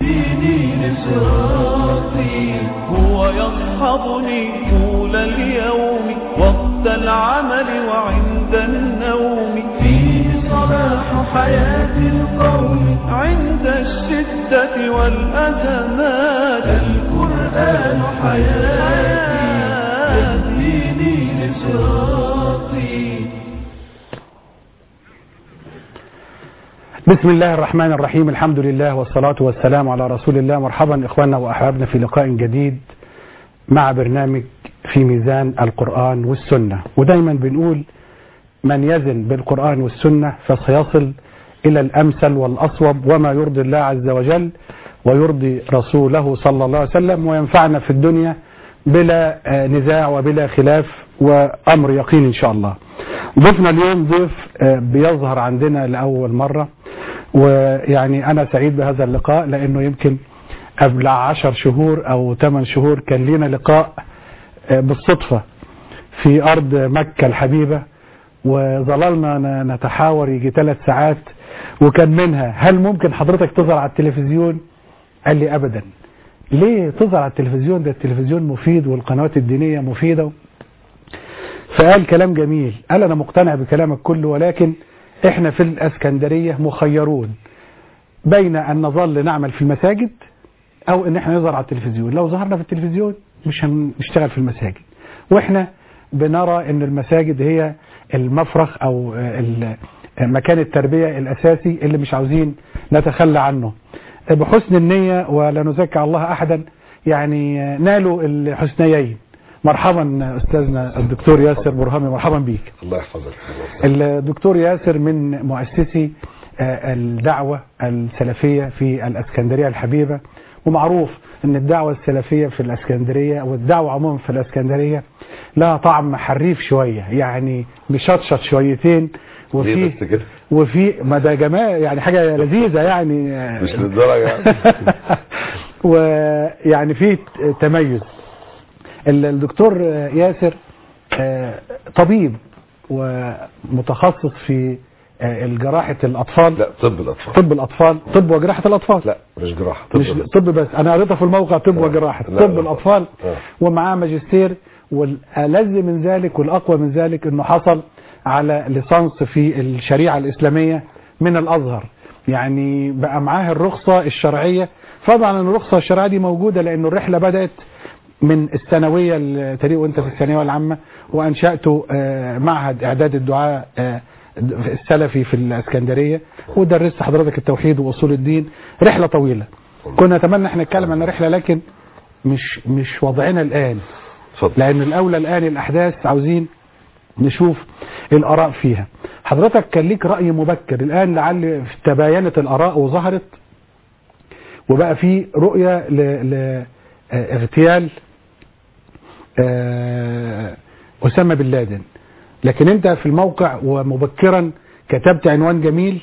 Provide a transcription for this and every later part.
يهديني لصراطي هو يصحبني طول اليوم وقت العمل وعند النوم فيه صلاح حياة القوم عند الشدة والأزمات القرآن حياتي يهديني لصراطي بسم الله الرحمن الرحيم الحمد لله والصلاة والسلام على رسول الله مرحبا إخواننا وأحبابنا في لقاء جديد مع برنامج في ميزان القرآن والسنة ودايما بنقول من يزن بالقرآن والسنة فسيصل إلى الأمثل والأصوب وما يرضي الله عز وجل ويرضي رسوله صلى الله عليه وسلم وينفعنا في الدنيا بلا آه، نزاع وبلا خلاف وأمر يقين إن شاء الله ضيفنا اليوم ضيف آه، بيظهر عندنا لأول مرة ويعني أنا سعيد بهذا اللقاء لأنه يمكن قبل عشر شهور أو ثمان شهور كان لنا لقاء آه، بالصدفة في أرض مكة الحبيبة وظللنا ن- نتحاور يجي ثلاث ساعات وكان منها هل ممكن حضرتك تظهر على التلفزيون قال لي أبدا ليه تظهر على التلفزيون ده التلفزيون مفيد والقنوات الدينية مفيدة فقال كلام جميل قال أنا مقتنع بكلامك كله ولكن احنا في الاسكندرية مخيرون بين ان نظل نعمل في المساجد او ان احنا نظهر على التلفزيون لو ظهرنا في التلفزيون مش هنشتغل في المساجد واحنا بنرى ان المساجد هي المفرخ او ال- مكان التربية الاساسي اللي مش عاوزين نتخلى عنه بحسن النية ولا نزكي الله احدا يعني نالوا الحسنيين مرحبا استاذنا الدكتور ياسر برهامي مرحبا بيك الله يحفظك الدكتور ياسر من مؤسسي آه، الدعوة السلفية في الاسكندرية الحبيبة ومعروف ان الدعوة السلفية في الاسكندرية والدعوة عموما في الاسكندرية لها طعم حريف شوية يعني مشطشط شويتين ليه وفي بس كده وفي ما ده جمال يعني حاجة لذيذة يعني آه، مش للدرجة ويعني في تميز ال- الدكتور ياسر آه، طبيب ومتخصص في آه، الجراحة الأطفال لا طب الأطفال طب الأطفال طب وجراحة الأطفال لا مش جراحة طب مش بس. طب بس أنا قريتها في الموقع طب لا. وجراحة لا، طب لا. الأطفال آه. ومعاه ماجستير والألذ من ذلك والأقوى من ذلك أنه حصل على ليسانس في الشريعة الإسلامية من الأزهر يعني بقى معاه الرخصة الشرعية طبعا الرخصة الشرعية دي موجودة لأن الرحلة بدأت من الثانوية التاريخ وانت في الثانوية العامة وأنشأت آه، معهد إعداد الدعاء آه، السلفي في الإسكندرية ودرست حضرتك التوحيد وأصول الدين رحلة طويلة كنا نتمنى احنا نتكلم عن الرحلة لكن مش مش وضعنا الآن اتفضل لأن الأولى الآن الأحداث عاوزين نشوف الآراء فيها حضرتك كان ليك رأي مبكر الآن لعل تباينت الآراء وظهرت وبقى في رؤية لاغتيال أسامة بن لادن لكن أنت في الموقع ومبكرا كتبت عنوان جميل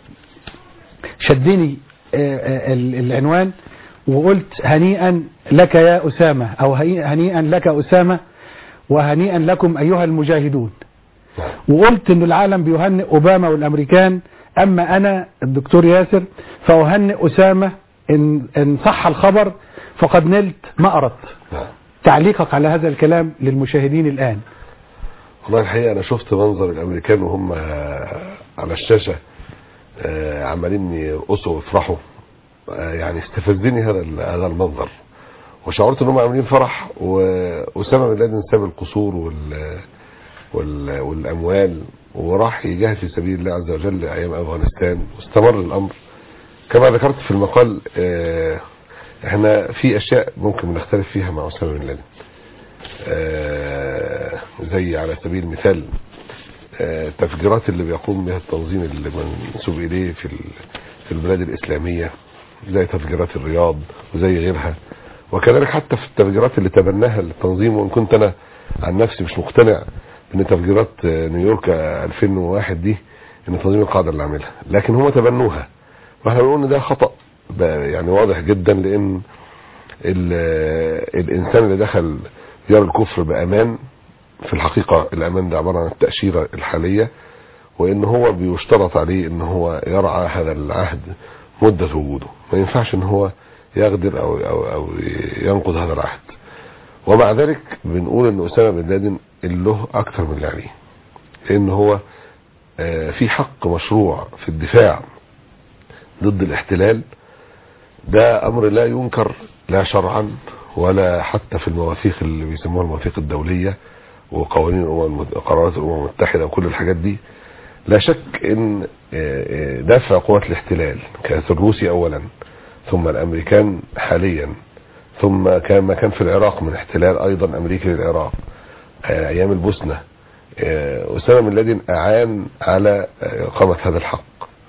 شدني آه، آه، ال- العنوان وقلت هنيئا لك يا أسامة أو هني- هنيئا لك أسامة وهنيئا لكم أيها المجاهدون وقلت أن العالم بيهنئ أوباما والأمريكان أما أنا الدكتور ياسر فأهنئ أسامة إن, إن صح الخبر فقد نلت ما أردت نعم. تعليقك على هذا الكلام للمشاهدين الآن والله الحقيقة أنا شفت منظر الأمريكان وهم على الشاشة آه، عمالين يرقصوا ويفرحوا آه، يعني استفزني هذا ال- هذا المنظر وشعرت ان هم عاملين فرح وأسامة بن لادن ساب القصور وال وال والأموال وراح يجاهد في سبيل الله عز وجل أيام أفغانستان واستمر الأمر كما ذكرت في المقال آه، احنا في أشياء ممكن نختلف فيها مع أسامة بن لادن آه، زي على سبيل المثال آه، التفجيرات اللي بيقوم بها التنظيم اللي منسوب إليه في ال- في البلاد الإسلامية زي تفجيرات الرياض وزي غيرها وكذلك حتى في التفجيرات اللي تبناها التنظيم وإن كنت أنا عن نفسي مش مقتنع ان تفجيرات آه، نيويورك آه، 2001 دي ان تنظيم القاعدة اللي عاملها لكن هم تبنوها واحنا بنقول ان ده خطأ بقى يعني واضح جدا لان ال- الانسان اللي دخل ديار الكفر بامان في الحقيقة الامان ده عبارة عن التأشيرة الحالية وان هو بيشترط عليه ان هو يرعى هذا العهد مدة وجوده ما ينفعش ان هو يغدر او او او ينقض هذا العهد ومع ذلك بنقول ان اسامه بن لادن له اكثر من اللي عليه لان هو آه، في حق مشروع في الدفاع ضد الاحتلال ده امر لا ينكر لا شرعا ولا حتى في المواثيق اللي بيسموها المواثيق الدوليه وقوانين الامم المت- قرارات الامم المتحده وكل الحاجات دي لا شك ان آه، آه، دفع قوات الاحتلال كانت الروسي اولا ثم الامريكان حاليا ثم كان ما كان في العراق من احتلال ايضا امريكي للعراق آه، ايام البوسنه آه، اسامه بن لادن اعان على آه، اقامه هذا الحق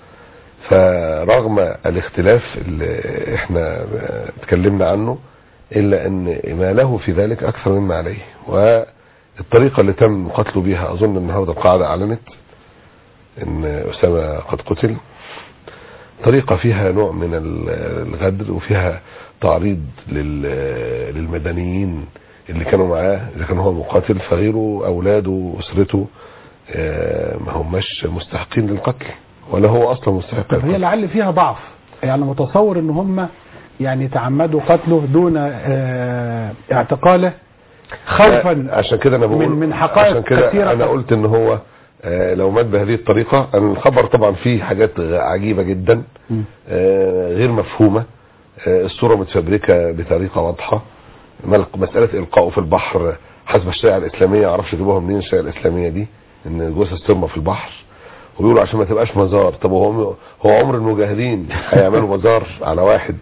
فرغم الاختلاف اللي احنا آه، اتكلمنا عنه الا ان ما له في ذلك اكثر مما عليه والطريقه اللي تم قتله بها اظن النهارده القاعده اعلنت ان اسامه قد قتل طريقه فيها نوع من ال- الغدر وفيها تعريض لل- للمدنيين اللي كانوا معاه اذا كان هو مقاتل فغيره اولاده واسرته آه، ما هماش مستحقين للقتل ولا هو اصلا مستحق طب هي للقتل لعل فيها ضعف يعني متصور ان هم يعني تعمدوا قتله دون آه، اعتقاله خوفا عشان كده انا بقول من- من حقائق عشان كده كثيرة انا قد- قلت ان هو آه، لو مات بهذه الطريقه أنا الخبر طبعا فيه حاجات عجيبه جدا مم. آه، غير مفهومه آه، الصوره متفبركه بطريقه واضحه مل- مساله القائه في البحر حسب الشريعه الاسلاميه معرفش يجيبوها منين الشريعه الاسلاميه دي ان جثث ترمى في البحر ويقولوا عشان ما تبقاش مزار طب هو هو عمر المجاهدين هيعملوا مزار على واحد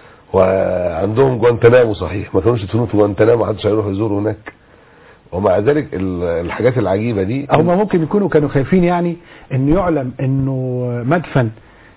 وعندهم جوانتنامو صحيح ما كانوش يدفنوه في جوانتنامو محدش هيروح يزور هناك ومع ذلك ال- الحاجات العجيبه دي هم ممكن يكونوا كانوا خايفين يعني ان يعلم انه مدفن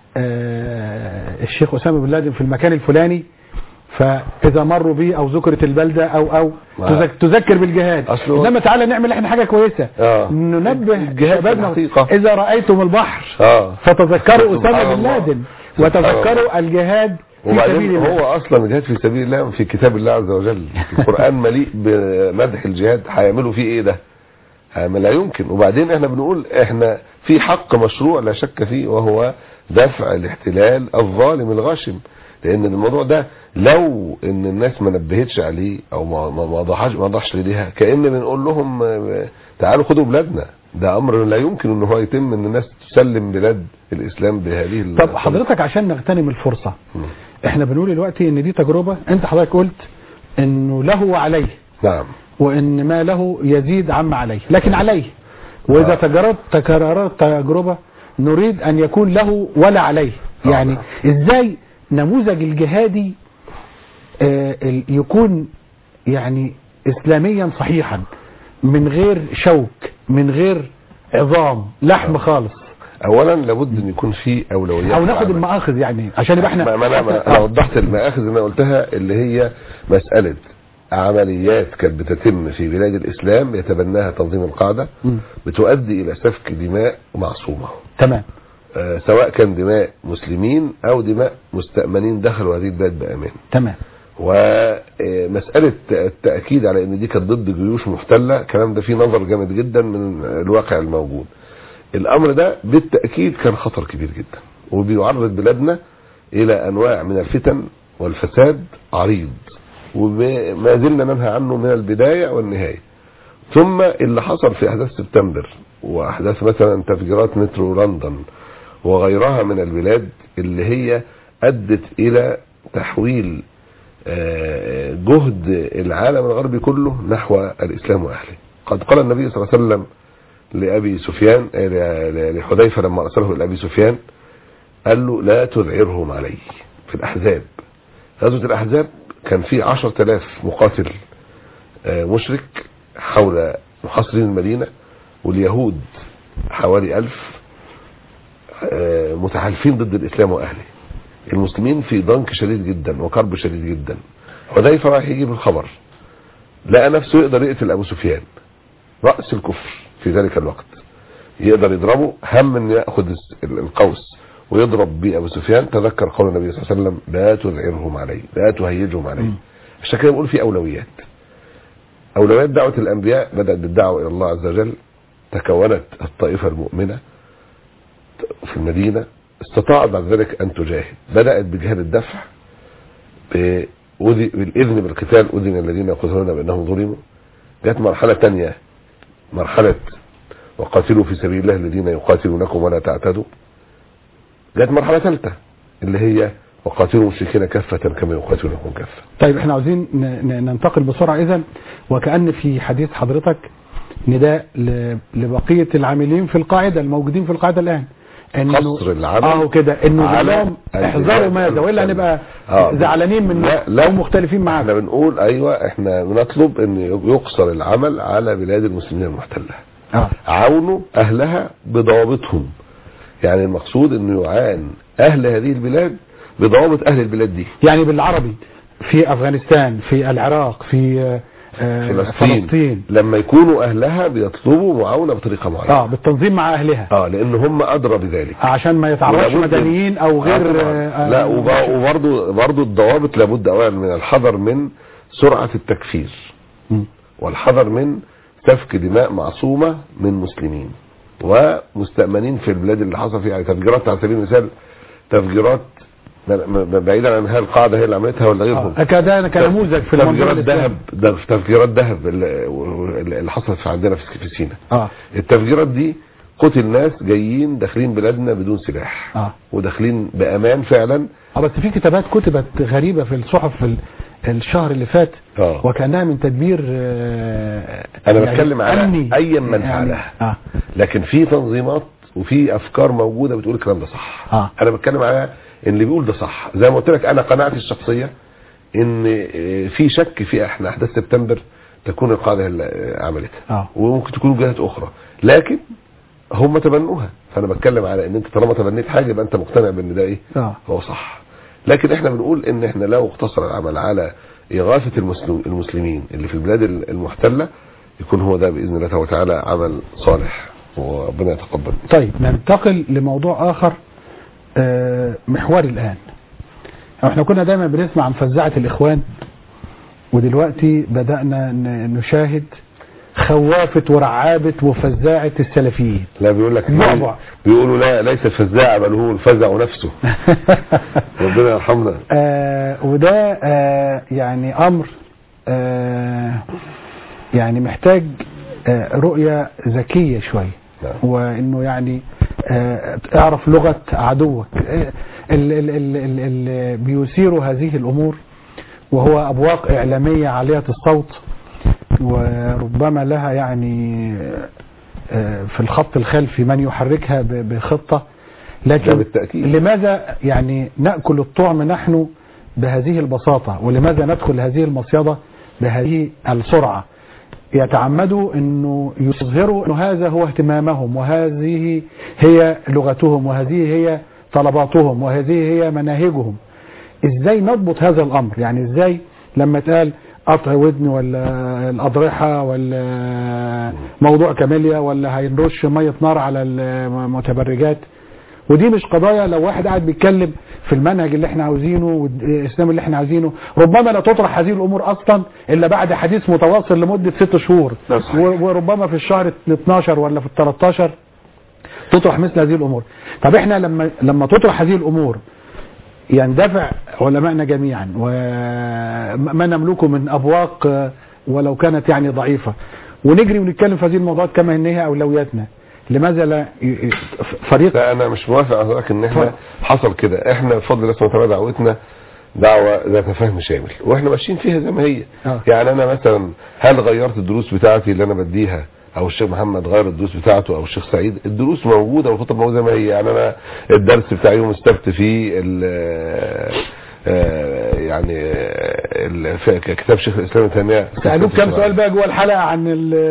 آه، الشيخ اسامه بن لادن في المكان الفلاني فاذا مروا به او ذكرت البلده او او ما- تذك- تذكر بالجهاد أصله- انما تعالى نعمل احنا حاجه كويسه آه. ننبه الجهاد في شبابنا الحقيقة. اذا رايتم البحر اه فتذكروا سبحان اسامه بن الله. لادن سبحان وتذكروا الجهاد في وبعدين سبيل الله هو اصلا الجهاد في سبيل الله في كتاب الله عز وجل القران مليء بمدح الجهاد هيعملوا فيه ايه ده آه، ما لا يمكن وبعدين احنا بنقول احنا في حق مشروع لا شك فيه وهو دفع الاحتلال الظالم الغاشم لان الموضوع ده لو ان الناس ما نبهتش عليه او ما ما ما ضحاش ما ضحش ليها كان بنقول لهم آه، تعالوا خدوا بلادنا ده امر لا يمكن ان هو يتم ان الناس تسلم بلاد الاسلام بهذه ال- طب حضرتك عشان نغتنم الفرصه مم. احنا بنقول دلوقتي ان دي تجربه انت حضرتك قلت انه له وعليه نعم وان ما له يزيد عما عليه لكن عليه واذا آه. تجربت تكررت تجربه نريد ان يكون له ولا عليه آه. يعني ازاي نموذج الجهادي آه، ال- يكون يعني اسلاميا صحيحا من غير شوك من غير عظام لحم خالص اولا لابد ان يكون في اولويات او في ناخد العمل. المآخذ يعني عشان يبقى احنا ما ما انا ما انا وضحت المآخذ اللي انا قلتها اللي هي مسألة عمليات كانت بتتم في بلاد الاسلام يتبناها تنظيم القاعدة مم. بتؤدي الى سفك دماء معصومة تمام آه، سواء كان دماء مسلمين او دماء مستأمنين دخلوا هذه البلاد بامان تمام ومسألة التأكيد على ان دي كانت ضد جيوش محتلة الكلام ده فيه نظر جامد جدا من الواقع الموجود الامر ده بالتأكيد كان خطر كبير جدا وبيعرض بلادنا الى انواع من الفتن والفساد عريض وما زلنا ننهى عنه من البداية والنهاية ثم اللي حصل في احداث سبتمبر واحداث مثلا تفجيرات مترو لندن وغيرها من البلاد اللي هي ادت الى تحويل آه، جهد العالم الغربي كله نحو الاسلام واهله قد قال النبي صلى الله عليه وسلم لابي سفيان آه، ل- لحذيفه لما ارسله الى ابي سفيان قال له لا تذعرهم علي في الاحزاب غزوه الاحزاب كان في عشرة آلاف مقاتل آه، مشرك حول محاصرين المدينة واليهود حوالي ألف آه، متحالفين ضد الإسلام وأهله المسلمين في ضنك شديد جدا وكرب شديد جدا حذيفة رايح يجيب الخبر لقى نفسه يقدر يقتل أبو سفيان رأس الكفر في ذلك الوقت يقدر يضربه هم ان ياخذ الس- ال- القوس ويضرب بيه ابو سفيان تذكر قول النبي صلى الله عليه وسلم لا تذعرهم علي لا تهيجهم علي مم. عشان كده بنقول في اولويات اولويات دعوه الانبياء بدات بالدعوه الى الله عز وجل تكونت الطائفه المؤمنه في المدينه استطاعت بعد ذلك ان تجاهد بدات بجهاد الدفع ب- أذي- بالاذن بالقتال اذن الذين يقتلون بانهم ظلموا جت مرحله تانية مرحله وقاتلوا في سبيل الله الذين يقاتلونكم ولا تعتدوا جت مرحله ثالثه اللي هي وقاتلوا المشركين كافه كما يقاتلونكم كافه طيب احنا عاوزين ن- ن- ننتقل بسرعة اذا وكأن في حديث حضرتك نداء ل- لبقية العاملين في القاعدة الموجودين في القاعدة الآن انه قصر العمل اه كده انه على لهم احذروا البلاد ماذا والا المختلفة. هنبقى آه. زعلانين من لا لا او مختلفين احنا معاك بنقول ايوه احنا بنطلب ان يقصر العمل على بلاد المسلمين المحتله اه عاونوا اهلها بضوابطهم يعني المقصود انه يعان اهل هذه البلاد بضوابط اهل البلاد دي يعني بالعربي في افغانستان في العراق في آه، فلسطين, فلسطين لما يكونوا اهلها بيطلبوا معاونه بطريقه معينه اه بالتنظيم مع اهلها اه لان هم ادرى بذلك عشان ما يتعرضش ولابد- مدنيين او غير آه طبعاً. آه، لا آه، وب- وبرضه برضه الضوابط لابد اولا من الحذر من سرعه التكفير مم. والحذر من سفك دماء معصومه من مسلمين ومستأمنين في البلاد اللي حصل فيها يعني تفجيرات على سبيل المثال تفجيرات م- م- بعيدا عن هل القاعده هي اللي عملتها ولا غيرهم آه، كده كنموذج في المنظور تفجيرات الإسلامي. ذهب ده تفجيرات ذهب اللي اللي حصلت في عندنا في في سينا اه التفجيرات دي قتل ناس جايين داخلين بلادنا بدون سلاح اه وداخلين بامان فعلا اه بس في كتابات كتبت غريبة في الصحف ال- الشهر اللي فات اه وكأنها من تدبير آه، انا يعني بتكلم على أمني. ايا من يعني- فعلها اه لكن في تنظيمات وفي افكار موجوده بتقول الكلام ده صح اه انا بتكلم على ان اللي بيقول ده صح زي ما قلت لك انا قناعتي الشخصيه ان آه، في شك في احنا احداث سبتمبر تكون القاعده هي اللي آه، عملتها اه وممكن تكون جهات اخرى لكن هم تبنوها فانا بتكلم على ان انت طالما تبنيت حاجه يبقى انت مقتنع بان ده ايه اه هو صح لكن احنا بنقول ان احنا لو اقتصر العمل على اغاثه المسلم المسلمين اللي في البلاد المحتله يكون هو ده باذن الله وتعالى عمل صالح وربنا يتقبل طيب ننتقل لموضوع آخر آه، محوري الآن احنا كنا دايما بنسمع عن فزاعة الإخوان ودلوقتي بدأنا ن- نشاهد خوافة ورعابة وفزاعة السلفيين لا بيقول لك بعبع. بيقولوا لا ليس فزاع بل هو الفزع نفسه ربنا يرحمنا آه وده آه يعني أمر آه يعني محتاج آه رؤية ذكية شوية نعم. وانه يعني آه، اعرف لغة عدوك آه، ال- ال- ال- ال- ال- بيثير هذه الامور وهو ابواق اعلامية عالية الصوت وربما لها يعني آه، في الخط الخلفي من يحركها ب- بخطة ده لكن بالتأكيد لماذا يعني نأكل الطعم نحن بهذه البساطة ولماذا ندخل هذه المصيدة بهذه السرعة يتعمدوا انه يظهروا انه هذا هو اهتمامهم وهذه هي لغتهم وهذه هي طلباتهم وهذه هي مناهجهم ازاي نضبط هذا الامر يعني ازاي لما تقال قطع ودن ولا الاضرحه ولا موضوع كاميليا ولا هنرش ميه نار على المتبرجات ودي مش قضايا لو واحد قاعد بيتكلم في المنهج اللي احنا عاوزينه والاسلام اللي احنا عاوزينه ربما لا تطرح هذه الامور اصلا الا بعد حديث متواصل لمده ست شهور ده صحيح. و- وربما في الشهر ال 12 ولا في ال 13 تطرح مثل هذه الامور طب احنا لما لما تطرح هذه الامور يندفع علمائنا جميعا وما نملكه من ابواق آه، ولو كانت يعني ضعيفه ونجري ونتكلم في هذه الموضوعات كما ان هي اولوياتنا لماذا لا ي- ي- فريق لا انا مش موافق على حضرتك ان احنا اتفضل. حصل كده احنا بفضل الله سبحانه وتعالى دعوتنا دعوة ذات فهم شامل واحنا ماشيين فيها زي ما هي آه. يعني انا مثلا هل غيرت الدروس بتاعتي اللي انا بديها او الشيخ محمد غير الدروس بتاعته او الشيخ سعيد الدروس موجوده والخطب موجوده زي ما هي يعني انا الدرس بتاع يوم السبت في ال- آه، يعني آه، ال- في كتاب شيخ الاسلام ابن تيميه سألوك كم سؤال بقى جوه الحلقة عن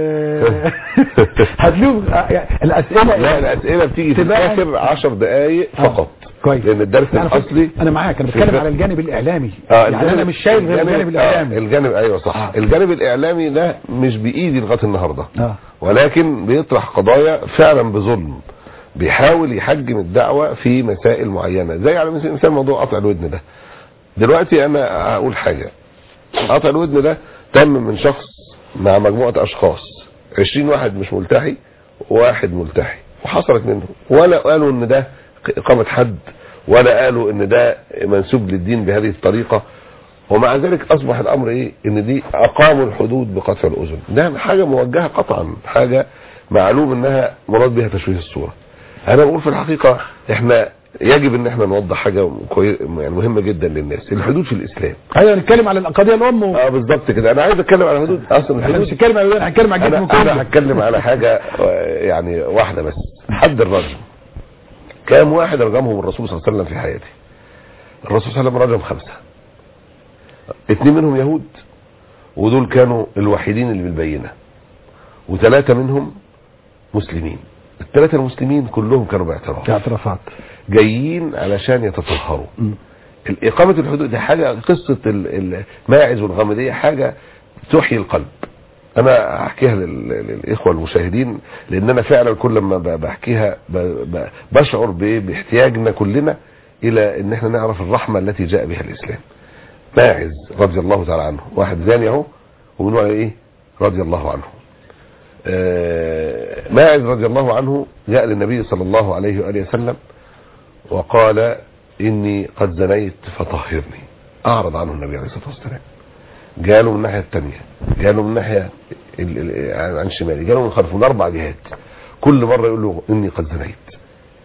ال هتلوه الأسئلة لا الاسئله بتيجي في تبقى- اخر 10 دقائق آه. فقط كويس لان الدرس لا، أنا فاهم. الاصلي أنا معاك أنا في بتكلم الف- على الجانب الإعلامي اه يعني أنا مش شايل غير الجانب آه الإعلامي الجانب ايوه صح آه. الجانب الاعلامي ده مش بايدي لغايه النهارده اه ولكن بيطرح قضايا فعلا بظلم بيحاول يحجم الدعوه في مسائل معينه زي على مثل مثال موضوع قطع الودن ده دلوقتي انا هقول حاجه قطع الودن ده تم من شخص مع مجموعه اشخاص 20 واحد مش ملتحي وواحد ملتحي وحصلت منهم ولا قالوا ان ده اقامه حد ولا قالوا ان ده منسوب للدين بهذه الطريقه ومع ذلك اصبح الامر ايه ان دي اقاموا الحدود بقطع الاذن ده حاجه موجهه قطعا حاجه معلوم انها مراد بها تشويه الصوره انا بقول في الحقيقه احنا يجب ان احنا نوضح حاجه كوي... يعني مهمه جدا للناس الحدود في الاسلام ايوه نتكلم على القضيه الام و... اه بالظبط كده انا عايز اتكلم على حدود اصلا احنا مش الحدود هنتكلم على هنتكلم على الجسم انا انا كله هتكلم على حاجه آه، يعني واحده بس حد الرجم كام واحد رجمهم الرسول صلى الله عليه وسلم في حياته الرسول صلى الله عليه وسلم رجم خمسه اثنين منهم يهود ودول كانوا الوحيدين اللي بالبينه وثلاثه منهم مسلمين الثلاثه المسلمين كلهم كانوا باعتراف اعترافات جايين علشان يتطهروا مم. إقامة الحدود دي حاجة قصة ال- الماعز والغامدية حاجة تحيي القلب أنا أحكيها لل- للإخوة المشاهدين لأن أنا فعلا كل ما ب- بحكيها ب- ب- بشعر ب- باحتياجنا كلنا إلى أن احنا نعرف الرحمة التي جاء بها الإسلام ماعز رضي الله تعالى عنه واحد زاني أهو وبنقول عليه إيه رضي الله عنه آه، ماعز رضي الله عنه جاء للنبي صلى الله عليه وآله وسلم وقال إني قد زنيت فطهرني أعرض عنه النبي عليه الصلاة والسلام جاله من الناحية الثانية جاله من الناحية ال- ال- عن عن شمالي جاله من خلفه من أربع جهات كل مرة يقول له إني قد زنيت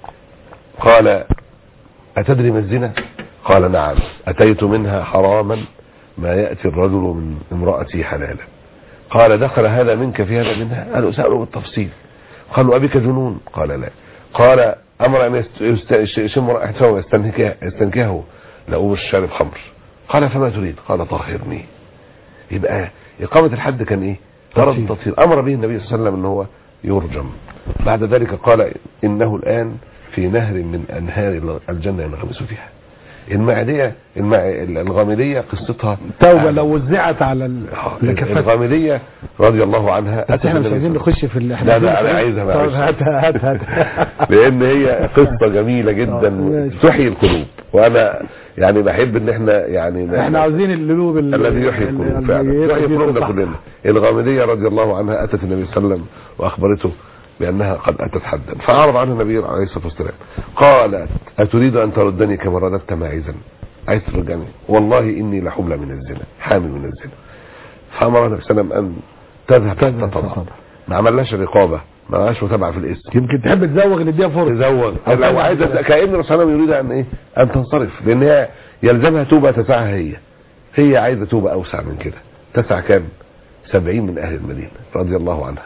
قال أتدري ما الزنا قال نعم أتيت منها حراما ما يأتي الرجل من امرأتي حلالا قال دخل هذا منك في هذا منها قالوا سألوا بالتفصيل قالوا أبيك جنون قال لا قال أمر أن يست- يست- يشم رائحته ويستنكه يستنكهه لو مش شارب خمر قال فما تريد قال طهرني يبقى إقامة الحد كان إيه غرض تطهير. التطهير أمر به النبي صلى الله عليه وسلم أن هو يرجم بعد ذلك قال إنه الآن في نهر من أنهار الجنة ينغمس فيها المعدية المع... الغامدية قصتها توبه لو وزعت على ال- لكفات الغامدية رضي الله عنها بس احنا مش النبي عايزين صلى الله عليه نخش في اللي لا، لا، أنا عايزها بقى. طب هات هات هات لان هي قصة جميلة آه، جدا ماشي. تحيي القلوب وانا يعني بحب ان احنا يعني احنا عاوزين القلوب ال- الذي يحيي ال- القلوب ال- فعلا الميتة يحيي دي قلوبنا صح. كلنا الغامدية رضي الله عنها اتت النبي صلى الله عليه وسلم واخبرته بانها قد اتت حدا فاعرض عنها النبي عليه الصلاة والسلام قالت اتريد ان تردني كما رددت ماعزا عايز ترجعني والله اني لحملة من الزنا حامل من الزنا فامر النبي صلى الله عليه وسلم ان تذهب تذهب حتى تضع تضع. ما عملناش رقابة ما عملناش متابعة في الاسم يمكن تحب تزوغ نديها فرصه تزوج أو لو تزوج عايز كده. كأن الرسول صلى الله عليه وسلم يريد ان ايه ان تنصرف لان هي يلزمها توبه تسعها هي هي عايزه توبه اوسع من كده تسع كام سبعين من اهل المدينه رضي الله عنها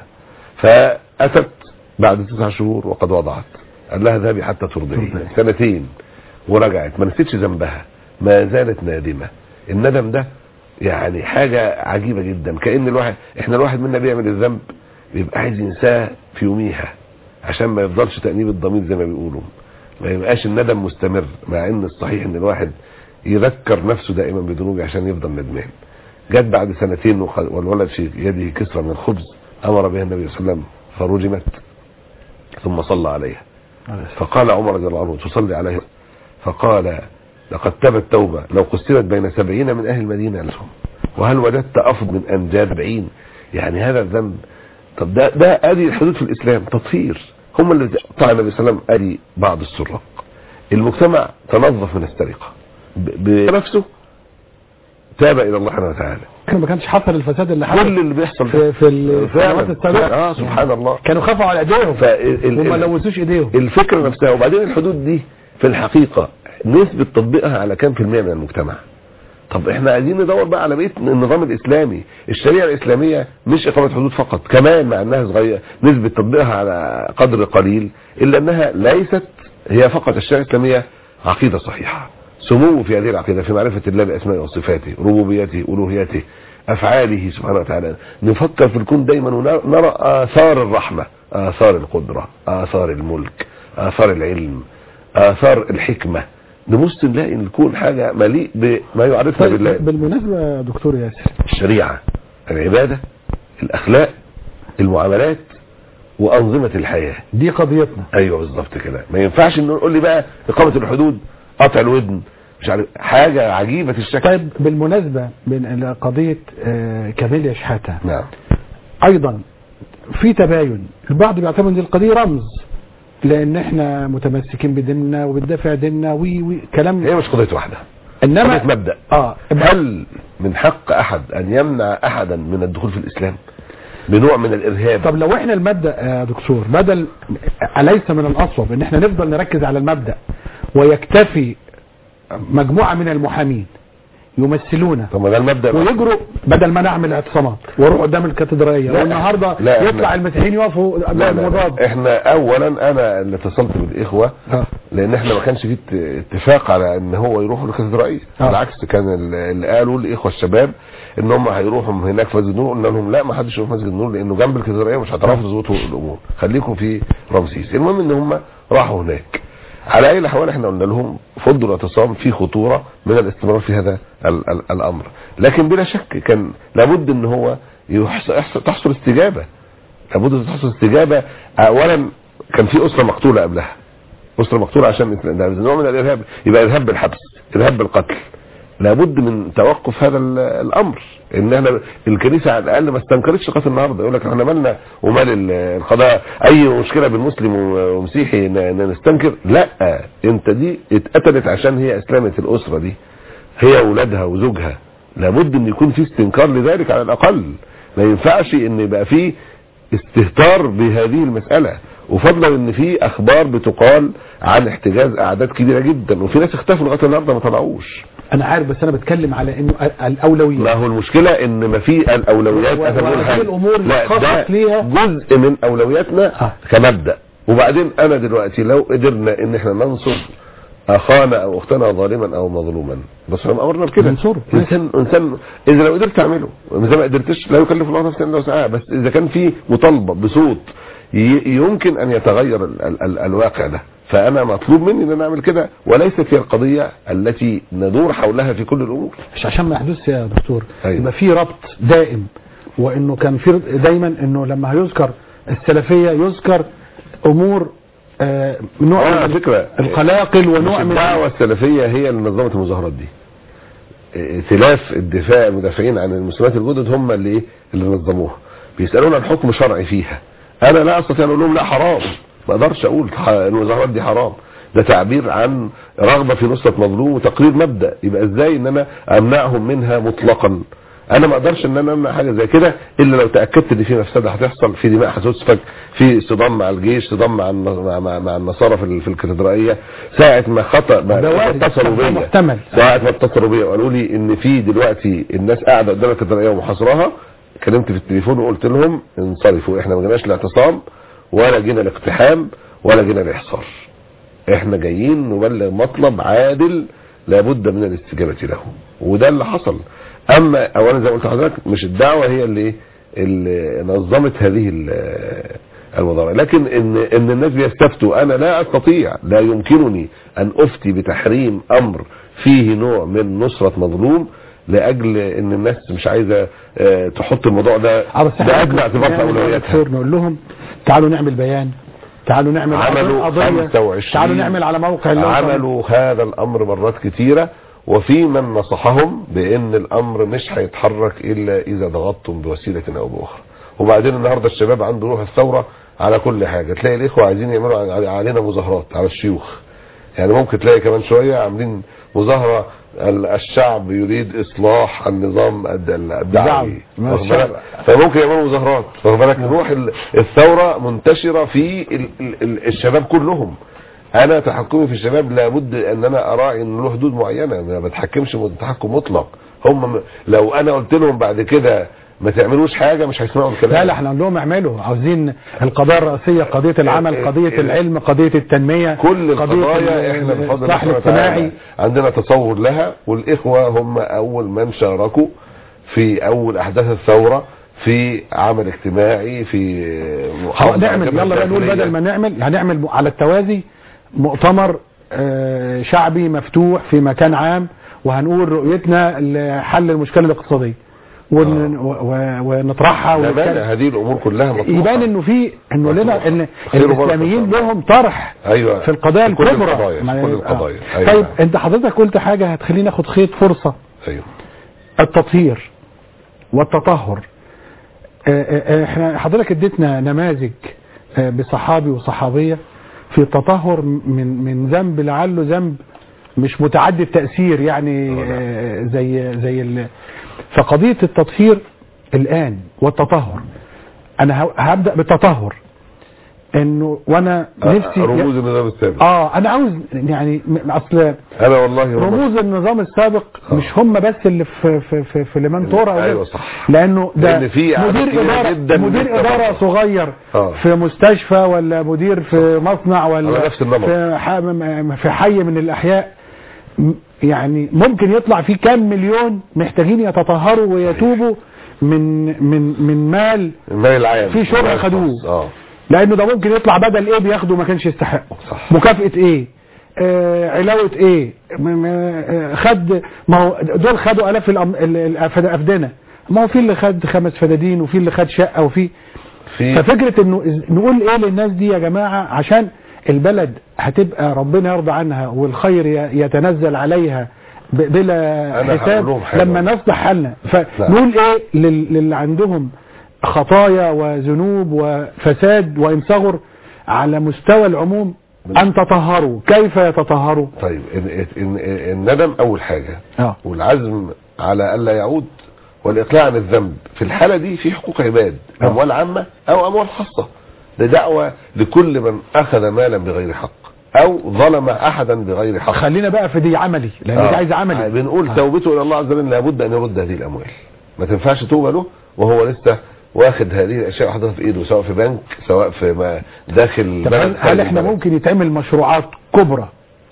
فاتت بعد تسع شهور وقد وضعت قال لها ذهبي حتى ترضعي ترضعي. سنتين ورجعت ما نسيتش ذنبها ما زالت نادمه الندم ده يعني حاجه عجيبه جدا كان الواحد احنا الواحد منا بيعمل الذنب بيبقى عايز ينساه في يوميها عشان ما يفضلش تأنيب الضمير زي ما بيقولوا ما يبقاش الندم مستمر مع ان الصحيح ان الواحد يذكر نفسه دائما بذنوبه عشان يفضل ندمان جت بعد سنتين وخ- والولد في يده كسرة من الخبز امر بها النبي صلى الله عليه وسلم فرجمت ثم صلى عليها فقال عمر رضي الله عنه تصلي عليه فقال لقد تبت توبة لو قسمت بين سبعين من أهل المدينة لهم وهل وجدت أفضل من أن جاء سبعين يعني هذا الذنب طب ده ده ادي الحدود في الاسلام تطهير هم اللي طلع النبي صلى الله عليه وسلم ادي بعض السراق المجتمع تنظف من السرقه ب- بنفسه تاب الى الله سبحانه وتعالى كان ما كانش حصل الفساد اللي حصل كل اللي بيحصل في في السنوات السابقه اه سبحان الله كانوا خافوا على ايديهم فال- وما ال- لوثوش ايديهم الفكره نفسها وبعدين الحدود دي في الحقيقه نسبه تطبيقها على كام في المية من المجتمع طب احنا عايزين ندور بقى على بقيه النظام الاسلامي الشريعه الاسلاميه مش اقامه حدود فقط كمان مع انها صغيره نسبه تطبيقها على قدر قليل الا انها ليست هي فقط الشريعه الاسلاميه عقيده صحيحه سمو في هذه العقيده في معرفه الله باسمائه وصفاته ربوبيته الوهيته افعاله سبحانه وتعالى نفكر في الكون دايما ونرى اثار الرحمه اثار القدره اثار الملك اثار العلم اثار الحكمه نبص نلاقي ان الكون حاجه مليء بما يعرفنا بالله طيب بالمناسبه يا دكتور ياسر الشريعه العباده الاخلاق المعاملات وانظمه الحياه دي قضيتنا ايوه بالظبط كده ما ينفعش انه نقول لي بقى اقامه الحدود قطع الودن مش عارف حاجه عجيبه الشكل طيب بالمناسبه من قضيه آه، كاميليا شحاته نعم ايضا في تباين البعض بيعتبر ان دي القضيه رمز لان احنا متمسكين بديننا وبندافع ديننا وي وي كلام هي مش قضيه واحده انما قضية مبدأ اه هل من حق احد ان يمنع احدا من الدخول في الاسلام بنوع من الارهاب طب لو احنا المبدا يا دكتور بدل اليس من الاصوب ان احنا نفضل نركز على المبدا ويكتفي مجموعه من المحامين يمثلونا طب ما ده المبدأ بقى. ويجروا بدل ما نعمل اعتصامات واروح قدام الكاتدرائيه لا، والنهارده لا، إحنا- يطلع المسيحيين يقفوا لا قدام لا المضاد لا. احنا اولا انا اللي اتصلت بالاخوه آه. لان احنا ما كانش في ات- اتفاق على ان هو يروحوا الكاتدرائيه آه. بالعكس كان ال- اللي قالوا الاخوه الشباب ان هم هيروحوا من هناك في مسجد النور قلنا لهم لا ما حدش يروح مسجد النور لانه جنب الكاتدرائيه مش هتعرفوا تظبطوا الامور خليكم في رمسيس المهم ان هم راحوا هناك على اي الاحوال احنا قلنا لهم فضوا الاعتصام في خطوره من الاستمرار في هذا ال ال الامر لكن بلا شك كان لابد ان هو يحصل يحصل- تحصل استجابه لابد ان تحصل استجابه اولا كان في اسره مقتوله قبلها اسره مقتوله عشان مثل- ده نوع من الارهاب يبقى ارهاب بالحبس ارهاب بالقتل لابد من توقف هذا ال- الامر ان احنا الكنيسه على الاقل ما استنكرتش لغايه النهارده يقول لك احنا مالنا ومال ال- القضاء اي مشكله بين مسلم و- ومسيحي ن- ن- نستنكر لا انت دي اتقتلت عشان هي اسلمت الاسره دي هي اولادها وزوجها لابد ان يكون في استنكار لذلك على الاقل ما ينفعش ان يبقى في استهتار بهذه المساله وفضلا ان في اخبار بتقال عن احتجاز اعداد كبيره جدا وفي ناس اختفوا لغايه النهارده ما طلعوش انا عارف بس انا بتكلم على انه ال- الاولويه ما هو المشكله ان ما في الاولويات و- أنا بقول وهذه حاجة. الأمور لا خطط ده ليها. جزء من اولوياتنا آه. كمبدا وبعدين انا دلوقتي لو قدرنا ان احنا ننصر اخانا او اختنا ظالما او مظلوما بس احنا امرنا بكده ننصره. انسان انسان اذا لو قدرت تعمله اذا ما قدرتش لا يكلف الله نفسا الا وسعها بس اذا كان في مطالبه بصوت ي- يمكن ان يتغير ال ال ال الواقع ده فانا مطلوب مني ان انا اعمل كده وليست هي القضيه التي ندور حولها في كل الامور مش عشان ما يحدث يا دكتور أيوة. يبقى في ربط دائم وانه كان في دايما انه لما هيذكر السلفيه يذكر امور آه نوع آه، من على فكرة، القلاقل ونوع مش من الدعوة السلفية هي اللي نظمت المظاهرات دي ائتلاف الدفاع المدافعين عن المسلمات الجدد هم اللي ايه اللي نظموها بيسالون عن حكم شرعي فيها انا لا استطيع ان اقول لهم لا حرام ما اقدرش اقول ح- المظاهرات دي حرام ده تعبير عن رغبه في نصره مظلوم وتقرير مبدا يبقى ازاي ان انا امنعهم منها مطلقا انا ما اقدرش ان انا امنع حاجه زي كده الا لو تاكدت ان في مفسده هتحصل في دماء هتسفك في صدام مع الجيش صدام مع الن- مع, مع, مع النصارى في, ال- في الكاتدرائيه ساعه ما خطا ما ده وارد، اتصلوا ده بيا محتمل. ساعه ما اتصلوا بيا وقالوا لي ان في دلوقتي الناس قاعده قدام الكاتدرائيه ومحاصراها كلمت في التليفون وقلت لهم انصرفوا احنا ما جيناش الاعتصام ولا جينا الاقتحام ولا جينا الاحصار احنا جايين نبلغ مطلب عادل لابد من الاستجابه له وده اللي حصل اما اولا زي ما قلت لحضرتك مش الدعوه هي اللي اللي نظمت هذه ال- المظاهره لكن ان ان الناس بيستفتوا انا لا استطيع لا يمكنني ان افتي بتحريم امر فيه نوع من نصره مظلوم لاجل ان الناس مش عايزه آه، تحط الموضوع ده اه بس ده ادنى اعتبار في نعمل إيه يا اولوياتها دكتور؟ نقول لهم تعالوا نعمل بيان تعالوا نعمل عملوا قضيه 25 تعالوا نعمل على موقع اللي هو عملوا هذا الامر مرات كتيره وفي من نصحهم بان الامر مش هيتحرك الا اذا ضغطتم بوسيله او باخرى وبعدين النهارده الشباب عنده روح الثوره على كل حاجه تلاقي الاخوه عايزين يعملوا على- علينا مظاهرات على الشيوخ يعني ممكن تلاقي كمان شويه عاملين مظاهره ال- الشعب يريد اصلاح النظام الد- الدعوي ما واخد الشعب- بالك؟ فممكن يعملوا مظاهرات واخد بالك روح ال- الثوره منتشره في ال- ال- ال- الشباب كلهم انا تحكمي في الشباب لابد ان انا اراعي ان له حدود معينه ما بتحكمش تحكم مطلق هم م- لو انا قلت لهم بعد كده ما تعملوش حاجه مش هيسمعوا الكلام لا لا احنا نقول لهم اعملوا عاوزين القضايا الرئيسيه قضيه العمل ال- قضيه ال- العلم قضيه التنميه كل قضيه القضايا ال- احنا بفضل الله الاصلاح سبحانه وتعالى الاجتماعي عندنا تصور لها والاخوه هم اول من شاركوا في اول احداث الثوره في عمل اجتماعي في خلاص محافظة على نعمل الجبهة يلا بقى نقول الداخلية. بدل ما نعمل هنعمل م- على التوازي مؤتمر آه، شعبي مفتوح في مكان عام وهنقول رؤيتنا لحل المشكله الاقتصاديه ون- و- و- ونطرحها لا ونتكلم. لا هذه الامور كلها مطروحه يبان انه في انه لنا مطروحة. ان خير وبركة الاسلاميين إن شاء الله. لهم طرح ايوه في القضايا في كل الكبرى القضايا، في ما- كل آه. القضايا أيوة. طيب انت حضرتك قلت حاجه هتخليني اخد خيط فرصه ايوه التطهير والتطهر آه، آه، احنا حضرتك اديتنا نماذج آه، بصحابي وصحابيه في التطهر من من ذنب لعله ذنب مش متعدي التأثير يعني آه، زي زي ال... فقضية التطهير الآن والتطهر أنا ه- هبدأ بالتطهر إنه وأنا نفسي رموز النظام السابق اه انا عاوز يعني م- اصل انا والله والله رموز النظام السابق آه. مش هم بس اللي في في في, في لمن تورا أو ايوه كده. صح لانه ده لأن في عدد مدير كبير اداره جدا من مدير التبرع. اداره صغير آه. في مستشفى ولا مدير في مصنع على ولا نفس النمط. في ح- م- في حي من الاحياء م- يعني ممكن يطلع فيه كام مليون محتاجين يتطهروا ويتوبوا من من من مال المال العام في شرع المال خدوه. الخاص. اه لانه ده ممكن يطلع بدل ايه بياخده ما كانش يستحقه صح. مكافأة ايه آه علاوة ايه م- م- آه، خد ما هو دول خدوا الاف الأم- ال- الأف- الافدنة ما هو في اللي خد خمس فدادين وفي اللي خد شقة وفي في ففكرة انه إز- نقول ايه للناس دي يا جماعة عشان البلد هتبقى ربنا يرضى عنها والخير ي- يتنزل عليها ب- بلا أنا حساب هقول لهم حاجة. لما نصلح حالنا فنقول ايه لل- للي عندهم خطايا وذنوب وفساد وان صغر على مستوى العموم ان تطهروا كيف يتطهروا طيب إن إن الندم اول حاجه اه والعزم على الا يعود والاقلاع عن الذنب في الحاله دي في حقوق عباد آه. اموال عامه او اموال خاصه ده دعوه لكل من اخذ مالا بغير حق او ظلم احدا بغير حق خلينا بقى في دي عملي لان آه. دي عايزه عملي بنقول آه. توبته الى الله عز وجل لابد ان يرد هذه الاموال ما تنفعش توبه له وهو لسه واخد هذه الاشياء وحاططها في ايده سواء في بنك سواء في ما داخل طب بلد هل, هل خارج احنا البلد. ممكن يتعمل مشروعات كبرى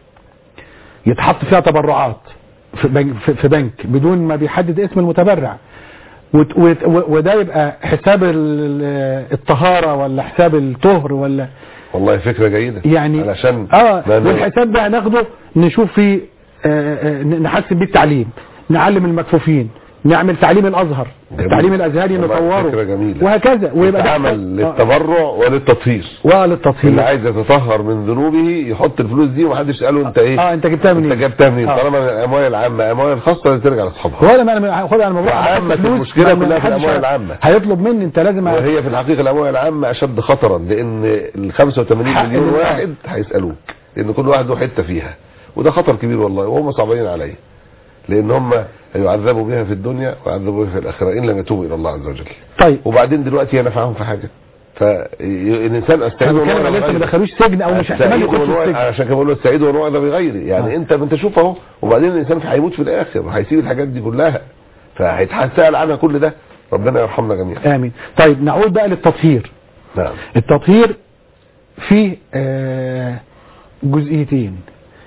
يتحط فيها تبرعات في بنك, في في بنك بدون ما بيحدد اسم المتبرع وت- وت- و- وده يبقى حساب ال- الطهارة ولا حساب الطهر ولا والله فكره جيده يعني علشان اه ما ن- والحساب ده هناخده نشوف فيه آه، آه، نحسن بيه التعليم نعلم المكفوفين نعمل تعليم الازهر جميل. التعليم الازهري والله نطوره فكرة جميلة. وهكذا ويبقى ده يتعمل آه، للتبرع وللتطهير وللتطهير اللي عايز يتطهر من ذنوبه يحط الفلوس دي ومحدش يساله انت ايه اه انت جبتها منين انت جبتها منين آه. طالما من الاموال العامه اموال الخاصه لازم ترجع لاصحابها ولا ما انا خد انا بروح وعامة أحط فلوس، المشكلة ما- ما كلها في حدش الأموال العامة. هيطلب مني انت لازم وهي في الحقيقه الاموال العامه اشد خطرا لان ال 85 حق مليون لله. واحد هيسالوك لان كل واحد له حته فيها وده خطر كبير والله وهم صعبانين عليه لان هم يعذبوا بها في الدنيا ويعذبوا بها في الاخره ان لم يتوبوا الى الله عز وجل طيب وبعدين دلوقتي هي نفعهم في حاجه فالانسان استعيد انا ونوعظ بتكلم لسه ما بغيره. دخلوش سجن او مش احتمال السعيد يخش ونوع- السجن عشان كده بقول له السعيد ونوعظ بغيره يعني آه. انت انت شوف اهو وبعدين الانسان هيموت في الاخر وهيسيب الحاجات دي كلها فهيتسال عنها كل ده ربنا يرحمنا جميعا امين طيب نعود بقى للتطهير نعم التطهير فيه آه، جزئيتين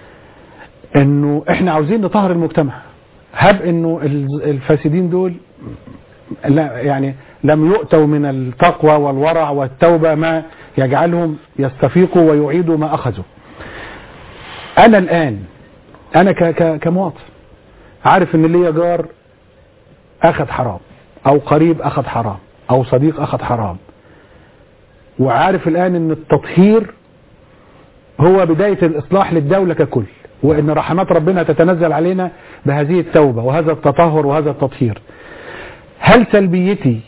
انه احنا عاوزين نطهر المجتمع هب انه ال- الفاسدين دول لا يعني لم يؤتوا من التقوى والورع والتوبة ما يجعلهم يستفيقوا ويعيدوا ما أخذوا أنا الآن أنا ك- ك- كمواطن عارف إن ليا جار أخذ حرام أو قريب أخذ حرام أو صديق أخذ حرام وعارف الآن إن التطهير هو بداية الإصلاح للدولة ككل وإن رحمات ربنا تتنزل علينا بهذه التوبة وهذا التطهر وهذا التطهير هل سلبيتي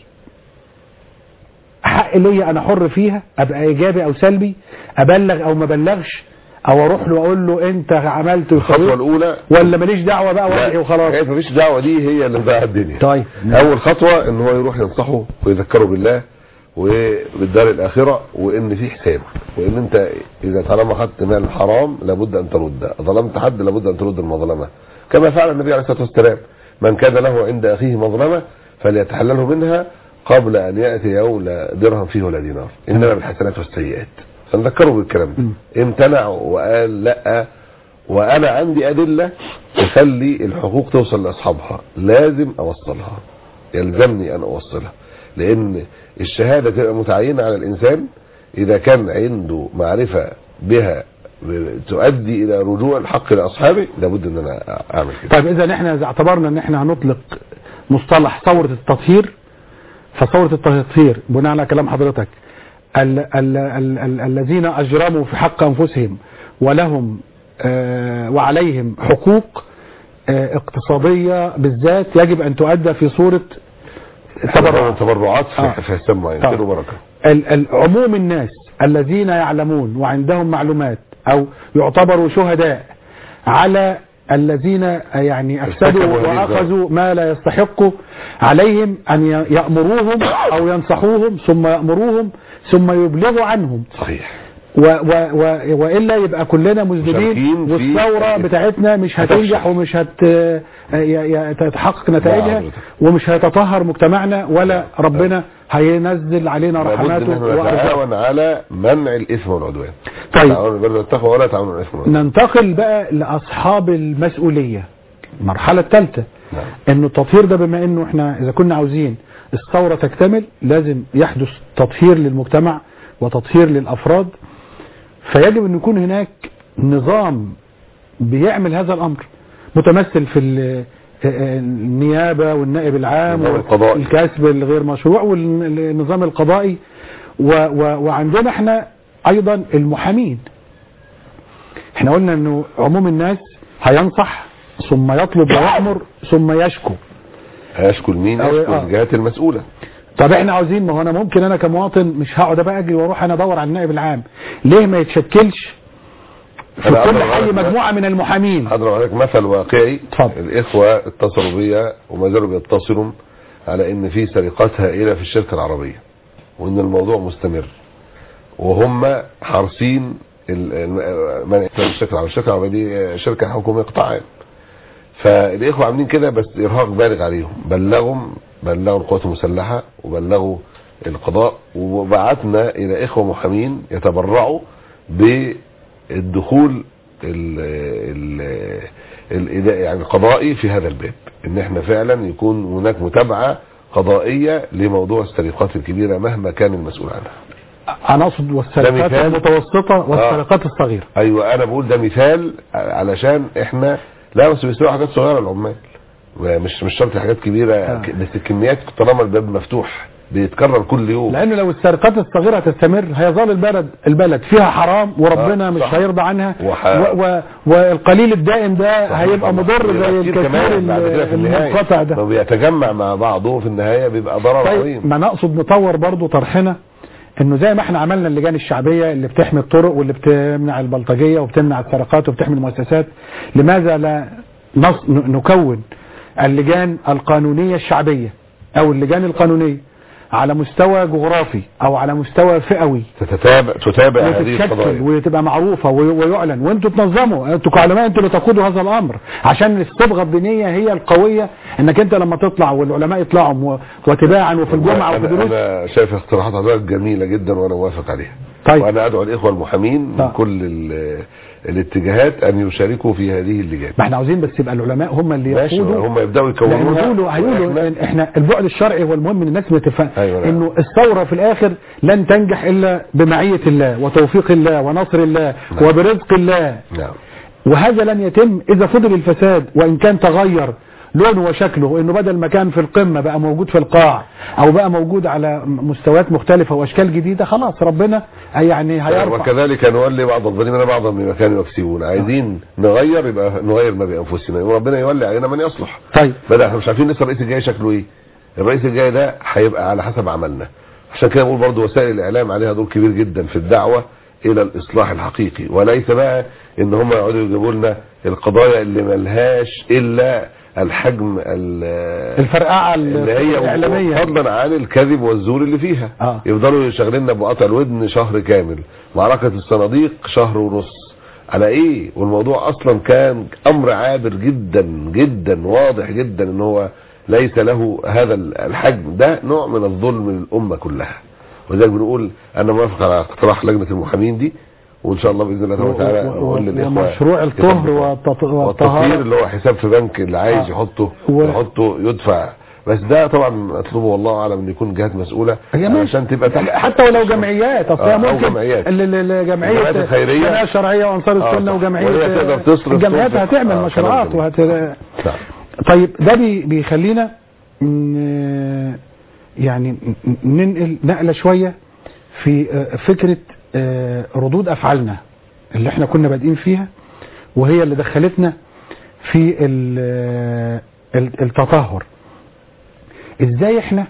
حق ليا أنا حر فيها أبقى إيجابي أو سلبي أبلغ أو ما بلغش أو أروح له أقول له أنت عملت الخطوه وسويت الاولى ولا ماليش دعوة بقى وادعي وخلاص هي مفيش دعوه دي هي اللي مضيعه الدنيا طيب اول خطوه ان هو يروح ينصحه ويذكره بالله وبالدار الاخره وان في حساب وان انت اذا طالما خدت مال حرام لابد ان ترد ظلمت حد لابد ان ترد المظلمه كما فعل النبي عليه الصلاه والسلام من كان له عند اخيه مظلمه فليتحلله منها قبل ان ياتي يوم لا درهم فيه ولا دينار انما بالحسنات والسيئات فنذكره بالكلام ده امتنع وقال لا وانا عندي ادله تخلي الحقوق توصل لاصحابها لازم اوصلها يلزمني ان اوصلها لان الشهاده تبقى متعينه على الانسان اذا كان عنده معرفه بها تؤدي الى رجوع الحق لاصحابه لابد ان انا اعمل كده طيب اذا احنا اذا اعتبرنا ان احنا هنطلق مصطلح ثورة التطهير فثورة التطهير بناء على كلام حضرتك ال ال ال ال الذين اجرموا في حق انفسهم ولهم آه وعليهم حقوق آه اقتصادية بالذات يجب ان تؤدى في صورة تبرع تبرعات في آه. في حساب معين طبعا. خير وبركه ال- ال- عموم الناس الذين يعلمون وعندهم معلومات او يعتبروا شهداء على الذين يعني افسدوا ارتكبوا هذه واخذوا ما لا يستحق عليهم ان ي- يامروهم او ينصحوهم ثم يامروهم ثم يبلغوا عنهم صحيح و و و والا يبقى كلنا مذنبين مشاركين في والثوره التغيير. بتاعتنا مش هتفشل. هتنجح ومش هت ي- ي- تتحقق نتائجها حضرتك. ومش هيتطهر مجتمعنا ولا ربنا هينزل علينا لابد ان رحماته احنا وارزاقه نتعاون على منع الاثم والعدوان طيب. تعاون البر والتقوى ولا تعاون على الاثم والعدوان ننتقل بقى لاصحاب المسؤوليه المرحله الثالثه نعم. انه التطهير ده بما انه احنا اذا كنا عاوزين الثوره تكتمل لازم يحدث تطهير للمجتمع وتطهير للافراد فيجب ان يكون هناك نظام بيعمل هذا الامر متمثل في ال- النيابه والنائب العام النظام القضائي. والكسب الغير مشروع والنظام القضائي و و وعندنا احنا ايضا المحامين احنا قلنا انه عموم الناس هينصح ثم يطلب ويأمر ثم يشكو هيشكو مين أو- يشكو آه. الجهات المسؤولة طب احنا عاوزين ما هو انا ممكن انا كمواطن مش هقعد بقى اجري واروح انا ادور على النائب العام ليه ما يتشكلش في أنا كل أضرب حي عليك- مجموعه من المحامين اضرب عليك مثل واقعي اتفضل. الاخوة اتصلوا بيا وما زالوا بيتصلوا على ان في سرقات هائلة في الشركة العربية وان الموضوع مستمر وهم حارسين ال- ال- منع الشركة العربية الشركة العربية دي شركة حكومية قطاع عام فالاخوة عاملين كده بس ارهاق بالغ عليهم بلغهم بلغوا القوات المسلحة وبلغوا القضاء وبعتنا الى اخوة محامين يتبرعوا بالدخول ال ال ال يعني القضائي في هذا الباب ان احنا فعلا يكون هناك متابعة قضائية لموضوع السرقات الكبيرة مهما كان المسؤول عنها انا اقصد والسرقات مثال. المتوسطه والسرقات الصغيره ايوه انا بقول ده مثال علشان احنا لا بس بيسرقوا حاجات صغيره العمال مش مش شرط حاجات كبيره آه. بس الكميات طالما الباب مفتوح بيتكرر كل يوم لانه لو السرقات الصغيره تستمر هيظل البلد البلد فيها حرام وربنا آه، مش صح. هيرضى عنها وح- و و والقليل الدائم ده صح هيبقى طبعا. مضر زي بيبقى كتير الكثير كمان بعد كده في النهاية. المنقطع ده لو بيتجمع مع بعضه في النهايه بيبقى ضرر طيب عظيم ما نقصد نطور برضو طرحنا انه زي ما احنا عملنا اللجان الشعبيه اللي بتحمي الطرق واللي بتمنع البلطجيه وبتمنع السرقات وبتحمي المؤسسات لماذا لا نص ن- نكون اللجان القانونيه الشعبيه او اللجان القانونيه على مستوى جغرافي او على مستوى فئوي تتتابع تتابع هذه وتتشكل القضايا وتبقى معروفه وي- ويعلن وانتوا تنظموا انتوا كعلماء انتوا اللي تقودوا هذا الامر عشان الصبغه الدينيه هي القويه انك انت لما تطلع والعلماء يطلعوا و- وتباعا وفي الجمعه وفي أنا, الدروس انا شايف اقتراحات حضرتك جميله جدا وانا موافق عليها طيب. وانا ادعو الاخوه المحامين من طيب. كل ال- الاتجاهات ان يشاركوا في هذه اللجان ما احنا عاوزين بس يبقى العلماء هم اللي ماشي يقودوا هم يبداوا لان يكونوها هيقولوا هيقولوا وإحنا- إن احنا البعد الشرعي هو المهم ان الناس بتفهم أيوة نعم. انه الثوره في الاخر لن تنجح الا بمعيه الله وتوفيق الله ونصر الله نعم. وبرزق الله نعم وهذا لن يتم اذا فضل الفساد وان كان تغير لونه وشكله انه بدل ما كان في القمه بقى موجود في القاع او بقى موجود على مستويات مختلفه واشكال جديده خلاص ربنا يعني هيرفع وكذلك نولي بعض الظالمين بعضا بما كانوا يكسبون عايزين نغير يبقى نغير ما بانفسنا وربنا يولي علينا من يصلح طيب بدأ احنا مش عارفين لسه الرئيس الجاي شكله ايه الرئيس الجاي ده هيبقى على حسب عملنا عشان كده بقول برضو وسائل الاعلام عليها دور كبير جدا في الدعوه الى الاصلاح الحقيقي وليس بقى ان هم يقعدوا يجيبوا لنا القضايا اللي ملهاش الا الحجم ال- الفرقعه اللي هي الاعلاميه فضلا عن الكذب والزور اللي فيها آه. يفضلوا يشغلنا بقطع الودن شهر كامل معركة الصناديق شهر ونص على ايه والموضوع اصلا كان امر عابر جدا جدا واضح جدا ان هو ليس له هذا الحجم ده نوع من الظلم للامة كلها ولذلك بنقول انا موافق على اقتراح لجنة المحامين دي وان شاء الله باذن الله تبارك وتعالى و- و- نقول للاخوه ومشروع الطهر يطبقوا. والتط- والتطهير والطهارة. اللي هو حساب في بنك اللي عايز آه. يحطه و- يحطه يدفع بس ده طبعا اطلبه والله اعلم ان يكون جهات مسؤوله هي ماشي. عشان تبقى تحت حتى ولو جمعيات اصل آه، هي أو ممكن جمعيات. ال- ال- ال- الجمعيات جمعيه الخيرية. الجمعيه الشرعيه وانصار آه، السنه صح. وجمعيه وهي تقدر تصرف الجمعيات تنفق. هتعمل آه، مشروعات كلام وهت نعم. طيب ده بي- بيخلينا ن- يعني ن- ننقل نقله شويه في آه، فكره آه، ردود افعالنا اللي احنا كنا بادئين فيها وهي اللي دخلتنا في ال- ال- التطهر ازاي احنا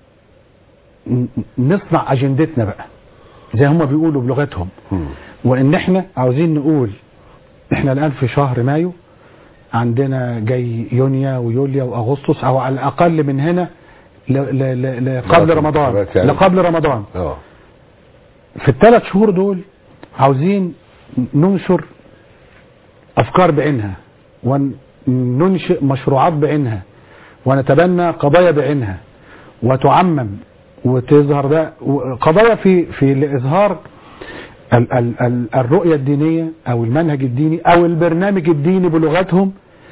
ن- نصنع اجندتنا بقى زي هم بيقولوا بلغتهم مم. وان احنا عاوزين نقول احنا الان في شهر مايو عندنا جاي يونيو ويوليو واغسطس او على الاقل من هنا ل- ل- ل- لقبل مرات رمضان الانتخابات يعني. لقبل رمضان اه في الثلاث شهور دول عاوزين ننشر افكار بعينها وننشئ مشروعات بعينها ونتبنى قضايا بعينها وتعمم وتظهر ده قضايا في في لاظهار ال ال ال الرؤيه الدينيه او المنهج الديني او البرنامج الديني بلغتهم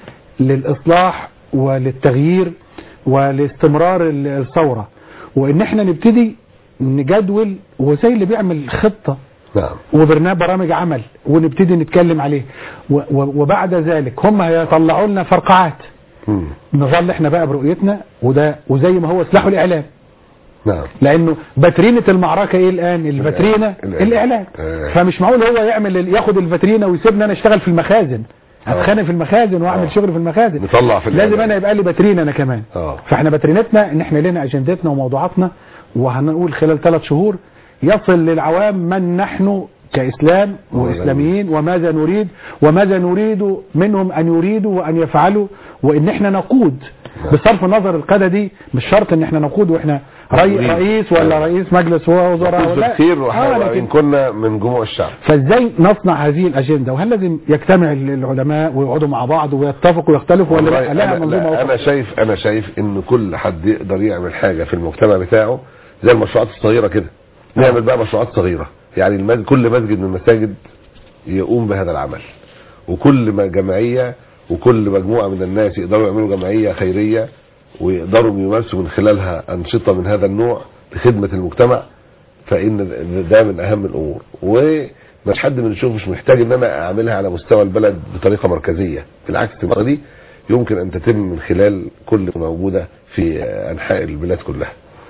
للاصلاح وللتغيير ولاستمرار ال- الثوره وان احنا نبتدي نجدول وزي اللي بيعمل خطه نعم وبرنامج برامج عمل ونبتدي نتكلم عليه و- و- وبعد ذلك هم هيطلعوا لنا فرقعات مم. نظل احنا بقى برؤيتنا وده وزي ما هو سلاح الاعلام نعم لانه باترينه المعركه ايه الان الفاترينه الإعلام. الاعلام آه. فمش معقول هو يعمل ال- ياخد الفاترينه ويسيبني انا اشتغل في المخازن اتخانق في المخازن واعمل آه. شغل في المخازن نطلع في لازم الإعلام. انا يبقى لي باترينه انا كمان اه فاحنا باترينتنا ان احنا لنا اجندتنا وموضوعاتنا وهنقول خلال ثلاث شهور يصل للعوام من نحن كإسلام وإسلاميين وماذا نريد وماذا نريد منهم أن يريدوا وأن يفعلوا وإن احنا نقود بصرف النظر القادة دي مش شرط ان احنا نقود واحنا ري نريد. رئيس ولا آه. رئيس مجلس وزراء نفوز ولا بالخير آه وإن لكن كنا من جموع الشعب فازاي نصنع هذه الاجنده وهل لازم يجتمع العلماء ويقعدوا مع بعض ويتفقوا ويختلفوا ولا والله لا لها أنا, منظومه لا أخرى؟ انا شايف انا شايف ان كل حد يقدر يعمل حاجه في المجتمع بتاعه زي المشروعات الصغيره كده نعمل بقى مشروعات صغيره يعني المسجد كل مسجد من المساجد يقوم بهذا العمل وكل ما جمعيه وكل مجموعه من الناس يقدروا يعملوا جمعيه خيريه ويقدروا يمارسوا من خلالها انشطه من هذا النوع لخدمه المجتمع فان ده من اهم الامور ومش حد من الشغل مش محتاج ان انا اعملها على مستوى البلد بطريقه مركزيه بالعكس المرة دي يمكن ان تتم من خلال كل موجوده في انحاء البلاد كلها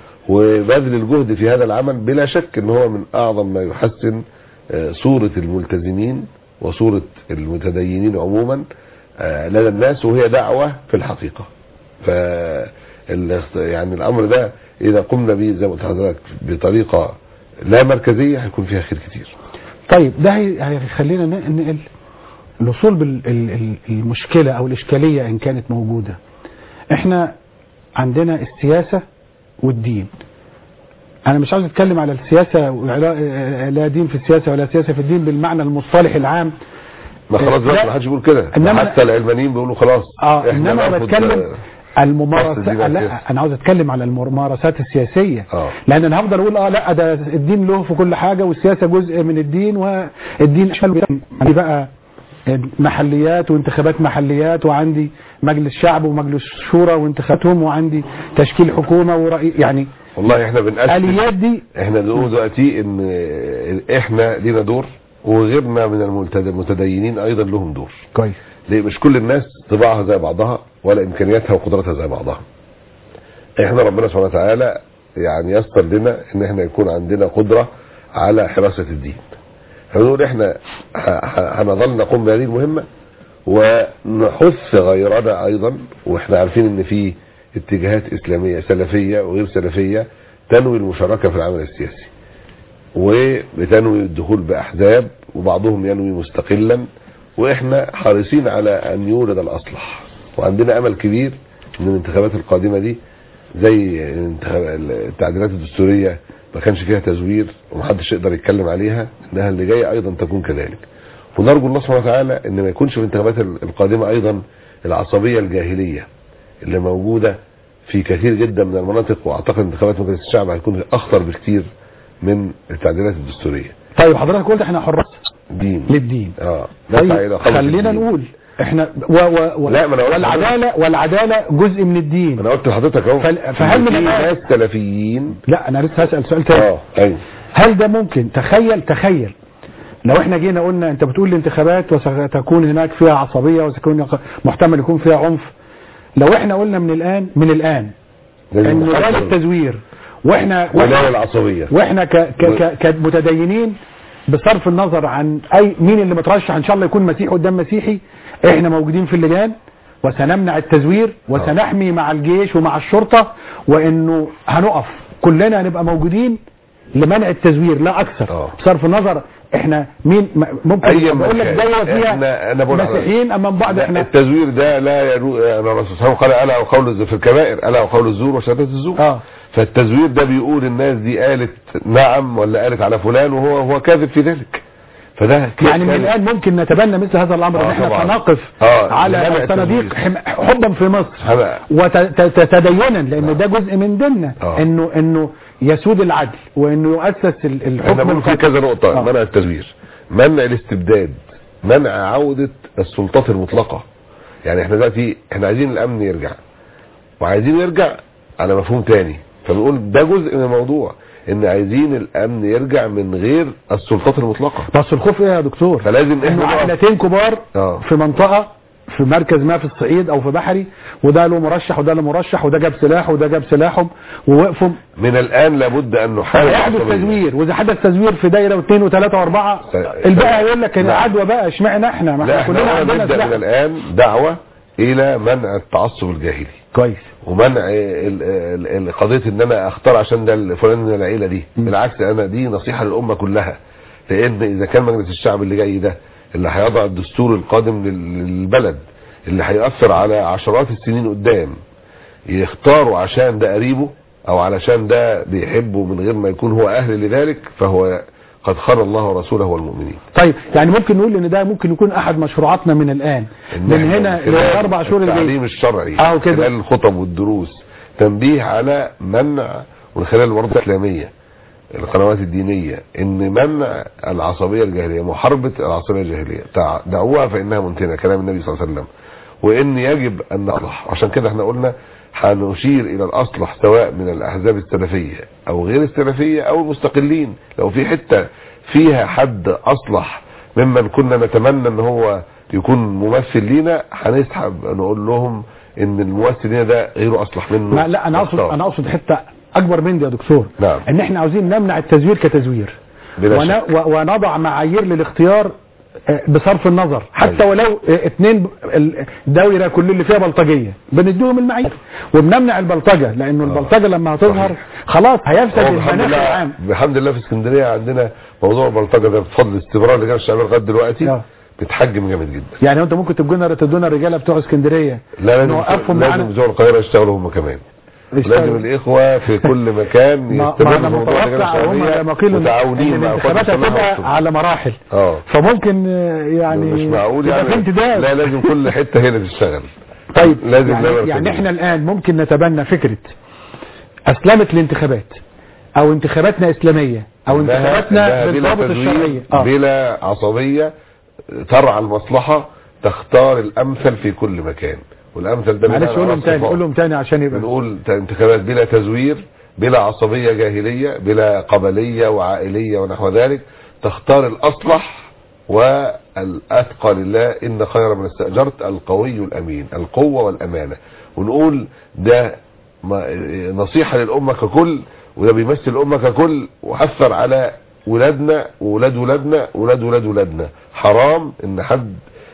وبذل الجهد في هذا العمل بلا شك ان هو من اعظم ما يحسن آه، صوره الملتزمين وصوره المتدينين عموما آه، لدى الناس وهي دعوه في الحقيقه ف يعني الامر ده اذا قمنا به زي ما قلت لحضرتك بطريقه لا مركزيه هيكون فيها خير كتير طيب ده هي- هيخلينا ننقل الوصول بالمشكلة أو الإشكالية إن كانت موجودة إحنا عندنا السياسة والدين أنا مش عاوز أتكلم على السياسة ولا لا دين في السياسة ولا سياسة في الدين بالمعنى المصطلح العام ما خلاص لا. دلوقتي ما حدش بيقول كده ده إنما- حتى العلمانيين بيقولوا خلاص اه إحنا انما ناخد- بتكلم فصل الممارسات دي بقى لا سياسة. انا عاوز اتكلم على الممارسات السياسيه اه لان انا هفضل اقول اه لا ده الدين له في كل حاجه والسياسه جزء من الدين والدين شمل عندي بقى محليات وانتخابات محليات وعندي مجلس شعب ومجلس شورى وانتخاباتهم وعندي تشكيل حكومه ورئيس يعني والله احنا بنقسم اليات دي احنا بنقول دلوقتي ان احنا لينا دور وغيرنا من الملتد- المتدينين ايضا لهم دور كويس ليه مش كل الناس طباعها زي بعضها ولا امكانياتها وقدراتها زي بعضها احنا ربنا سبحانه وتعالى يعني يسر لنا ان احنا يكون عندنا قدرة على حراسة الدين فنقول احنا ه- ه- هنظل نقوم بهذه المهمة ونحث غيرنا ايضا واحنا عارفين ان في اتجاهات اسلامية سلفية وغير سلفية تنوي المشاركة في العمل السياسي وبتنوي الدخول باحزاب وبعضهم ينوي مستقلا واحنا حريصين على ان يولد الاصلح وعندنا امل كبير ان الانتخابات القادمه دي زي الانتخاب- التعديلات الدستوريه ما كانش فيها تزوير ومحدش يقدر يتكلم عليها انها اللي جايه ايضا تكون كذلك ونرجو الله سبحانه وتعالى ان ما يكونش في الانتخابات القادمه ايضا العصبيه الجاهليه اللي موجوده في كثير جدا من المناطق واعتقد انتخابات مجلس الشعب هتكون اخطر بكثير من التعديلات الدستوريه طيب حضرتك قلت احنا حراس دين للدين اه نسعى طيب إلى خلق خلينا الدين. نقول احنا و و و لا، ما أنا قلت والعداله والعداله جزء من الدين انا قلت لحضرتك اهو فل- فهل من في الآن- ناس سلفيين لا انا لسه هسال سؤال تاني اه ايوه هل ده ممكن تخيل تخيل لو احنا جينا قلنا انت بتقول الانتخابات وستكون هناك فيها عصبيه وسيكون محتمل يكون فيها عنف لو احنا قلنا من الان من الان لازم ان لا نحضر للتزوير واحنا ولا واحنا, العصبيه واحنا ك ك ك كمتدينين بصرف النظر عن اي مين اللي مترشح ان شاء الله يكون مسيحي قدام مسيحي احنا موجودين في اللجان وسنمنع التزوير وسنحمي مع الجيش ومع الشرطه وانه هنقف كلنا هنبقى موجودين لمنع التزوير لا اكثر آه. بصرف النظر احنا مين م- ممكن أي بقول لك مكان. دايره إحنا- فيها أنا بقول لحضرتك. مسيحيين امام بعض لا، احنا التزوير ده لا يرو... أنا الرسول صلى الله عليه وسلم قال ألا وقول الز- في الكبائر ألا وقول الزور وشهادة الزور اه فالتزوير ده بيقول الناس دي قالت نعم ولا قالت على فلان وهو هو كاذب في ذلك فده يعني من الان ممكن نتبنى مثل هذا الامر ان آه، احنا طبعاً. سنقف آه، على لمنع الصناديق التزوير. حم- حبا في مصر هذا- وتدينا لان ده جزء من ديننا آه. انه انه يسود العدل وانه يؤسس ال- احنا الحكم بنقول في القضائي. كذا نقطة آه. منع التزوير منع الاستبداد منع عودة السلطات المطلقة يعني احنا دلوقتي احنا عايزين الامن يرجع وعايزين يرجع على مفهوم تاني فبنقول ده جزء من الموضوع ان عايزين الامن يرجع من غير السلطات المطلقة بس الخوف ايه يا دكتور فلازم انه احنا نقف- عائلتين كبار اه في منطقة في مركز ما في الصعيد او في بحري وده له مرشح وده له مرشح وده جاب سلاح وده جاب سلاحهم ووقفوا من الان لابد ان نحارب هيحدث العصبية. تزوير واذا حدث تزوير في دايره واثنين وثلاثه واربعه س- الباقي هيقول لك ان لا. عدوى بقى اشمعنى احنا ما لا احنا كلنا احنا عندنا نبدأ من سلاح الان دعوة الى منع التعصب الجاهلي كويس ومنع ال- ال- ال- قضيه ان انا اختار عشان ده الفلان من العيله دي م. بالعكس انا دي نصيحه للامه كلها لان اذا كان مجلس الشعب اللي جاي ده اللي هيضع الدستور القادم لل- للبلد اللي هيأثر على عشرات السنين قدام يختاروا عشان ده قريبه او علشان ده بيحبه من غير ما يكون هو اهل لذلك فهو قد خان الله ورسوله والمؤمنين طيب يعني ممكن نقول ان ده ممكن يكون احد مشروعاتنا من الان إن من إحنا هنا خلال للاربع شهور اللي التعليم جايين الشرعي اه وكده. خلال الخطب والدروس تنبيه على منع ومن خلال الورطة الإسلامية القنوات الدينية ان منع العصبية الجاهلية محاربة العصبية الجاهلية تع- دعوها فإنها منتنة كلام النبي صلى الله عليه وسلم وإن يجب أن نصلح عشان كده احنا قلنا هنشير إلى الأصلح سواء من الأحزاب السلفية أو غير السلفية أو المستقلين لو في حتة فيها حد أصلح ممن كنا نتمنى ان هو يكون ممثل لينا هنسحب نقول لهم ان الممثل لينا ده غيره اصلح منه ما لا انا اقصد نختار. انا اقصد حته اكبر من دي يا دكتور نعم. ان احنا عاوزين نمنع التزوير كتزوير بلا ون- شك. و- ونضع معايير للاختيار آه، بصرف النظر حتى أيوة. ولو آه، اتنين ب- ال- دايره كل اللي فيها بلطجيه بنديهم المعايير وبنمنع البلطجه لانه البلطجه لما هتظهر صحيح. خلاص هيفسد هو بحمد المناخ الله العام بحمد الله في اسكندريه عندنا موضوع البلطجه ده بفضل استمرار لجان الشعبيه لغايه دلوقتي آه. بيتحجم جامد جدا يعني انت ممكن تدونا تدونا الرجاله بتوع اسكندريه لا لازم نوقفهم لازم معانا بتوع القاهره يشتغلوا هم كمان يشتغلوا. لازم الاخوه في كل مكان ما ما يستمروا انا في موضوع لجان متوقع هم الشعبيه لما قيلوا إن- متعاونين ان مع القوات الانتخابات المسلحة هتبقى والشرطة. على مراحل اه فممكن آه، يعني مش معقول يبقى يعني في امتداد لا لازم كل حته هي اللي تشتغل طيب لازم يعني, نعمل يعني كده. احنا الان ممكن نتبنى فكرة اسلمت الانتخابات او انتخاباتنا اسلامية او إنها- انتخاباتنا إنها بلا بالضوابط تزوير، الشرعية اه بلا عصبية ترعى المصلحة تختار الامثل في كل مكان والامثل ده معلش بناء قول على لهم تاني الصفات. قول لهم تاني عشان يبقى بنقول ت- انتخابات بلا تزوير بلا عصبية جاهلية بلا قبلية وعائلية ونحو ذلك تختار الأصلح والأتقى لله إن خير من استأجرت القوي الأمين القوة والأمانة ونقول ده ما- نصيحة للأمة ككل وده بيمثل الأمة ككل وأثر على ولادنا وولاد ولادنا وولاد ولاد ولادنا حرام إن حد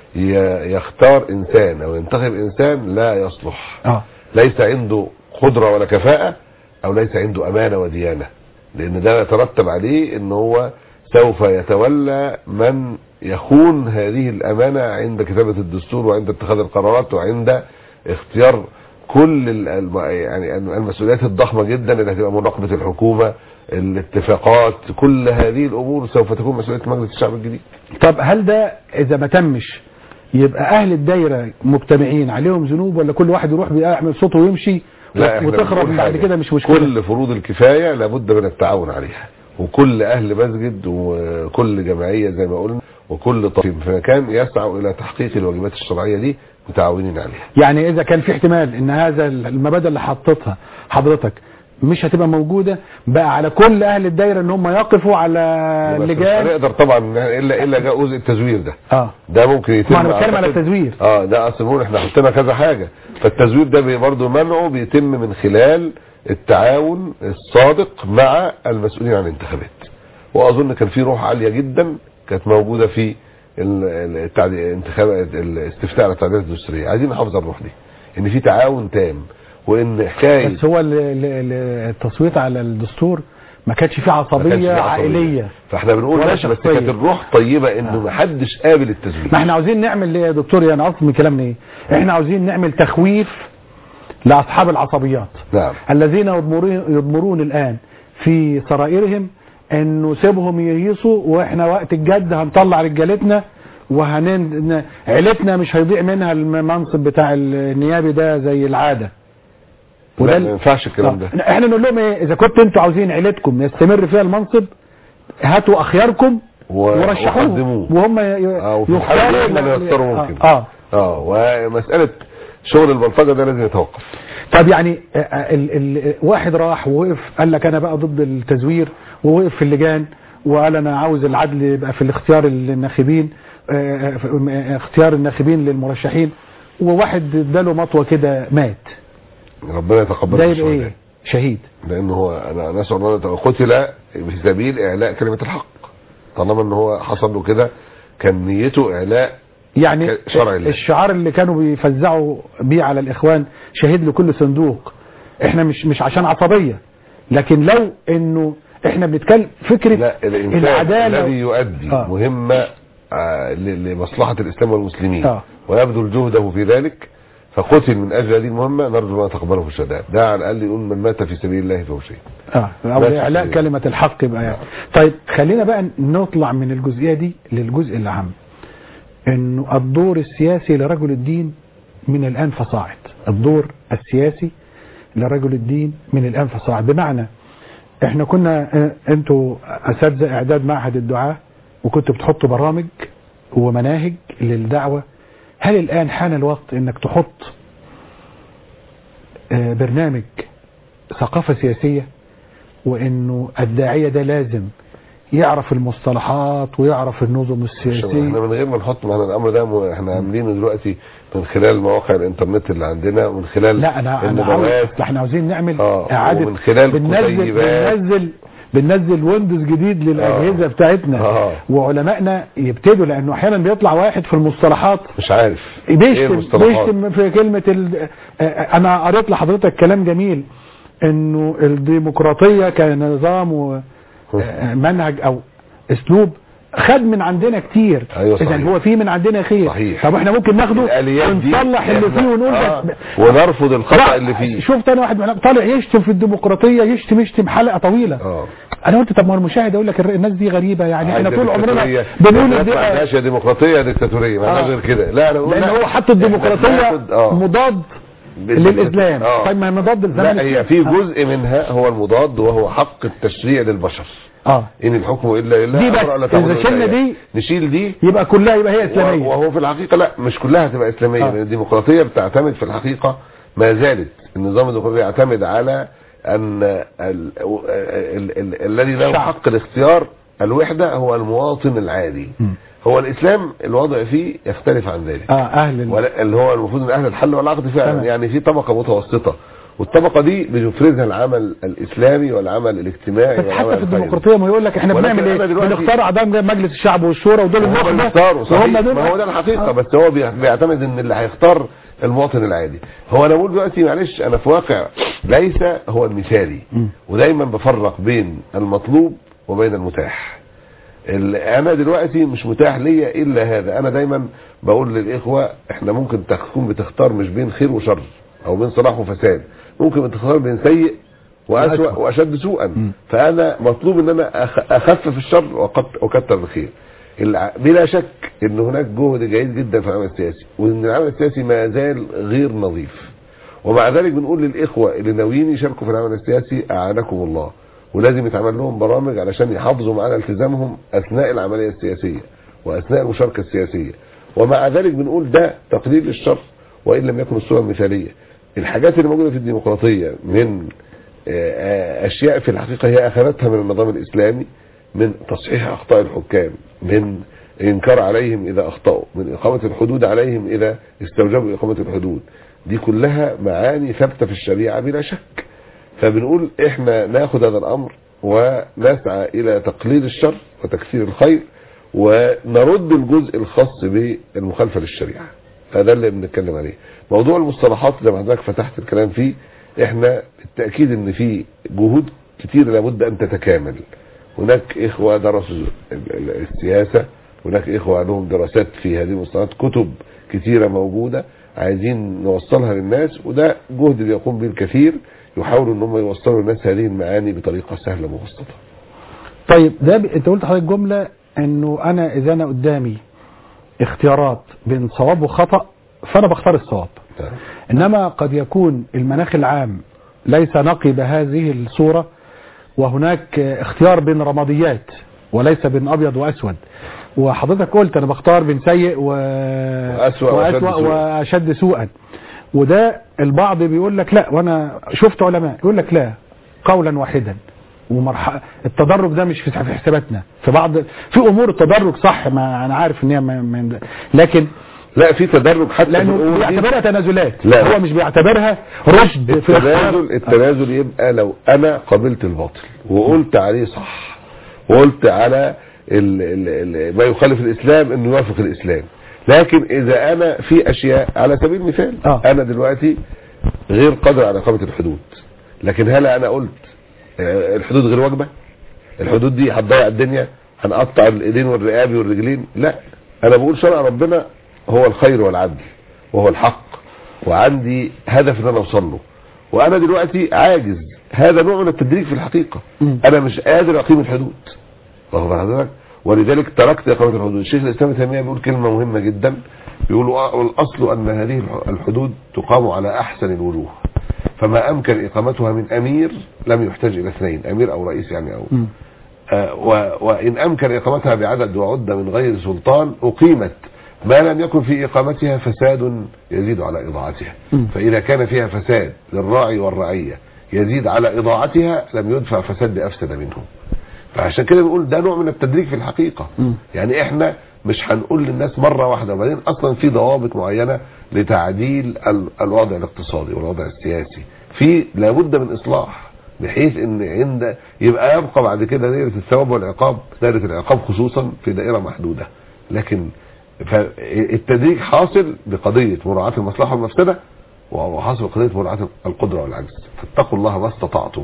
ي- يختار إنسان أو ينتخب إنسان لا يصلح اه ليس عنده قدرة ولا كفاءة او ليس عنده امانة وديانة لان ده يترتب عليه ان هو سوف يتولى من يخون هذه الامانة عند كتابة الدستور وعند اتخاذ القرارات وعند اختيار كل ال- الم- يعني المسؤوليات الضخمة جدا اللي هتبقى مراقبة الحكومة الاتفاقات كل هذه الامور سوف تكون مسؤولية مجلس الشعب الجديد طب هل ده اذا ما تمش يبقى اهل الدايرة مجتمعين عليهم ذنوب ولا كل واحد يروح بيعمل صوته ويمشي لا احنا وتخرب بنقول بعد حاجة. كده مش مشكلة كل فروض الكفاية لابد من التعاون عليها وكل اهل مسجد وكل جمعية زي ما قلنا وكل طبيب في مكان يسعوا الى تحقيق الواجبات الشرعية دي متعاونين عليها يعني اذا كان في احتمال ان هذا المبادئ اللي حطيتها حضرتك مش هتبقى موجودة بقى على كل اهل الدايرة ان هم يقفوا على بس مش اللجان هنقدر طبعا الا الا جاء جزء التزوير ده اه ده ممكن يتم ما انا بتكلم على أعتقد- التزوير اه ده اصل بنقول احنا حطينا كذا حاجة فالتزوير ده بي- برضه منعه بيتم من خلال التعاون الصادق مع المسؤولين عن الانتخابات واظن كان في روح عالية جدا كانت موجودة في ال- ال- التعدي- انتخابات الاستفتاء على التعديلات الدستورية عايزين نحافظ على الروح دي ان في تعاون تام وان حكاية بس هو ال- ال- ال- التصويت على الدستور ما كانش في ما كانش عصبيه في عصبية. عائليه فاحنا بنقول ولا ماشي بس شخصية. كانت الروح طيبه انه آه. ما حدش قابل التزوير ما احنا عاوزين نعمل ايه يا دكتور يعني اصل من كلامنا ايه احنا عاوزين نعمل تخويف لاصحاب العصبيات نعم الذين يضمرون يضمرون الان في سرائرهم انه سيبهم يهيصوا واحنا وقت الجد هنطلع رجالتنا وهن عيلتنا مش هيضيع منها المنصب بتاع النيابي ده زي العاده لا ما ينفعش الكلام ده آه. احنا نقول لهم ايه اذا كنتوا انتوا عاوزين عيلتكم يستمر فيها المنصب هاتوا اخياركم و- ورشحوهم وقدموه. وهم ي- اه وفي الحالة دي احنا اللي نختاروا آه، ممكن اه اه ومساله شغل البلطجه ده لازم يتوقف طب يعني آه، آه، ال ال واحد راح ووقف قال لك انا بقى ضد التزوير ووقف في اللجان وقال انا عاوز العدل يبقى في الاختيار الناخبين آه، آه، في- آه، اختيار الناخبين للمرشحين وواحد اداله مطوه كده مات ربنا يتقبل ده يبقى الشهداء. ايه شهيد لانه هو انا نسال الله أن قتل في سبيل اعلاء كلمه الحق طالما ان هو حصل له كده كان نيته اعلاء يعني ك- شرع الله. الشعار اللي كانوا بيفزعوا بيه على الاخوان شهيد لكل صندوق احنا مش مش عشان عصبيه لكن لو انه احنا بنتكلم فكره لا الانسان العداله الذي يؤدي آه. مهمه آه، ل- لمصلحه الاسلام والمسلمين آه. ويبذل جهده في ذلك فقتل من اجل هذه المهمه نرجو الله تقبله في الشهداء ده على الاقل يقول من مات في سبيل الله فهو شهيد اه او بس اعلاء كده. كلمه الحق يبقى يعني طيب خلينا بقى نطلع من الجزئيه دي للجزء الاهم انه الدور السياسي لرجل الدين من الان فصاعد الدور السياسي لرجل الدين من الان فصاعد بمعنى احنا كنا اه، انتوا اساتذه اعداد معهد الدعاء وكنتوا بتحطوا برامج ومناهج للدعوه هل الان حان الوقت انك تحط اه، برنامج ثقافه سياسيه وانه الداعيه ده لازم يعرف المصطلحات ويعرف النظم عشان السياسيه احنا من غير ما نحط معنا الامر ده م- احنا عاملينه دلوقتي من خلال مواقع الانترنت اللي عندنا ومن خلال لا انا انا عاوز الندوات احنا عاوزين نعمل آه، اعاده ومن خلال بننزل كتيبات. بننزل بننزل ويندوز جديد للاجهزه آه. بتاعتنا آه. وعلمائنا يبتدوا لانه احيانا بيطلع واحد في المصطلحات مش عارف ايه بيشتم المصطلحات بيشتم في كلمه ال... آه، آه، انا قريت لحضرتك كلام جميل انه الديمقراطيه كنظام ومنهج او اسلوب خد من عندنا كتير أيوة اذا صحيح. هو في من عندنا خير صحيح. طب احنا ممكن ناخده الآليات دي ونصلح اللي إحنا- فيه ونقول آه، بس ونرفض الخطأ لا، اللي فيه شفت انا واحد من طالع يشتم في الديمقراطيه يشتم يشتم حلقه طويله اه انا قلت طب ما هو المشاهد يقول لك الر- الناس دي غريبه يعني احنا عايزة طول عمرنا ديكتاتورية. بنقول الناس الدي- ما عندهاش يا ديمقراطيه يا ديكتاتوريه ما عندهاش آه. غير كده لا انا اقول لان لا. هو حط إحنا الديمقراطيه بناخد- آه. مضاد بال- للاسلام آه. طيب ما هي مضاد للزمان لا هي الإسلامي. في جزء منها هو المضاد وهو حق التشريع للبشر اه ان الحكم الا لله دي بس. أمر ألا إذا تعبدوا إلا شلنا إياه. دي نشيل دي يبقى كلها يبقى هي اسلاميه وهو في الحقيقه لا مش كلها هتبقى اسلاميه آه. لان الديمقراطيه بتعتمد في الحقيقه ما زالت النظام الديمقراطي يعتمد على ان ال- ال- ال- الذي له الشعب. حق الاختيار الوحده هو المواطن العادي مم. هو الاسلام الوضع فيه يختلف عن ذلك اه اهل ال- ولا اللي هو المفروض ان اهل الحل والعقد فعلا تمام. يعني في طبقه متوسطه والطبقه دي بيفرزها العمل الاسلامي والعمل الاجتماعي بس والعمل حتى في الخيري. الديمقراطيه ما يقول لك احنا ولكن بنعمل أنا ايه دلوقتي- بنختار اعضاء مجلس الشعب والشورى ودول هم اللي النخبه اختاروا صحيح وهم دول ما هو ده الحقيقه آه. بس هو بي- بيعتمد ان اللي هيختار المواطن العادي هو انا بقول دلوقتي معلش انا في واقع ليس هو المثالي مم. ودايما بفرق بين المطلوب وبين المتاح ال- انا دلوقتي مش متاح ليا الا هذا انا دايما بقول للاخوه احنا ممكن تكون بتختار مش بين خير وشر او بين صلاح وفساد ممكن بتختار بين سيء واسوأ وأسوأ. واشد سوءا مم. فانا مطلوب ان انا أخ- اخفف الشر وأقط- واكتر الخير الع- بلا شك ان هناك جهد جيد جدا في العمل السياسي وان العمل السياسي ما زال غير نظيف ومع ذلك بنقول للاخوه اللي ناويين يشاركوا في العمل السياسي اعانكم الله ولازم يتعمل لهم برامج علشان يحافظوا معانا التزامهم اثناء العمليه السياسيه واثناء المشاركه السياسيه ومع ذلك بنقول ده تقليل للشر وان لم يكن الصوره المثاليه الحاجات اللي موجوده في الديمقراطيه من آه، آه، اشياء في الحقيقه هي اخذتها من النظام الاسلامي من تصحيح اخطاء الحكام من انكار عليهم اذا اخطاوا من اقامه الحدود عليهم اذا استوجبوا اقامه الحدود دي كلها معاني ثابته في الشريعه بلا شك فبنقول احنا ناخد هذا الامر ونسعى الى تقليل الشر وتكثير الخير ونرد الجزء الخاص بالمخالفه للشريعه فده اللي بنتكلم عليه موضوع المصطلحات زي ما حضرتك فتحت الكلام فيه احنا بالتاكيد ان في جهود كتير لابد ان تتكامل هناك اخوة درسوا ال- ال- السياسة هناك اخوة عندهم دراسات في هذه المصطلحات كتب كتيرة موجودة عايزين نوصلها للناس وده جهد بيقوم به الكثير يحاولوا ان هم يوصلوا للناس هذه المعاني بطريقة سهلة مبسطة طيب ده ب... انت قلت حضرتك جمله انه انا اذا انا قدامي اختيارات بين صواب وخطا فانا بختار الصواب نعم. انما قد يكون المناخ العام ليس نقي بهذه الصوره وهناك اختيار بين رماديات وليس بين ابيض واسود وحضرتك قلت انا بختار بين سيء و... وأسوأ وأشد وأسوأ سوءا. واشد سوءا وده البعض بيقول لك لا وانا شفت علماء يقول لك لا قولا واحدا ومرحله التدرج ده مش في في حساباتنا في بعض في امور التدرج صح ما انا عارف ان هي ما- ما- لكن لا في تدرج حتى في لانه الأمور دي. بيعتبرها تنازلات لا. هو مش بيعتبرها رشد في اختيار التنازل التنازل يبقى لو انا قبلت الباطل وقلت عليه صح وقلت على ال ال ال ما يخالف الاسلام انه يوافق الاسلام لكن اذا انا في اشياء على سبيل المثال آه. انا دلوقتي غير قادر على اقامه الحدود لكن هل انا قلت آه، الحدود غير واجبه الحدود دي هتضيع الدنيا هنقطع الايدين والرقاب والرجلين لا انا بقول شرع ربنا هو الخير والعدل وهو الحق وعندي هدف ان انا اوصل له وانا دلوقتي عاجز هذا نوع من التدريج في الحقيقه مم. انا مش قادر اقيم الحدود واخد بال حضرتك ولذلك تركت اقامه الحدود الشيخ الاسلام ابن تيميه بيقول كلمه مهمه جدا بيقول والاصل ان هذه الح- الحدود تقام على احسن الوجوه فما امكن اقامتها من امير لم يحتاج الى اثنين امير او رئيس يعني او مم. آه، و- وإن أمكن إقامتها بعدد وعدة من غير سلطان أقيمت ما لم يكن في إقامتها فساد يزيد على إضاعتها مم. فإذا كان فيها فساد للراعي والرعية يزيد على إضاعتها لم يدفع فساد بأفسد منه فعشان كده بنقول ده نوع من التدريج في الحقيقة مم. يعني احنا مش هنقول للناس مرة واحدة وبعدين اصلا في ضوابط معينة لتعديل ال- الوضع الاقتصادي والوضع السياسي في لابد من اصلاح بحيث ان عند يبقى يبقى بعد كده دائرة الثواب والعقاب دائرة العقاب خصوصا في دائرة محدودة لكن فالتدريج حاصل بقضية مراعاة المصلحة والمفسدة وحاصل بقضية مراعاة القدرة والعجز فاتقوا الله ما استطعتم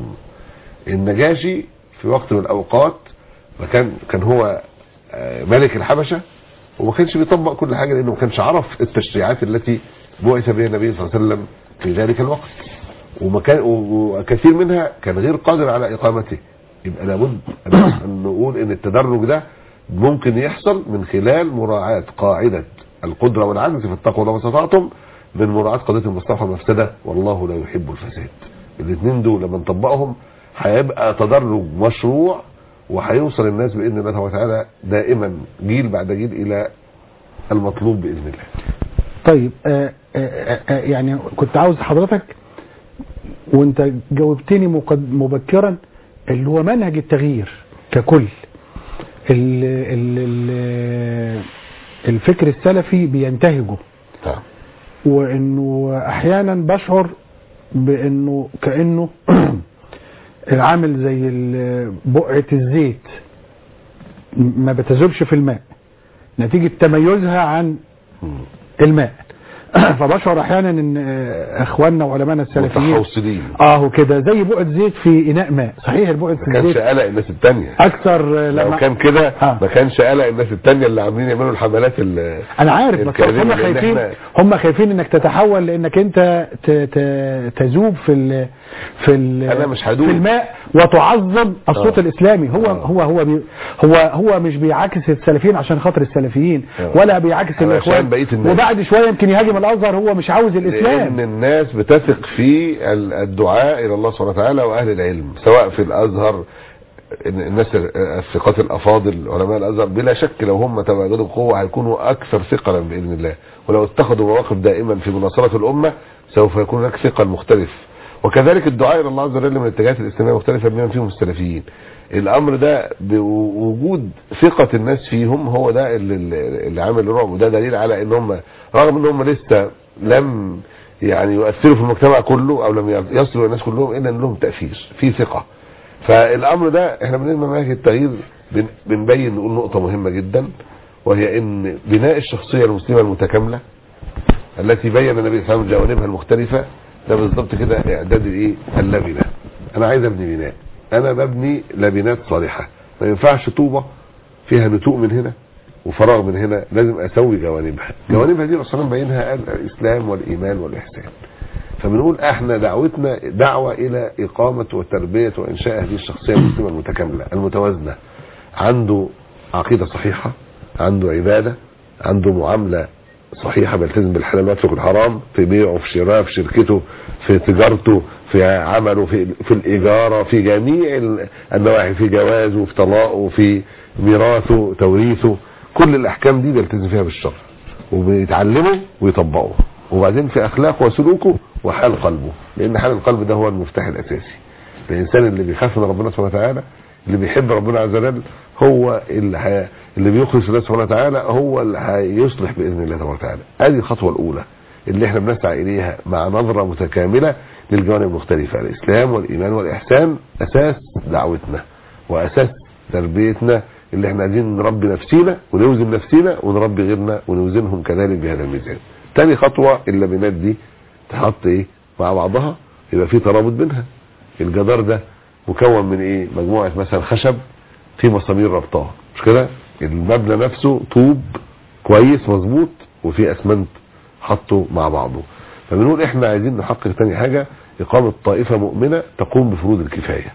النجاشي في وقت من الاوقات وكان كان هو آه، ملك الحبشه وما كانش بيطبق كل حاجه لانه ما كانش عرف التشريعات التي بعث بها النبي صلى الله عليه وسلم في ذلك الوقت وما كان و- وكثير منها كان غير قادر على اقامته يبقى لابد ان نقول ان التدرج ده ممكن يحصل من خلال مراعاة قاعدة القدرة والعجز فاتقوا الله ما استطعتم من مراعاة قضية المصلحة والمفسدة والله لا يحب الفساد الاثنين دول لما نطبقهم هيبقى تدرج مشروع وهيوصل الناس باذن الله وتعالى دائما جيل بعد جيل الى المطلوب باذن الله. طيب آه آه آه يعني كنت عاوز حضرتك وانت جاوبتني مقد- مبكرا اللي هو منهج التغيير ككل ال ال ال الفكر السلفي بينتهجه نعم. وانه احيانا بشعر بانه كانه عامل زي ال- بقعه الزيت ما بتذوبش في الماء نتيجه تميزها عن مم. الماء فبشعر احيانا ان آه، اخواننا وعلمائنا السلفيين متحوصلين اه كده زي بقعه زيت في اناء ماء صحيح البقعه ما كانش الزيت قلق الناس التانية اكثر آه، لو لما كان كده آه. ما كانش قلق الناس التانية اللي عاملين يعملوا الحملات ال- انا عارف بس الكاذبة هم لأن خايفين إحنا- هم خايفين انك تتحول لانك انت ت- ت- تذوب في ال في ال أنا مش هدوب. في الماء وتعظم الصوت آه. الاسلامي هو آه. هو هو بي هو هو مش بيعاكس السلفيين عشان خاطر السلفيين آه. ولا بيعاكس علشان الاخوان بقية الناس. وبعد شويه يمكن يهاجم الازهر هو مش عاوز لان الاسلام الناس بتثق في ال- الدعاء الى الله سبحانه وتعالى واهل العلم سواء في الازهر الناس الثقات الافاضل علماء الازهر بلا شك لو هم تواجدوا بقوه هيكونوا اكثر ثقلا باذن الله ولو اتخذوا مواقف دائما في مناصره الامه سوف يكون هناك ثقل مختلف وكذلك الدعاء الى الله عز وجل من الاتجاهات الاسلاميه مختلفه بما فيهم السلفيين الامر ده بوجود ثقه الناس فيهم هو ده اللي, اللي عامل الرعب وده دليل على ان هم رغم ان هم لسه لم يعني يؤثروا في المجتمع كله او لم يصلوا الناس كلهم الا ان لهم تاثير في ثقه فالامر ده احنا بنلم منهج التغيير بن- بنبين نقول نقطه مهمه جدا وهي ان بناء الشخصيه المسلمه المتكامله التي بين النبي صلى الله عليه وسلم جوانبها المختلفه ده بالظبط كده اعداد الايه اللبنه انا عايز ابني بناء انا ببني لبنات صالحه ما ينفعش طوبه فيها نتوء من هنا وفراغ من هنا لازم اسوي جوانبها جوانبها دي الرسول بينها قال الاسلام والايمان والاحسان فبنقول احنا دعوتنا دعوه الى اقامه وتربيه وانشاء هذه الشخصيه المسلمه المتكامله المتوازنه عنده عقيده صحيحه عنده عباده عنده معامله صحيحه بيلتزم بالحلال ويترك الحرام في بيعه في شرائه في شركته في تجارته في عمله في في الاجاره في جميع ال- النواحي في جوازه في طلاقه في ميراثه توريثه كل الاحكام دي بيلتزم فيها بالشرع وبيتعلمه ويطبقه وبعدين في اخلاقه وسلوكه وحال قلبه لان حال القلب ده هو المفتاح الاساسي الانسان اللي بيخاف من ربنا سبحانه وتعالى اللي بيحب ربنا عز وجل هو اللي, هي... اللي بيخلص الله سبحانه وتعالى هو اللي هيصلح باذن الله تبارك وتعالى ادي الخطوه الاولى اللي احنا بنسعى اليها مع نظره متكامله للجوانب المختلفه الاسلام والايمان والاحسان اساس دعوتنا واساس تربيتنا اللي احنا عايزين نربي نفسينا ونوزن نفسينا ونربي غيرنا ونوزنهم كذلك بهذا الميزان تاني خطوه اللبنات دي تحط ايه مع بعضها يبقى في ترابط بينها الجدار ده مكون من ايه مجموعه مثلا خشب في مسامير ربطها مش كده المبنى نفسه طوب كويس مظبوط وفي اسمنت حطه مع بعضه فبنقول احنا عايزين نحقق تاني حاجه اقامه طائفه مؤمنه تقوم بفروض الكفايه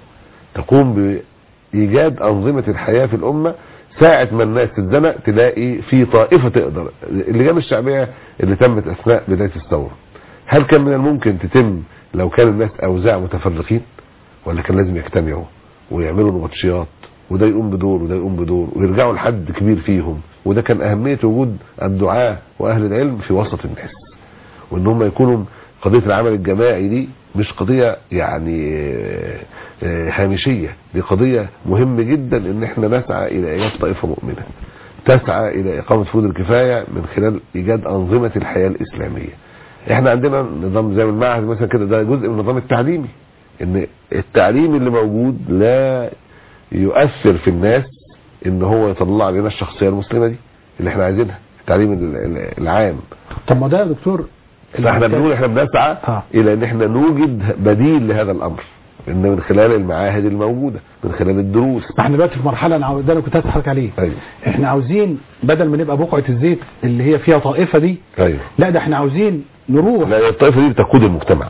تقوم بايجاد انظمه الحياه في الامه ساعة ما الناس تتزنق تلاقي في طائفة تقدر اللجان الشعبية اللي تمت أثناء بداية الثورة هل كان من الممكن تتم لو كان الناس أوزاع متفرقين ولا كان لازم يجتمعوا ويعملوا نبطشيات وده يقوم بدور وده يقوم بدور ويرجعوا لحد كبير فيهم وده كان أهمية وجود الدعاة وأهل العلم في وسط الناس وإن هم يكونوا قضية العمل الجماعي دي مش قضية يعني آه، آه، هامشية دي قضية مهم جدا ان احنا نسعى الى ايجاد طائفة مؤمنة تسعى الى اقامة فروض الكفاية من خلال ايجاد انظمة الحياة الاسلامية احنا عندنا نظام زي المعهد مثلا كده ده جزء من النظام التعليمي ان التعليم اللي موجود لا يؤثر في الناس ان هو يطلع لنا الشخصية المسلمة دي اللي احنا عايزينها التعليم ال- ال- العام طب ما ده يا دكتور فاحنا بنقول احنا بنسعى آه. الى ان احنا نوجد بديل لهذا الامر ان من خلال المعاهد الموجوده من خلال الدروس ما احنا دلوقتي في مرحله انا عاوز- ده انا كنت عايز احرك عليه ايوه احنا عاوزين بدل ما نبقى بقعه الزيت اللي هي فيها طائفه دي ايوه لا ده احنا عاوزين نروح لا الطائفه دي بتقود المجتمع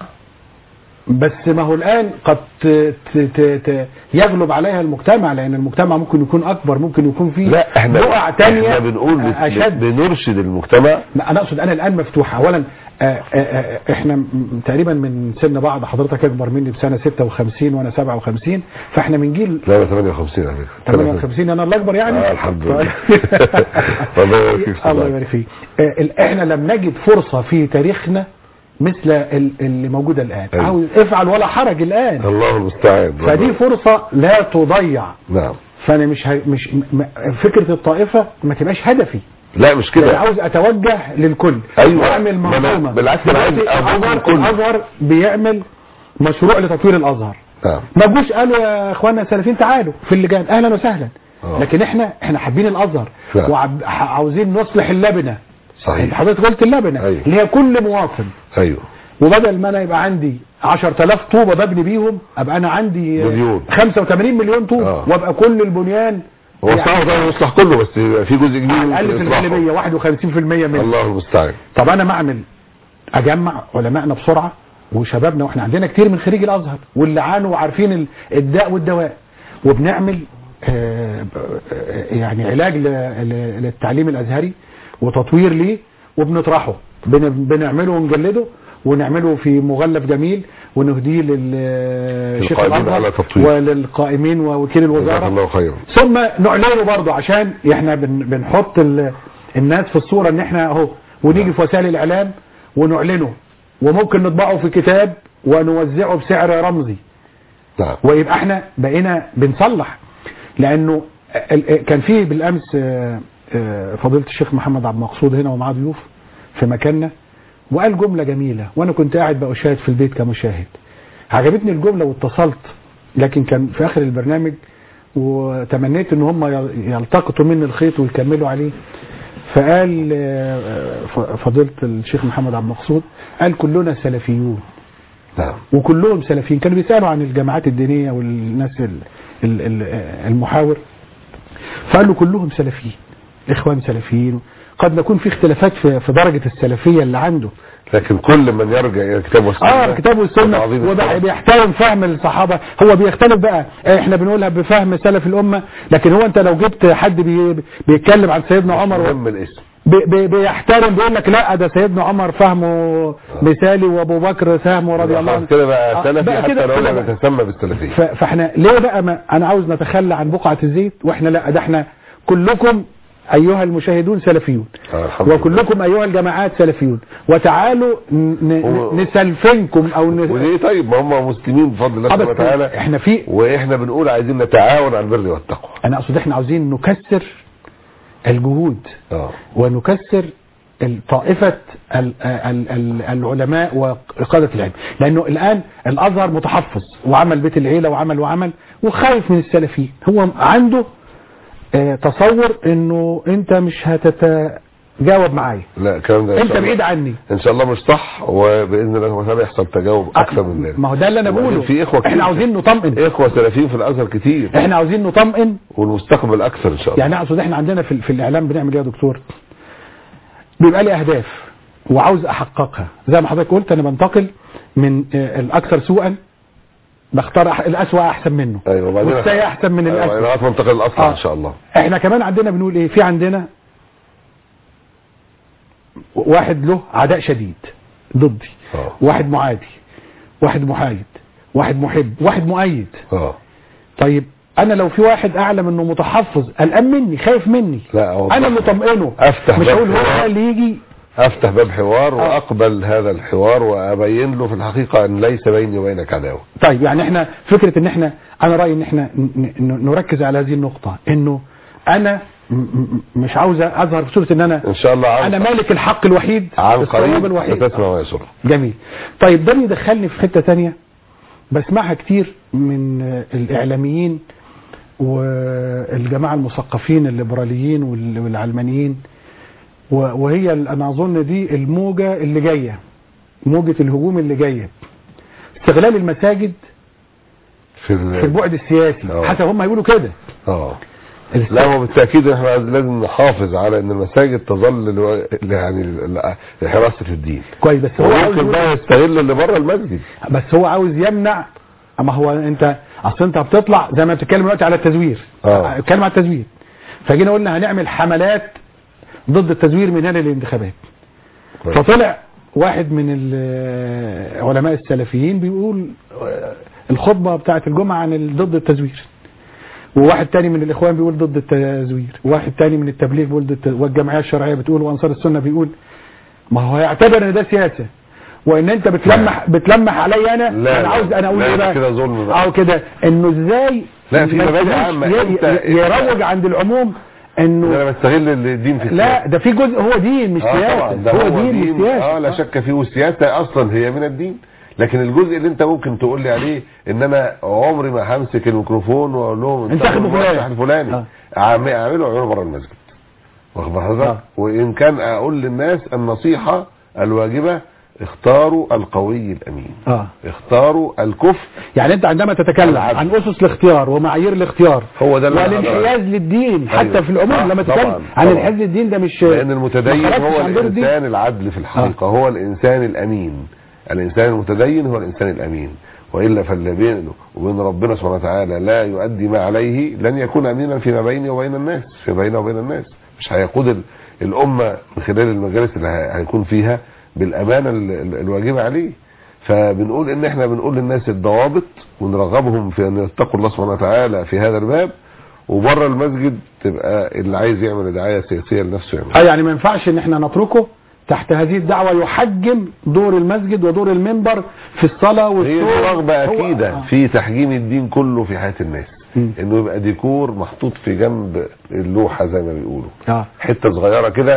بس ما هو الآن قد ت- ت- ت- ت- يغلب عليها المجتمع لأن المجتمع ممكن يكون أكبر ممكن يكون فيه لا احنا بقع تانية احنا بنقول بت- أشد بنرشد المجتمع لا، أنا أقصد أنا الآن مفتوحة أولا آه، آه، آه، إحنا م- تقريبا من سن بعض حضرتك أكبر مني بسنة 56 وأنا 57 فإحنا من جيل لا أنا 58 على فكره 58 أنا الأكبر يعني آه الحمد لله طيب. الله يبارك فيك الله يبارك فيك آه، ال- احنا لم نجد فرصة في تاريخنا مثل ال- اللي موجودة الآن أيوة. عاوز افعل ولا حرج الآن الله المستعان فدي فرصة لا تضيع نعم فانا مش ه... مش م... فكره الطائفه ما تبقاش هدفي لا مش انا كده عاوز اتوجه للكل أيوة. واعمل ما أنا- منظومه بالعكس أنا عايز دلوقتي أضم الازهر الكل. الازهر بيعمل مشروع لتطوير الازهر نعم ما جوش قالوا يا اخواننا السلفيين تعالوا في اللجان اهلا وسهلا آه. لكن احنا احنا حابين الازهر فعلا. وعاوزين نصلح اللبنه انت صحيح حضرتك قلت اللبنه أيوة. اللي هي كل مواطن ايوه وبدل ما انا يبقى عندي 10000 طوبه ببني بيهم ابقى انا عندي مليون. 85 مليون طوب آه. وابقى كل البنيان هو صعب طبعا يصلح كله بس يبقى في جزء كبير على الاقل في إصلاحه. الغالبيه 51% منه الله المستعان طب انا ما اعمل اجمع علمائنا بسرعه وشبابنا واحنا عندنا كتير من خريج الازهر واللي عانوا وعارفين ال- الداء والدواء وبنعمل آه، آه، يعني علاج ل- ل- للتعليم الازهري وتطوير ليه وبنطرحه بن- بنعمله ونجلده ونعمله في مغلف جميل ونهديه للشيخ للقائمين على الازهر تطوير. وللقائمين ووكيل جزاك الوزاره الله خيرا ثم نعلنه برضه عشان احنا بن بنحط ال- الناس في الصورة ان احنا اهو ونيجي في وسائل الاعلام ونعلنه وممكن نطبعه في كتاب ونوزعه بسعر رمزي نعم ويبقى احنا بقينا بنصلح لانه ال- ال- كان في بالامس آه، آه، فضيله الشيخ محمد عبد المقصود هنا ومعاه ضيوف في مكاننا وقال جمله جميله وانا كنت قاعد بشاهد في البيت كمشاهد عجبتني الجمله واتصلت لكن كان في اخر البرنامج وتمنيت ان هم يل- يلتقطوا مني الخيط ويكملوا عليه فقال آه، ف- فضيله الشيخ محمد عبد المقصود قال كلنا سلفيون نعم وكلهم سلفيين كانوا بيسالوا عن الجماعات الدينيه والناس ال- ال- ال- المحاور فقالوا كلهم سلفيين اخوان سلفيين قد نكون في اختلافات في في درجه السلفيه اللي عنده لكن كل من يرجع الى الكتاب والسنه اه الكتاب والسنه وتعظيم السلف. وبيحترم فهم الصحابه هو بيختلف بقى احنا بنقولها بفهم سلف الامه لكن هو انت لو جبت حد بي بيتكلم عن سيدنا عمر و- مهم الاسم بي- بي- بيحترم بيقول لك لا ده سيدنا عمر فهمه مثالي وابو بكر فهمه رضي الله عنه خلاص كده بقى آه، سلفي بقى حتى كده- لو كده لم بقى. يتسمى بالسلفيه ف- فاحنا ليه بقى ما انا عاوز نتخلى عن بقعه الزيت واحنا لا ده احنا كلكم ايها المشاهدون سلفيون آه، الحمد لله. وكلكم ايها الجماعات سلفيون وتعالوا ن- ن- هو- نسلفنكم او ن... وليه طيب ما هم مسلمين بفضل الله آه، سبحانه بس وتعالى احنا في واحنا بنقول عايزين نتعاون على البر والتقوى انا اقصد احنا عاوزين نكسر الجهود اه ونكسر طائفة ال- ال- ال- العلماء وقادة العلم لأنه الآن الأزهر متحفظ وعمل بيت العيلة وعمل وعمل وخايف من السلفيين هو عنده آه، تصور انه انت مش هتتجاوب معايا لا الكلام ده إن انت شاء الله- بعيد عني ان شاء الله مش صح وباذن الله سبحانه وتعالى يحصل تجاوب اكثر من ذلك ما هو ده اللي انا وبعدين بقوله في اخوه كتير احنا عاوزين نطمئن اخوه سلفيين في الازهر كتير احنا عاوزين نطمئن والمستقبل اكثر ان شاء الله يعني اقصد احنا عندنا في, في الاعلام بنعمل ايه يا دكتور بيبقى لي اهداف وعاوز احققها زي ما حضرتك قلت انا بنتقل من آه، الاكثر سوءا بختار أح- الاسوأ احسن منه ايوه وبعدين والسيء احسن من أيوة، الاسوأ لغايه ما ننتقل الاصلح آه. ان شاء الله احنا كمان عندنا بنقول ايه في عندنا واحد له عداء شديد ضدي اه واحد معادي واحد محايد واحد محب واحد مؤيد اه طيب انا لو في واحد اعلم انه متحفظ قلقان مني خايف مني لا أوضح. انا مطمئنه أفتح مش باب هقول هو حوار. اللي يجي افتح باب حوار آه. واقبل هذا الحوار وابين له في الحقيقه ان ليس بيني وبينك عداوه طيب يعني احنا فكرة ان احنا انا رأيي ان احنا ن- ن- نركز على هذه النقطة انه انا م- م- مش عاوز اظهر بصورة ان انا ان شاء الله عن, انا مالك الحق الوحيد عن الصواب قريب الوحيد ستسمع ما يسر جميل طيب ده بيدخلني في حتة تانية بسمعها كتير من آه، الاعلاميين والجماعة المثقفين الليبراليين وال- والعلمانيين و- وهي ال- انا اظن دي الموجة اللي جاية موجة الهجوم اللي جاية استغلال المساجد في, في ال... البعد السياسي آه. حسب هم يقولوا كده اه لا هو بالتاكيد احنا لازم نحافظ على ان المساجد تظل الو... يعني ال- لحراسه الدين كويس بس هو عاوز وممكن يقول- بقى يستغل اللي بره المسجد بس هو عاوز يمنع اما هو انت اصل انت بتطلع زي ما بتتكلم دلوقتي على التزوير آه. اتكلم على التزوير فجينا قلنا هنعمل حملات ضد التزوير من هنا للانتخابات كويس. فطلع واحد من ال- علماء السلفيين بيقول آه، الخطبة بتاعة الجمعة عن ال- ضد التزوير وواحد تاني من الإخوان بيقول ضد التزوير وواحد تاني من التبليغ بيقول ضد الت- والجمعية الشرعية بتقول وأنصار السنة بيقول ما هو هيعتبر ان ده سياسة وان انت بتلمح بتلمح عليا انا لا، انا عاوز انا اقول لا، ايه بقى كده ظلم بقى. او كده انه ازاي لا، في ما مبادئ يخلوش عامة. ي- أنت- ي- يروج عند العموم انه انا بستغل الدين في لا السياسة. ده في جزء هو دين مش آه سياسة طبعا ده هو دين مش سياسة اه لا شك فيه والسياسه اصلا هي من الدين لكن الجزء اللي انت ممكن تقول لي عليه ان انا عمري ما همسك الميكروفون واقول لهم انتخبوا فلان. المرشح الفلاني آه. أعم- اعمله اعمله بره المسجد واخد بال حضرتك آه. وان كان اقول للناس النصيحه الواجبه اختاروا القوي الامين اه اختاروا الكفء يعني انت عندما تتكلم العدل. عن اسس الاختيار ومعايير الاختيار هو ده اللي أنا والانحياز للدين حتى أيوة. في العموم آه، لما تتكلم طبعاً، عن طبعاً. الانحياز للدين ده مش لان المتدين ما خرجتش هو عن دور الدين. الانسان العدل في الحقيقه هو الانسان الامين الانسان المتدين هو الانسان الامين والا فاللي بينه وبين ربنا سبحانه وتعالى لا يؤدي ما عليه لن يكون امينا فيما بينه وبين الناس في بينه وبين الناس مش هيقود ال- الامه من خلال المجالس اللي هي- هيكون فيها بالامانه ال- ال- الواجبه عليه فبنقول ان احنا بنقول للناس الضوابط ونرغبهم في ان يتقوا الله سبحانه وتعالى في هذا الباب وبره المسجد تبقى اللي عايز يعمل دعايه سياسيه لنفسه يعمل اه يعني ما ينفعش ان احنا نتركه تحت هذه الدعوة يحجم دور المسجد ودور المنبر في الصلاة هي والصوم دي رغبة هو- أكيدة آه. في تحجيم الدين كله في حياة الناس مم. إنه يبقى ديكور محطوط في جنب اللوحة زي ما بيقولوا اه حتة صغيرة كده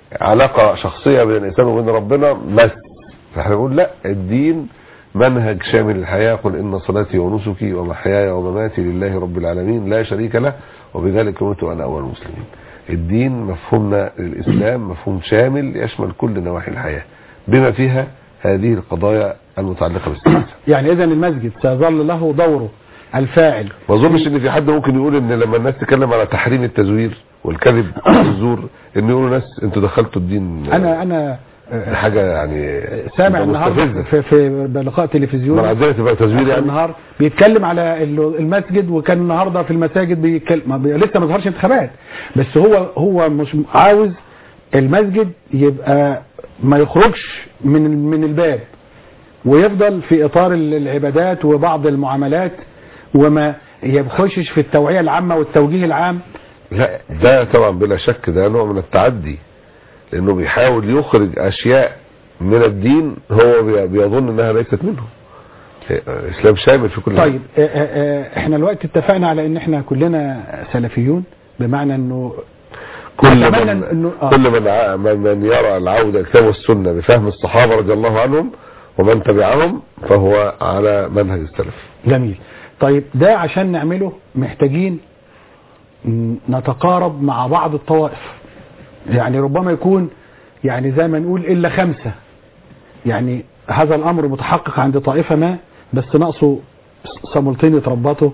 علاقة شخصية بين الإنسان وبين ربنا بس فاحنا بنقول لا الدين منهج شامل الحياة قل إن صلاتي ونسكي ومحياي ومماتي لله رب العالمين لا شريك له وبذلك أمرت أنا أول المسلمين الدين مفهومنا للإسلام مفهوم شامل يشمل كل نواحي الحياة بما فيها هذه القضايا المتعلقه بالسياسه يعني اذا المسجد سيظل له دوره الفاعل ما اظنش ان في حد ممكن يقول ان لما الناس تتكلم على تحريم التزوير والكذب والزور ان يقولوا ناس انتوا دخلتوا الدين انا انا دي حاجه يعني سامع النهارده مستفزة. في, في لقاء ما تلفزيوني عندنا تبقى تزوير آخر يعني النهار بيتكلم على ال- المسجد وكان النهارده في المساجد بيتكلم ما بي... لسه ما ظهرش انتخابات بس هو هو مش عاوز المسجد يبقى ما يخرجش من من الباب ويفضل في اطار ال- العبادات وبعض المعاملات وما يخشش في التوعيه العامه والتوجيه العام لا ده طبعا بلا شك ده نوع من التعدي لانه بيحاول يخرج اشياء من الدين هو بي- بيظن انها ليست منه الاسلام شامل في كل طيب آه، آه، آه، احنا الوقت اتفقنا على ان احنا كلنا سلفيون بمعنى انه كل أتمنى من إنه- آه. كل من ع- من, من يرى العوده الكتاب والسنه بفهم الصحابه رضي الله عنهم ومن تبعهم فهو على منهج السلف جميل طيب ده عشان نعمله محتاجين ن- نتقارب مع بعض الطوائف يعني ربما يكون يعني زي ما نقول إلا خمسة يعني هذا الأمر متحقق عند طائفة ما بس ناقصه صمولتين يتربطوا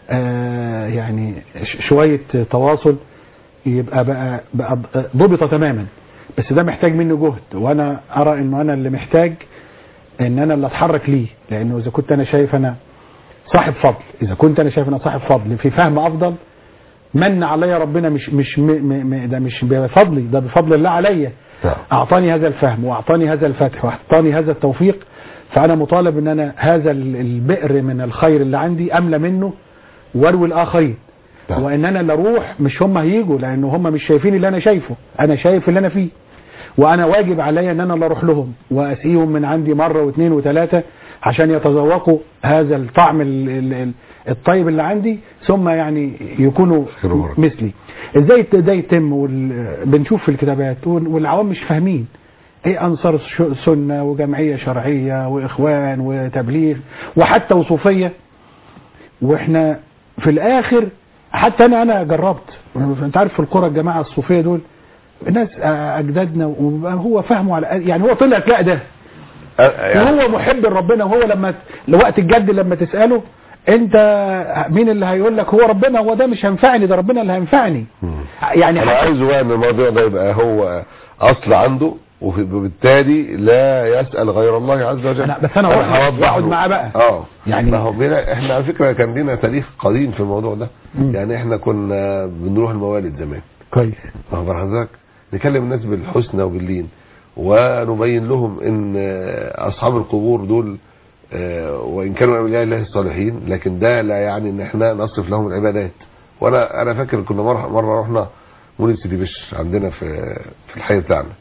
آه يعني ش- شوية تواصل يبقى بقى, بقى ضبط تماما بس ده محتاج مني جهد وانا ارى انه انا اللي محتاج ان انا اللي اتحرك ليه لانه اذا كنت انا شايف انا صاحب فضل اذا كنت انا شايف انا صاحب فضل في فهم افضل من عليا ربنا مش مش م م م ده مش بفضلي ده بفضل الله عليا نعم. اعطاني هذا الفهم واعطاني هذا الفتح واعطاني هذا التوفيق فانا مطالب ان انا هذا ال- البئر من الخير اللي عندي املى منه واروي الاخرين نعم. وان انا اللي اروح مش هم هيجوا لان هم مش شايفين اللي انا شايفه انا شايف اللي انا فيه وانا واجب عليا ان انا اللي اروح لهم واسقيهم من عندي مره واثنين وثلاثه عشان يتذوقوا هذا الطعم ال- ال- ال- الطيب اللي عندي ثم يعني يكونوا خير وبركة. مثلي ازاي ت- ده يتم وال... بنشوف في الكتابات وال- والعوام مش فاهمين ايه انصار الش- سنه وجمعيه شرعيه واخوان وتبليغ وحتى وصوفيه واحنا في الاخر حتى انا انا جربت انت عارف في القرى الجماعه الصوفيه دول الناس اجدادنا وبقى هو فهمه على يعني هو طلع تلاقي ده أ- يعني وهو محب لربنا وهو لما لوقت الجد لما تساله انت مين اللي هيقول لك هو ربنا هو ده مش هينفعني ده ربنا اللي هينفعني مم. يعني انا حتى عايزه بقى ان الموضوع ده يبقى هو اصل عنده وفي- وبالتالي لا يسأل غير الله عز وجل أنا- بس أنا أروح هوضح وأقعد له. معاه بقى. اه يعني- ما هو بينا احنا على فكره كان لنا تاريخ قديم في الموضوع ده مم. يعني احنا كنا بنروح الموالد زمان كويس واخد حضرتك نكلم الناس بالحسنى وباللين ونبين لهم ان آه، اصحاب القبور دول آه، وان كانوا اولياء الله الصالحين لكن ده لا يعني ان احنا نصرف لهم العبادات وانا انا فاكر كنا مره مره رحنا مولد سيدي بشر عندنا في في الحي بتاعنا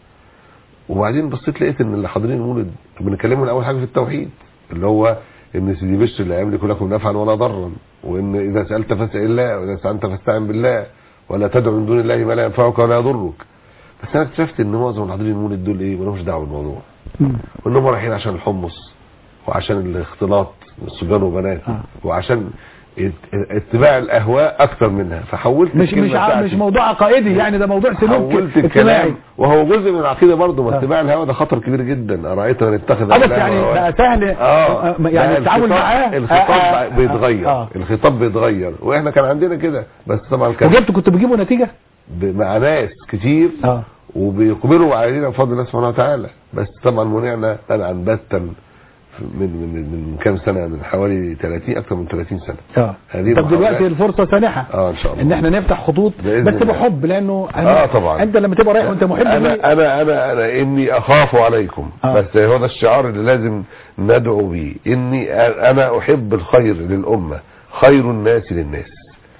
وبعدين بصيت لقيت ان اللي حاضرين المولد بنتكلموا اول حاجه في التوحيد اللي هو ان سيدي بشر لا يملك لكم نفعا ولا ضرا وان اذا سالت فاسال الله واذا استعنت فاستعن بالله ولا تدعو من دون الله ما لا ينفعك ولا يضرك بس انا اكتشفت ان معظم الحاضرين المولد دول ايه مالهمش دعوه بالموضوع مم. وانهم رايحين عشان الحمص وعشان الاختلاط صبيان وبنات آه. وعشان ات- اتباع الاهواء اكتر منها فحولت مش الكلمة مش ع- بتاعتي. مش موضوع عقائدي يعني ده موضوع سلوك حولت اجتماعي الكلام وهو جزء من العقيده برضه ما آه. اتباع الهوى ده خطر كبير جدا ارايت من اتخذ اه بس إلهه يعني هواه. بقى سهل اه آه، يعني لا، التعامل الخطاب- معاه الخطاب آه، آه، بيتغير آه. الخطاب بيتغير واحنا كان عندنا كده بس طبعا كان وجبت كنت بجيبوا نتيجه ب- مع ناس كتير اه وبيقبلوا علينا بفضل الله سبحانه وتعالى بس طبعا منعنا منعا باتا من من من من كام سنه من حوالي 30 اكثر من 30 سنه اه هذه طب دلوقتي محاولات. الفرصه سانحه اه ان شاء الله ان احنا نفتح خطوط بإذن بس الله. بحب لانه أنا- اه طبعا انت لما تبقى رايح وانت محب ليه؟ انا انا انا انا اني اخاف عليكم آه. بس هو ده الشعار اللي لازم ندعو به اني انا احب الخير للامه خير الناس للناس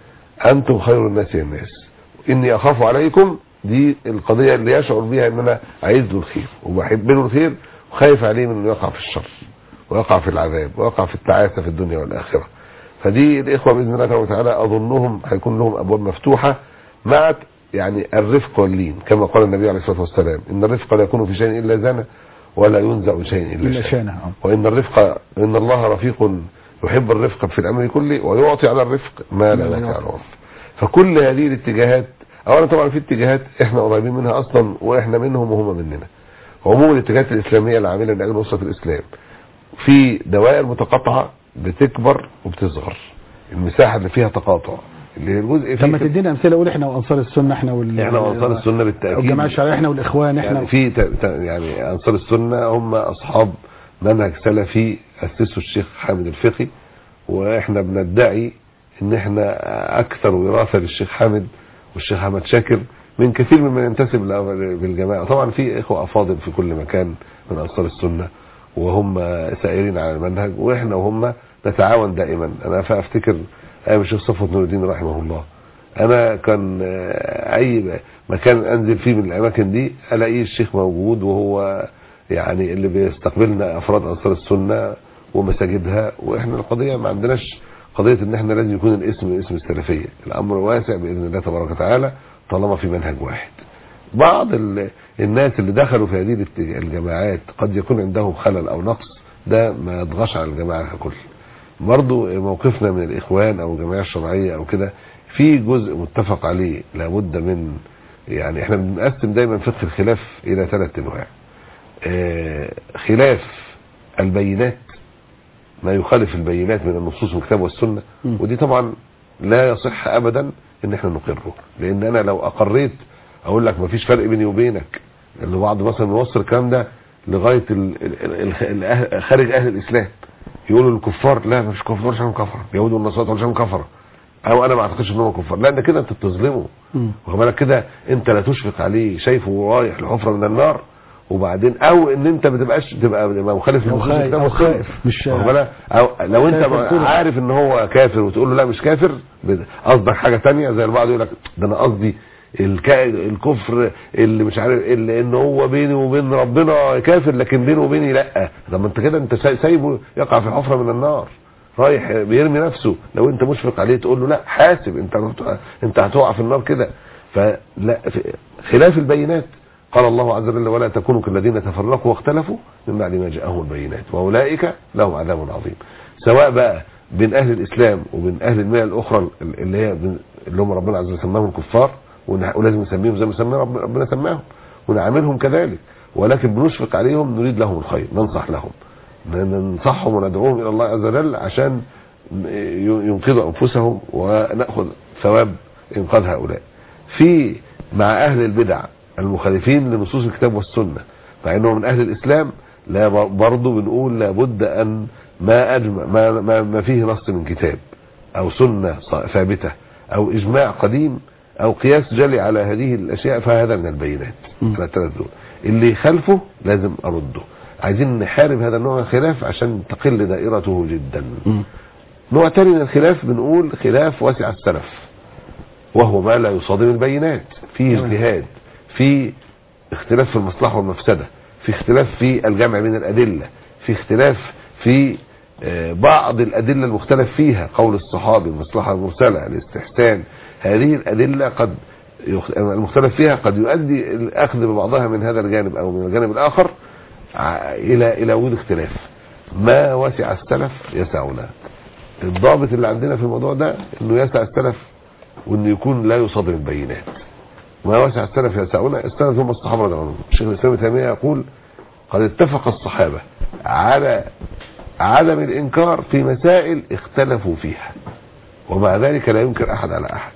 انتم خير الناس للناس اني اخاف عليكم دي القضيه اللي يشعر بها ان انا عايز له الخير وبحب له الخير وخايف عليه من انه يقع في الشر ويقع في العذاب ويقع في التعاسه في الدنيا والاخره فدي الاخوه باذن الله تبارك وتعالى اظنهم هيكون لهم ابواب مفتوحه مع يعني الرفق واللين كما قال النبي عليه الصلاه والسلام ان الرفق لا يكون في شيء الا زانه ولا ينزع من شيء الا الا شانه شانه آه. وان الرفق ان الله رفيق يحب الرفق في الامر كله ويعطي على الرفق ما لا ما لا لك يعطي. على العرف فكل هذه الاتجاهات اولا طبعا في اتجاهات احنا قريبين منها اصلا واحنا منهم وهم مننا عموم الاتجاهات الاسلاميه العامله لاجل نصره الاسلام في دوائر متقاطعه بتكبر وبتصغر المساحه اللي فيها تقاطع اللي هي الجزء فيه لما تدينا امثله قول احنا وانصار السنه احنا وال احنا وانصار السنه بالتاكيد والجماعه الشرعيه احنا والاخوان احنا يعني في ت- ت- يعني انصار السنه هم اصحاب منهج سلفي اسسه الشيخ حامد الفقي واحنا بندعي ان احنا اكثر وراثه للشيخ حامد والشيخ احمد شاكر من كثير ممن ينتسب لأ- بالجماعه طبعا في اخوه افاضل في كل مكان من انصار السنه وهم سائرين على المنهج واحنا وهم نتعاون دائما انا فافتكر ايام الشيخ صفوت نور الدين رحمه الله انا كان آه، اي مكان انزل فيه من الاماكن دي الاقيه الشيخ موجود وهو يعني اللي بيستقبلنا افراد انصار السنه ومساجدها واحنا القضيه ما عندناش قضيه ان احنا لازم يكون الاسم اسم السلفيه الامر واسع باذن الله تبارك وتعالى طالما في منهج واحد بعض ال- الناس اللي دخلوا في هذه الات- الجماعات قد يكون عندهم خلل او نقص ده ما يضغش على الجماعه ككل برضو موقفنا من الاخوان او الجمعيه الشرعيه او كده في جزء متفق عليه لابد من يعني احنا بنقسم دايما فقه الخلاف الى ثلاث انواع آه، خلاف البينات ما يخالف البينات من النصوص والكتاب والسنه م. ودي طبعا لا يصح ابدا ان احنا نقره لان انا لو اقريت اقول لك مفيش فرق بيني وبينك اللي بعض مثلا يوصل الكلام ده لغايه ال ال ال ال خارج اهل الاسلام يقولوا الكفار لا مفيش كفار عشان كفره اليهود والنصارى عشان كفره او انا ما اعتقدش ان هم كفار لا ده كده انت بتظلمه مم. واخد بالك كده انت لا تشفق عليه شايفه رايح لحفره من النار وبعدين او ان انت ما تبقاش تبقى تبقى مخالف أو لنصوص خايف- الكتاب أو والسنة. خائف، مش- واخد بالك؟ او لو انت خايف تقول- عارف ان هو كافر وتقول له لا مش كافر بت- قصدك حاجه تانية زي البعض يقول لك ده انا قصدي الكا- الكفر اللي مش عارف اللي ان هو بيني وبين ربنا كافر لكن بينه وبيني لا طب ما انت كده انت ساي- سايبه يقع في حفره من النار رايح بيرمي نفسه لو انت مشفق عليه تقول له لا حاسب انت انت هتقع في النار كده فلا في- خلاف البينات قال الله عز وجل ولا تكونوا كالذين تفرقوا واختلفوا من بعد ما جاءهم البينات واولئك لهم عذاب عظيم سواء بقى بين اهل الاسلام وبين اهل المله الاخرى اللي هي بين- اللي هم ربنا عز وجل سماهم الكفار ون- ولازم نسميهم زي ما سمى رب- ربنا سماهم ونعاملهم كذلك ولكن بنشفق عليهم نريد لهم الخير ننصح لهم ننصحهم وندعوهم الى الله عز وجل عشان ينقذوا انفسهم وناخذ ثواب انقاذ هؤلاء في مع اهل البدع المخالفين لنصوص الكتاب والسنه مع انه من اهل الاسلام لا برضه بنقول لابد ان ما اجمع ما, ما, ما فيه نص من كتاب او سنه ص- ثابته او اجماع قديم او قياس جلي على هذه الاشياء فهذا من البينات م. على الثلاث دول اللي يخالفه لازم ارده عايزين نحارب هذا النوع من الخلاف عشان تقل دائرته جدا مم. نوع تاني من الخلاف بنقول خلاف واسع السلف وهو ما لا يصادم البينات فيه تمام. اجتهاد في اختلاف في المصلحة والمفسدة في اختلاف في الجمع بين الأدلة في اختلاف في آه، بعض الأدلة المختلف فيها قول الصحابي المصلحة المرسلة الاستحسان هذه الأدلة قد يخ- المختلف فيها قد يؤدي الأخذ ببعضها من هذا الجانب أو من الجانب الآخر ع- إلى إلى وجود اختلاف ما وسع السلف يسعنا الضابط اللي عندنا في الموضوع ده انه يسع السلف وانه يكون لا يصادم البينات ما وسع السلف يسعنا السلف هم الصحابه رضي الله عنهم الشيخ الاسلام ابن تيميه يقول قد اتفق الصحابه على عدم الانكار في مسائل اختلفوا فيها ومع ذلك لا ينكر احد على احد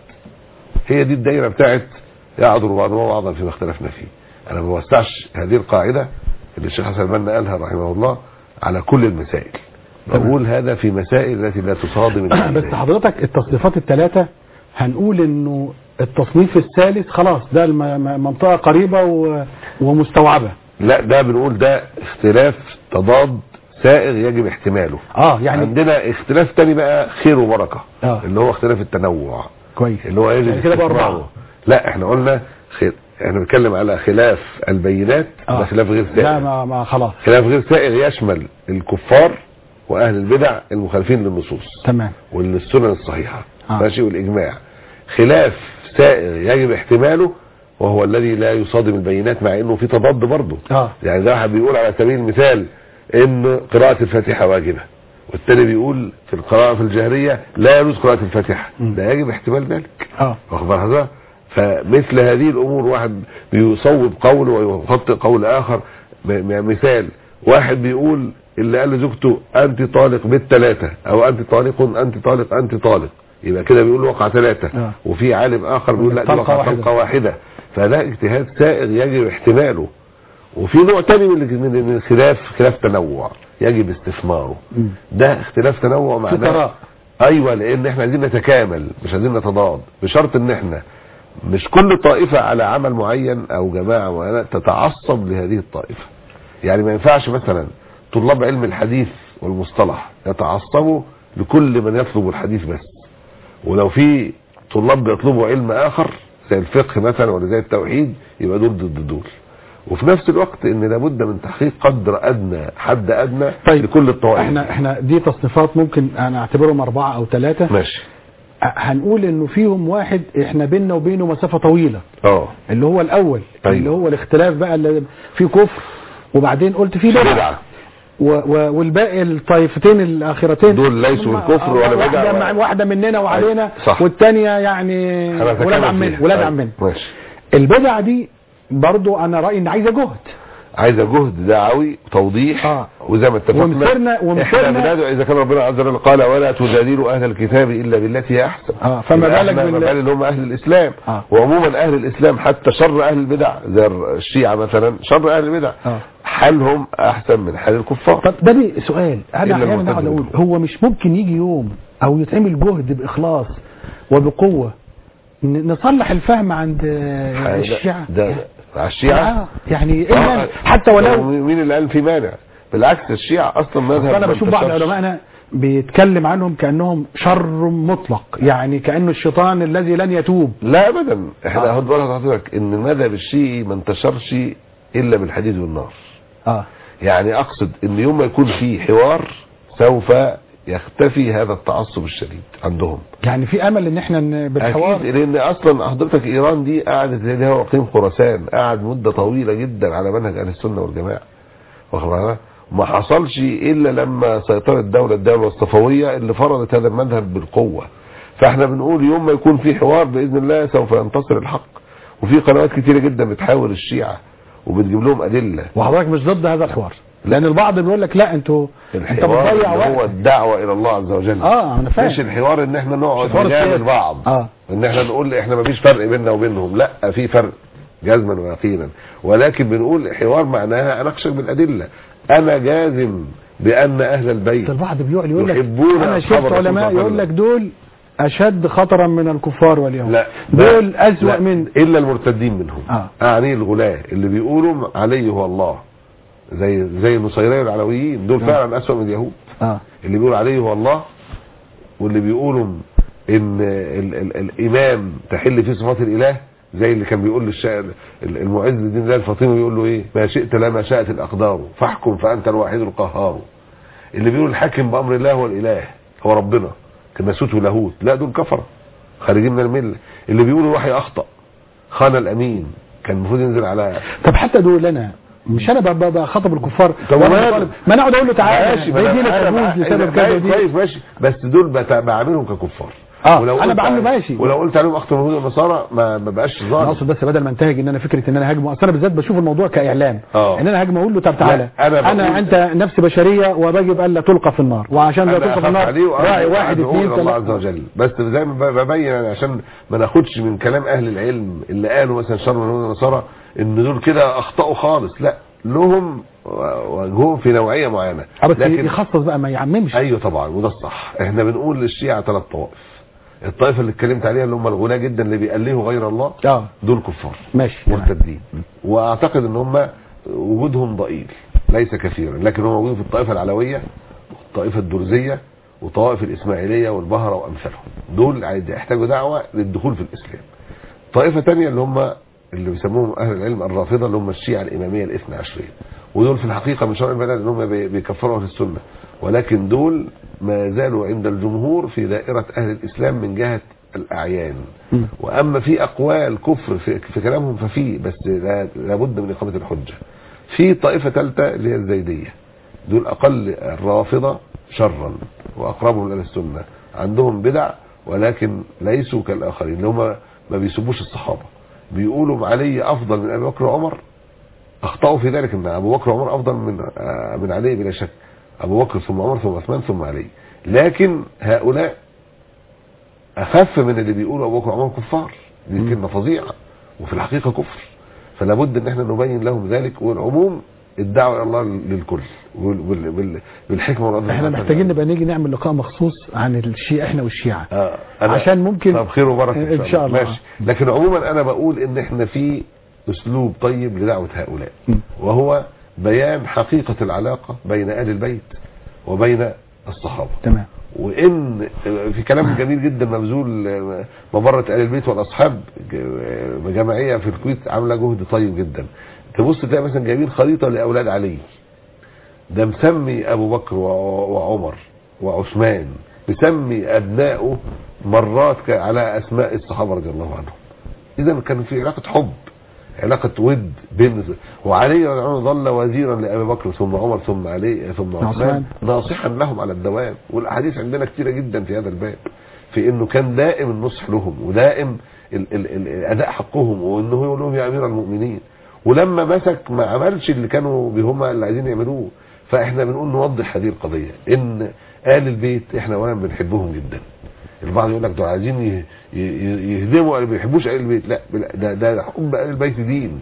هي دي الدايره بتاعت يعذر بعضنا بعضا فيما اختلفنا فيه انا ما بوسعش هذه القاعده اللي الشيخ حسن البنا قالها رحمه الله على كل المسائل بقول هذا في مسائل التي لا تصادم بس البينات. حضرتك التصنيفات الثلاثة هنقول انه التصنيف الثالث خلاص ده الم- م- منطقة قريبة و- ومستوعبة لا ده بنقول ده اختلاف تضاد سائغ يجب احتماله اه يعني يعني عندنا اختلاف تاني بقى خير وبركه آه. اللي هو اختلاف التنوع كويس اللي هو يجب يعني كده بقى استثناؤه. أربعة لا احنا قلنا خير احنا بنتكلم على خلاف البينات ده اه خلاف غير لا سائغ ما, ما خلاص خلاف غير سائغ يشمل الكفار واهل البدع المخالفين للنصوص تمام والسنن الصحيحه آه. ماشي والاجماع خلاف سائغ يجب احتماله وهو الذي لا يصادم البينات مع انه في تضاد برضه اه يعني ده واحد بيقول على سبيل المثال ان قراءة الفاتحة واجبة والتاني بيقول في القراءة في الجهرية لا يجوز قراءة الفاتحة م. ده يجب احتمال ذلك اه واخد بال حضرتك فمثل هذه الامور واحد بيصوب قول ويخطئ قول اخر م- م- مثال واحد بيقول اللي قال لزوجته انت طالق بالثلاثه او انت طالق انت طالق انت طالق يبقى كده بيقول وقع ثلاثه آه. وفي عالم اخر بيقول لا دي طلقة وقع واحدة. طلقه واحده فده اجتهاد سائغ يجب احتماله وفي نوع تاني من من من الخلاف خلاف تنوع يجب استثماره مم. ده اختلاف تنوع في معناه تراء. ايوه لان احنا عايزين نتكامل مش عايزين نتضاد بشرط ان احنا مش كل طائفه على عمل معين او جماعه معينه تتعصب لهذه الطائفه يعني ما ينفعش مثلا طلاب علم الحديث والمصطلح يتعصبوا لكل من يطلب الحديث بس ولو في طلاب بيطلبوا علم اخر زي الفقه مثلا ولا زي التوحيد يبقى دول ضد دول وفي نفس الوقت ان لابد من تحقيق قدر ادنى حد ادنى طيب لكل الطوائف احنا احنا دي تصنيفات ممكن انا اعتبرهم اربعه او ثلاثه ماشي هنقول انه فيهم واحد احنا بيننا وبينه مسافه طويله اه اللي هو الاول أيوة. اللي هو الاختلاف بقى اللي فيه كفر وبعدين قلت فيه بدعه بدعه و و والباقي الطائفتين الاخرتين دول ليسوا هم- الكفر ولا واحدة بدعة مع ولا- واحده مننا وعلينا صح. والثانيه يعني هنتكلم ولاد عمنا فيها. ولاد أيوة. عمنا ماشي البدعه دي برضو انا رايي ان عايزه جهد عايزه جهد دعوي توضيح آه. وزي ما اتفقنا ومثلنا- ومثلنا- احنا بندعو اذا كان ربنا عز وجل قال ولا تجادلوا اهل الكتاب الا بالتي هي احسن آه، فما يبقى بالك احنا بال- ما بال اللي هم اهل الاسلام آه. وعموما اهل الاسلام حتى شر اهل البدع زي الشيعه مثلا شر اهل البدع آه. حالهم احسن من حال الكفار طب ده لي سؤال انا إلا احيانا المعتزلة. اقعد اقول هو مش ممكن يجي يوم او يتعمل جهد باخلاص وبقوه ن- نصلح الفهم عند آه، الشيعه ده ده على الشيعه آه، يعني ايه آه، المانع؟ حتى ولو مين اللي قال في مانع بالعكس الشيعه اصلا مذهب انا ما بشوف بعض انتشرش. علمائنا بيتكلم عنهم كانهم شر مطلق يعني كانه الشيطان الذي لن يتوب لا ابدا احنا آه. هاخد بالك حضرتك ان المذهب الشيعي ما انتشرش الا بالحديد والنار اه يعني اقصد ان يوم ما يكون في حوار سوف يختفي هذا التعصب الشديد عندهم يعني في امل ان احنا ن- بالحوار اكيد لان اصلا حضرتك ايران دي قعدت زي هو اقليم خراسان قعد مده طويله جدا على منهج اهل السنه والجماعه واخد بالك؟ ما حصلش الا لما سيطرت دوله الدوله الصفويه اللي فرضت هذا المذهب بالقوه فاحنا بنقول يوم ما يكون في حوار باذن الله سوف ينتصر الحق وفي قنوات كتيره جدا بتحاول الشيعه وبتجيب لهم ادله وحضرتك مش ضد هذا الحوار لان البعض بيقول لك لا انتوا انت الحوار بتضيع اللي هو وقت الدعوه الى الله عز وجل اه انا فاهم مش الحوار ان احنا نقعد الحوار نجامل السياسي. بعض اه ان احنا نقول احنا مفيش فرق بيننا وبينهم لا في فرق جزما ويقينا ولكن بنقول حوار معناها اناقشك بالادله انا جازم بان اهل البيت ده البعض بيقعد يقول لك يحبون انا أصحاب شفت الرسول علماء صلى الله يقول عليه لك دول اشد خطرا من الكفار واليهود لا دول لا، اسوأ لا، من الا المرتدين منهم آه. اعني الغلاة اللي بيقولوا عليه هو الله زي زي النصيريه والعلويين دول آه. فعلا اسوأ من اليهود اه اللي بيقول عليه هو الله واللي بيقولوا ان ال ال الامام تحل فيه صفات الاله زي اللي كان بيقول للشاعر ال- المعز الدين ده الفاطمي بيقول له ايه ما شئت لا ما شاءت الاقدار فاحكم فانت الوحيد القهار اللي بيقول الحاكم بامر الله هو الاله هو ربنا كناسوت ولاهوت لا دول كفره خارجين من المله اللي بيقولوا الوحي اخطا خان الامين كان المفروض ينزل على طب حتى دول انا مش انا ب- ب- بخاطب الكفار طب وأنا وماله؟ بطالب- ما انا اقعد اقول له تعالى ماشي زي ما دي أنا- لا أنا تجوز بقى- لسبب كذا ودي كويس ماشي بس دول بت- بعاملهم ككفار اه ولو انا قلت بعامله على- ماشي ولو قلت عليهم اخطر اليهود والنصارى ما ما بقاش انا ظالم اقصد بس بدل ما انتهج ان انا فكره ان انا هاجمه اصل انا بالذات بشوف الموضوع كاعلام آه. ان انا هاجم اقول له طب تعالى لا، أنا انا, بقول- انت نفس بشريه وبجب الا تلقى في النار وعشان لا انا تلقى في اخاف النار عليه راعي وأرجو واحد أدعو اثنين إلى الله عز ثلاثه وجل بس زي ما ب- ببين أنا عشان ما ناخدش من كلام اهل العلم اللي قالوا مثلا شر من اليهود والنصارى ان دول كده اخطاوا خالص لا لهم وجههم في نوعيه معينه آه، بس لكن يخصص بقى ما يعممش ايوه طبعا وده الصح احنا بنقول للشيعة ثلاث طوائف الطائفه اللي اتكلمت عليها اللي هم الغلاة جدا اللي بيألهوا غير الله اه دول كفار ماشي تمام. مرتدين واعتقد ان هم وجودهم ضئيل ليس كثيرا لكن هم موجودين في الطائفه العلويه والطائفه الدرزيه وطوائف الاسماعيليه والبهره وامثالهم دول عايز- يحتاجوا دعوه للدخول في الاسلام طائفه تانية اللي هم اللي بيسموهم اهل العلم الرافضه اللي هم الشيعه الاماميه الاثنى عشريه ودول في الحقيقه من شرع البلد ان هم بي- بيكفروا اهل السنه ولكن دول ما زالوا عند الجمهور في دائره اهل الاسلام من جهه الاعيان مم. واما في اقوال كفر في, في كلامهم ففي بس لا- لابد من اقامه الحجه في طائفه ثالثه اللي هي الزيديه دول اقل الرافضه شرا واقربهم الى السنه عندهم بدع ولكن ليسوا كالاخرين اللي هم ما بيسبوش الصحابه بيقولوا علي افضل من ابي بكر وعمر اخطاوا في ذلك ان ابو بكر وعمر افضل من آه، من علي بلا شك ابو بكر ثم عمر ثم عثمان ثم علي لكن هؤلاء اخف من اللي بيقولوا ابو بكر وعمر كفار دي مم. كلمه فظيعه وفي الحقيقه كفر فلا بد ان احنا نبين لهم ذلك والعموم الدعوه الى الله للكل وال- وال- وال- بالحكمه والعدل احنا والعدل. محتاجين نبقى نيجي نعمل لقاء مخصوص عن الشيعة احنا والشيعة آه، أنا- عشان ممكن طب خير وبركه إن شاء الله. ماشي لكن عموما انا بقول ان احنا في اسلوب طيب لدعوه هؤلاء م. وهو بيان حقيقه العلاقه بين ال البيت وبين الصحابه تمام وان في كلام جميل جدا مبذول مبره ال البيت والاصحاب جماعيه في الكويت عامله جهد طيب جدا تبص تلاقي مثلا جايبين خريطه لاولاد علي ده مسمي ابو بكر و- وعمر وعثمان مسمي ابنائه مرات ك- على اسماء الصحابه رضي الله عنهم اذا كان في علاقه حب علاقه ود بين وعلي رضي الله عنه ظل وزيرا لابي بكر ثم عمر ثم علي ثم عثمان. عثمان ناصحا لهم على الدوام والاحاديث عندنا كثيره جدا في هذا الباب في انه كان دائم النصح لهم ودائم ال ال ال اداء حقهم وانه يقول لهم يا امير المؤمنين ولما مسك ما عملش اللي كانوا هم اللي عايزين يعملوه فاحنا بنقول نوضح هذه القضيه ان ال البيت احنا اولا بنحبهم جدا البعض يقول لك دول عايزين ي- ي- يهدموا ما بيحبوش ال البيت لا بال- ده ده حب ال البيت دين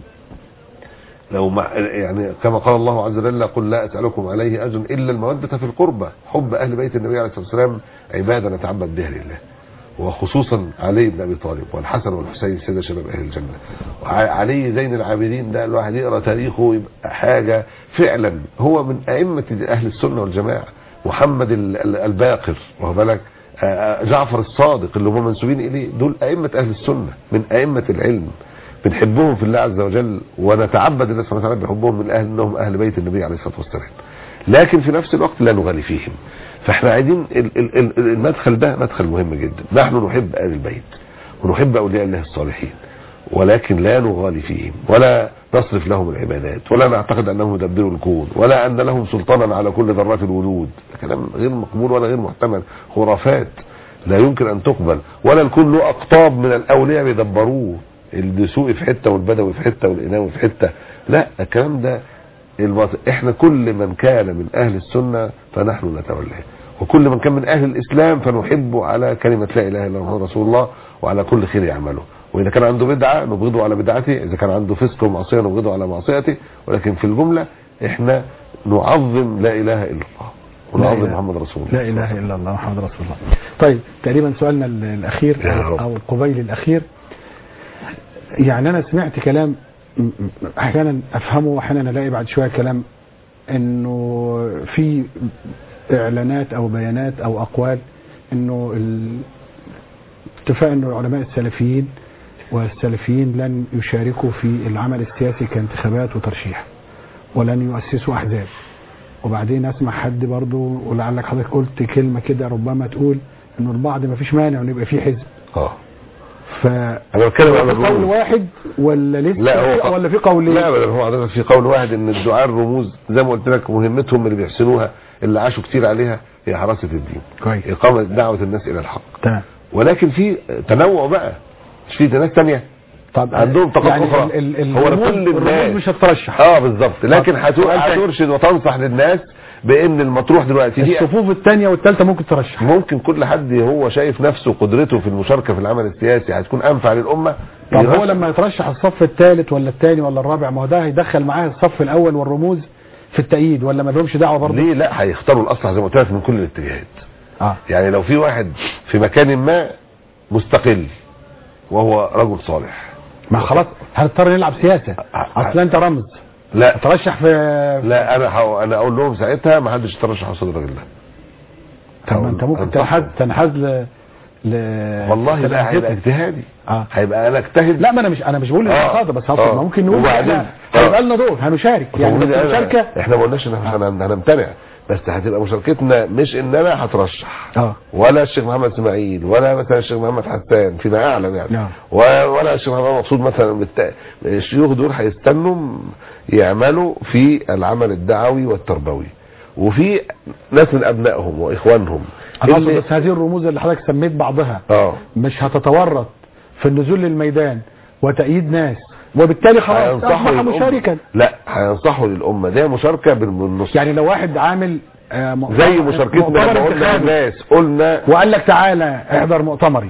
لو ما يعني كما قال الله عز وجل قل لا اسالكم عليه اجر الا الموده في القربى حب اهل بيت النبي عليه الصلاه والسلام عباده نتعبد بها لله وخصوصا علي بن ابي طالب والحسن والحسين سيد شباب اهل الجنه وعلي زين العابدين ده الواحد يقرا تاريخه يبقى حاجه فعلا هو من ائمه اهل السنه والجماعه محمد ال- ال- الباقر واخد بالك آه، جعفر الصادق اللي هم منسوبين اليه دول ائمه اهل السنه من ائمه العلم بنحبهم في الله عز وجل ونتعبد الله سبحانه وتعالى بحبهم من اهل انهم اهل بيت النبي عليه الصلاه والسلام لكن في نفس الوقت لا نغالي فيهم فاحنا عايزين ال- ال- ال- المدخل ده مدخل مهم جدا نحن نحب اهل البيت ونحب اولياء الله الصالحين ولكن لا نغالي فيهم ولا نصرف لهم العبادات ولا نعتقد انهم يدبروا الكون ولا ان لهم سلطانا على كل ذرات الوجود ده كلام غير مقبول ولا غير محتمل خرافات لا يمكن ان تقبل ولا الكون له اقطاب من الاولياء بيدبروه الدسوقي في حته والبدوي في حته والإناوي في حته لا الكلام ده الباطل احنا كل من كان من اهل السنه فنحن نتولاه وكل من كان من اهل الاسلام فنحبه على كلمه لا اله الا الله محمد رسول الله وعلى كل خير يعمله واذا كان عنده بدعه نبغضه على بدعته اذا كان عنده فسق ومعصيه نبغضه على معصيته ولكن في الجمله احنا نعظم لا اله الا الله ونعظم إله- محمد رسول الله لا اله الا الله محمد رسول الله طيب تقريبا سؤالنا ال- الاخير يا رب. او القبيل الاخير يعني انا سمعت كلام م- م- احيانا افهمه واحيانا الاقي بعد شويه كلام انه في اعلانات او بيانات او اقوال انه ال- اتفاق انه العلماء السلفيين والسلفيين لن يشاركوا في العمل السياسي كانتخابات وترشيح ولن يؤسسوا احزاب وبعدين اسمع حد برضو ولعلك حضرتك قلت كلمه كده ربما تقول انه البعض ما فيش مانع انه يبقى فيه حزب اه ف انا بتكلم على في قول الرموز واحد ولا لسه لا هو ولا في قولين لا ابدا هو حضرتك في قول واحد ان الدعاء الرموز زي ما قلت لك مهمتهم اللي بيحسنوها اللي عاشوا كتير عليها هي حراسه الدين كويس اقامه دعوه الناس الى الحق تمام ولكن في تنوع بقى مش في ناس تانية طب عندهم طاقات يعني أخرى. ال- ال- هو الرموز- لكل الرموز الناس. مش هترشح اه بالظبط لكن طب هتو- سؤال تاني. هترشد وتنصح للناس بان المطروح دلوقتي دي الصفوف الثانيه والثالثه ممكن ترشح ممكن كل حد هو شايف نفسه قدرته في المشاركه في العمل السياسي هتكون انفع للامه طب هو يرشح. لما يترشح الصف الثالث ولا الثاني ولا الرابع ما هو ده هيدخل معاه الصف الاول والرموز في التأييد ولا ما لهمش دعوه برضه ليه لا هيختاروا الاصلح زي ما قلت لك من كل الاتجاهات اه يعني لو في واحد في مكان ما مستقل وهو رجل صالح ما خلاص هنضطر نلعب سياسه اصل انت رمز لا ترشح في لا انا حو... انا اقول لهم ساعتها ما حدش يترشح قصاد الراجل ده طب ما انت ممكن أنصحهم. تنحاز تنحاز ل ل والله لا هيبقى تنحاز- اجتهادي اه هيبقى انا اجتهد لا ما انا مش انا مش بقول آه. الانتقاد بس اصلا آه. ما ممكن نقول وبعدين- احنا آه. هيبقى لنا دور هنشارك يعني بس وبعدين أنا- المشاركه احنا ما قلناش ان احنا هن- هنمتنع بس هتبقى مشاركتنا مش ان انا هترشح اه ولا الشيخ محمد اسماعيل ولا مثلا الشيخ محمد حسان فيما اعلم يعني نعم. و- ولا الشيخ محمد مقصود مثلا بالت... الشيوخ دول هيستنوا يعملوا في العمل الدعوي والتربوي وفي ناس من ابنائهم واخوانهم انا اقصد اللي- بس هذه الرموز اللي حضرتك سميت بعضها اه مش هتتورط في النزول للميدان وتأييد ناس وبالتالي خلاص هينصحوا اصبح للأمة. مشاركا لا هينصحوا للامه ده مشاركه بالنص يعني لو واحد عامل آه، مؤتمر- زي مشاركتنا مؤتمر لما قلنا انتخابي للناس قلنا وقال لك تعالى احضر مؤتمري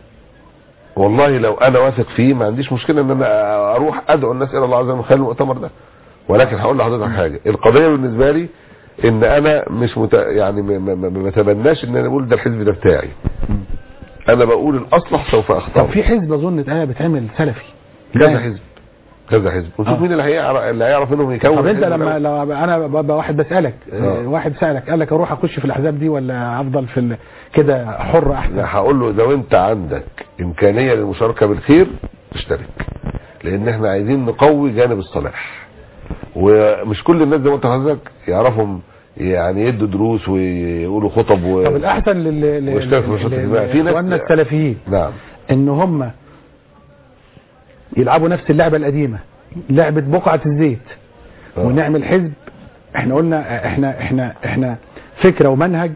والله لو انا واثق فيه ما عنديش مشكله ان انا اروح ادعو الناس الى الله عز وجل من خلال المؤتمر ده ولكن هقول لحضرتك حاجه القضيه بالنسبه لي ان انا مش مت... يعني ما- ما ما- ما بتبناش ان انا اقول ده الحزب ده بتاعي انا بقول الاصلح سوف طب اختار في حزب اظن اتقال بتعمل سلفي كذا لا. حزب كذا حزب ونشوف آه. مين اللي هيعرف اللي هيعرف منهم يكون طب انت حزب لما الأول. لو انا ببقى واحد بسالك آه. واحد سالك قال لك اروح اخش في الاحزاب دي ولا افضل في ال- كده حر احسن لا هقول له لو انت عندك امكانيه للمشاركه بالخير اشترك لان احنا عايزين نقوي جانب الصلاح ومش كل الناس زي ما قلت لحضرتك يعرفهم يعني يدوا دروس ويقولوا خطب و... طب الاحسن لل لل- واشترك في لل- نشاط لل- اجتماعي. في ناس- لاخواننا السلفيين نعم ان هم يلعبوا نفس اللعبه القديمه لعبه بقعه الزيت آه. ونعمل حزب احنا قلنا احنا احنا احنا فكره ومنهج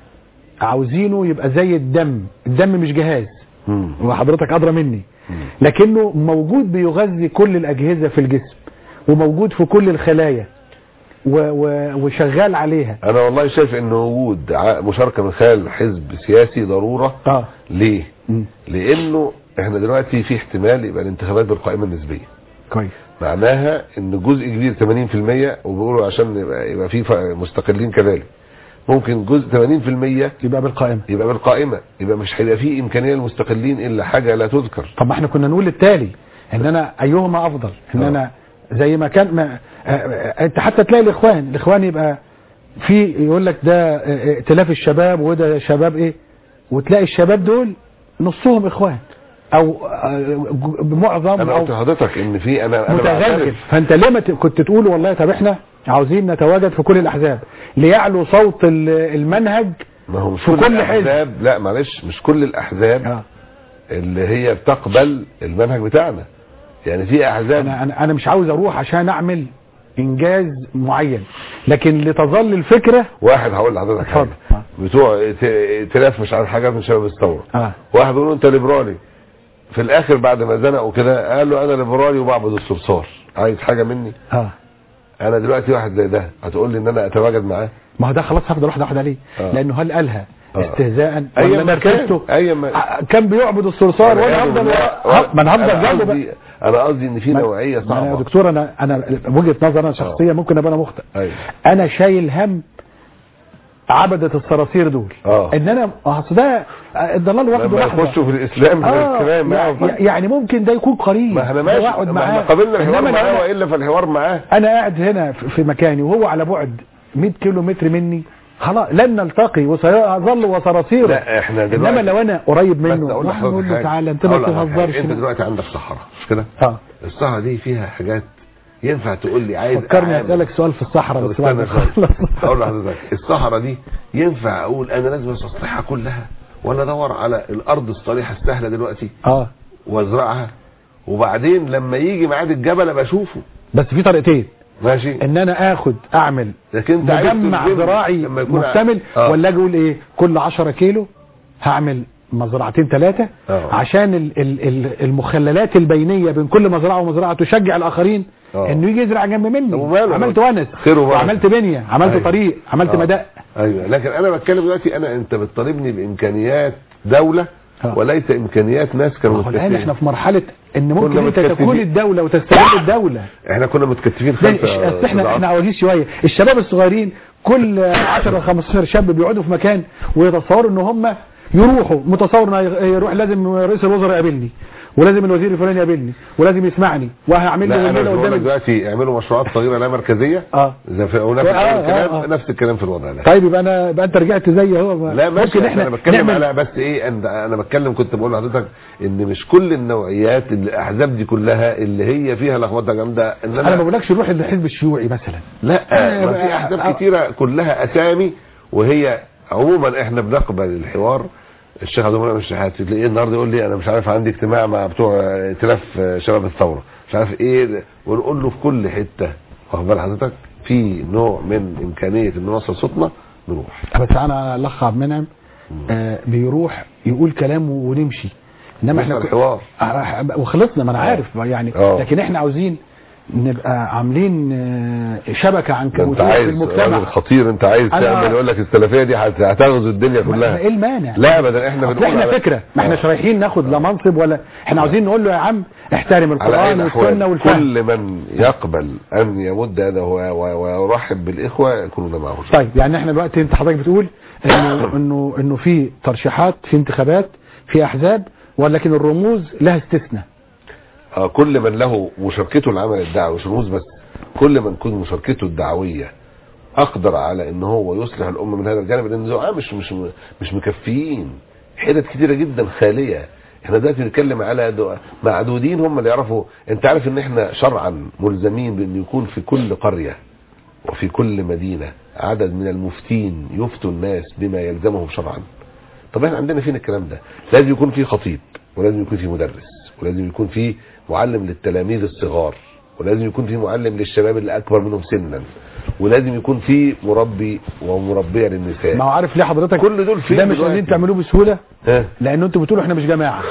عاوزينه يبقى زي الدم الدم مش جهاز مم. وحضرتك ادرى مني مم. لكنه موجود بيغذي كل الاجهزه في الجسم وموجود في كل الخلايا و و وشغال عليها انا والله شايف ان وجود ع- مشاركه من خلال حزب سياسي ضروره اه ليه مم. لانه احنا دلوقتي في احتمال يبقى الانتخابات بالقائمه النسبيه كويس معناها ان جزء كبير 80% وبيقولوا عشان يبقى, يبقى في ف- مستقلين كذلك ممكن جزء 80% يبقى بالقائمه يبقى بالقائمه يبقى مش هيبقى في امكانيه للمستقلين الا حاجه لا تذكر طب ما احنا كنا نقول التالي ان انا ايهما افضل ان آه. انا زي ما كان ما آه، آه، انت حتى تلاقي الاخوان الاخوان يبقى في يقول لك ده آه، ائتلاف الشباب وده شباب ايه وتلاقي الشباب دول نصهم اخوان او آه، معظم انا او قلت لحضرتك ان في انا انا متغلغل بعترف فانت ليه ما ت- كنت تقول والله طب احنا عاوزين نتواجد في كل الاحزاب ليعلو صوت ال- المنهج ما هو مش في كل, كل الاحزاب لا معلش مش كل الاحزاب آه. اللي هي بتقبل المنهج بتاعنا يعني في احزاب انا انا انا مش عاوز اروح عشان اعمل انجاز معين لكن لتظل الفكره واحد هقول لحضرتك اتفضل. حاجه آه. بتوع ائت- ائتلاف مش عارف حاجات من شباب الثوره اه واحد بيقول له انت ليبرالي في الاخر بعد ما زنقوا كده قال له انا ليبرالي وبعبد الصرصار عايز حاجه مني اه انا دلوقتي واحد زي ده هتقول لي ان انا اتواجد معاه ما هو ده خلاص هفضل واحده واحده ليه آه. لانه هل قالها آه. استهزاء أي ولا ما كان. نرفزته أي ما- ع- كان بيعبد الصرصار وانا والعياذ هفضل بالله. ورا- ما انا هفضل أنا جنبه بقى قصدي انا قصدي ان في ما- نوعيه ما أنا يا صعبه دكتور انا انا وجهه نظر انا شخصيه ممكن ابقى انا مخطئ ايوه انا شايل هم عبدة الصراصير دول آه. ان انا اصل ده الضلال واخده لما لحظه يخشوا في الاسلام آه الكلام معاهم يعني- يعني ممكن ده يكون قريب ما احنا ماشي واقعد ما احنا معاه قابلنا الحوار إنما لو معاه أنا- والا فالحوار معاه انا قاعد هنا في في مكاني وهو على بعد 100 كيلو متر مني خلاص لن نلتقي وسيظل وصراصير لا احنا دلوقتي انما لو انا قريب بس منه اقول راح لحضرتك نقول له حاجة. تعالى انت ما أقول لحضرتك حاجة. تهزرش انت دلوقتي عندك صحراء مش كده اه الصحراء دي فيها حاجات ينفع تقول لي عايز فكرني أعمل. اسالك سؤال في الصحراء طب بس بعد استنى ما شوية. أخلص. هقول لحضرتك الصحراء دي ينفع اقول انا لازم استصلحها كلها ولا ادور على الارض الصالحه السهله دلوقتي اه وازرعها وبعدين لما يجي ميعاد الجبل ابقى اشوفه بس في طريقتين ماشي ان انا اخد اعمل لكن انت عايز مجمع تلزمني زراعي لما يكون مكتمل آه. ولا اجي اقول ايه كل 10 كيلو هعمل مزرعتين ثلاثة آه. عشان ال- ال- ال- المخللات البينية بين كل مزرعة ومزرعة تشجع الآخرين آه. انه يجي يزرع جنب مني طب وماله؟ عملت ونس خير وبركة. وعملت بنية عملت أيوة. طريق عملت آه. مدق ايوه لكن انا بتكلم دلوقتي انا انت بتطالبني بامكانيات دوله آه. وليس امكانيات ناس كانوا ما هو الآن احنا متكتفين في مرحلة ان ممكن كنا انت متكتفين. تكون الدولة وتستغل الدولة احنا كنا متكتفين ده خمسه الش- أصل احنا أستاذ احنا عاطف. عواجيز شويه الشباب الصغيرين كل 10 15 شاب بيقعدوا في مكان ويتصوروا ان هم يروحوا متصور انه يروح لازم رئيس الوزراء يقابلني ولازم الوزير الفلاني يقابلني ولازم يسمعني وهعمل له لا انا والليله بقول لك قدام دلوقتي اعملوا مشروعات صغيره لا مركزيه اه زي في ونفس آه، آه، الكلام آه. نفس الكلام في الوضع ده طيب يبقى انا يبقى انت رجعت زي هو لا ماشي ممكن احنا انا بتكلم نعمل على بس ايه انا انا بتكلم كنت بقول لحضرتك ان مش كل النوعيات الاحزاب دي كلها اللي هي فيها لخبطه جامده انا ما انما بقولكش روح للحزب الشيوعي مثلا لا أنا ما بقى- في احزاب آه. كتيره كلها اسامي وهي عموما احنا بنقبل الحوار الشيخ عبد المنعم الشحاتي تلاقيه النهارده يقول لي انا مش عارف عندي اجتماع مع بتوع ائتلاف شباب الثوره مش عارف ايه ده. ونقول له في كل حته واخد بال حضرتك في نوع من امكانيه ان نوصل صوتنا نروح بس انا الاخ عبد المنعم آه بيروح يقول كلام ونمشي انما احنا الحوار آه، وخلصنا ما انا آه. عارف يعني آه. لكن احنا عاوزين نبقى عاملين آه، شبكه ده انت عنكبوتيه في عايز المجتمع راجل خطير انت عايز أنا- تعمل يقول لك السلفيه دي هت- هتغزو الدنيا ما- كلها ايه المانع لا ابدا احنا أصل بنقول احنا على- فكره ما احناش آه. رايحين ناخد لا منصب ولا احنا عاوزين نقول له يا عم احترم على أي القران الأحوال والسنه والفهم كل من يقبل أن يمد يده و- و- ويرحب بالإخوة يكونون معه طيب يعني احنا دلوقتي انت حضرتك بتقول انه انه انه في ترشيحات في انتخابات في احزاب ولكن الرموز لها استثناء آه، كل من له مشاركته العمل الدعوي مش رموز بس كل من تكون مشاركته الدعوية أقدر على أن هو يصلح الأمة من هذا الجانب لأن الزعماء مش مش مش مكفيين حتت كتيرة جدا خالية احنا دلوقتي بنتكلم على دو- معدودين هم اللي يعرفوا انت عارف ان احنا شرعا ملزمين بان يكون في كل قرية وفي كل مدينة عدد من المفتين يفتوا الناس بما يلزمهم شرعا طب احنا عندنا فين الكلام ده لازم يكون في خطيب ولازم يكون في مدرس ولازم يكون في معلم للتلاميذ الصغار ولازم يكون في معلم للشباب اللي اكبر منهم سنا ولازم يكون في مربي ومربيه للنساء ما هو عارف ليه حضرتك كل دول فين ده مش دلوقتي؟ قادرين تعملوه بسهوله ها؟ لان انتوا بتقولوا احنا مش جماعه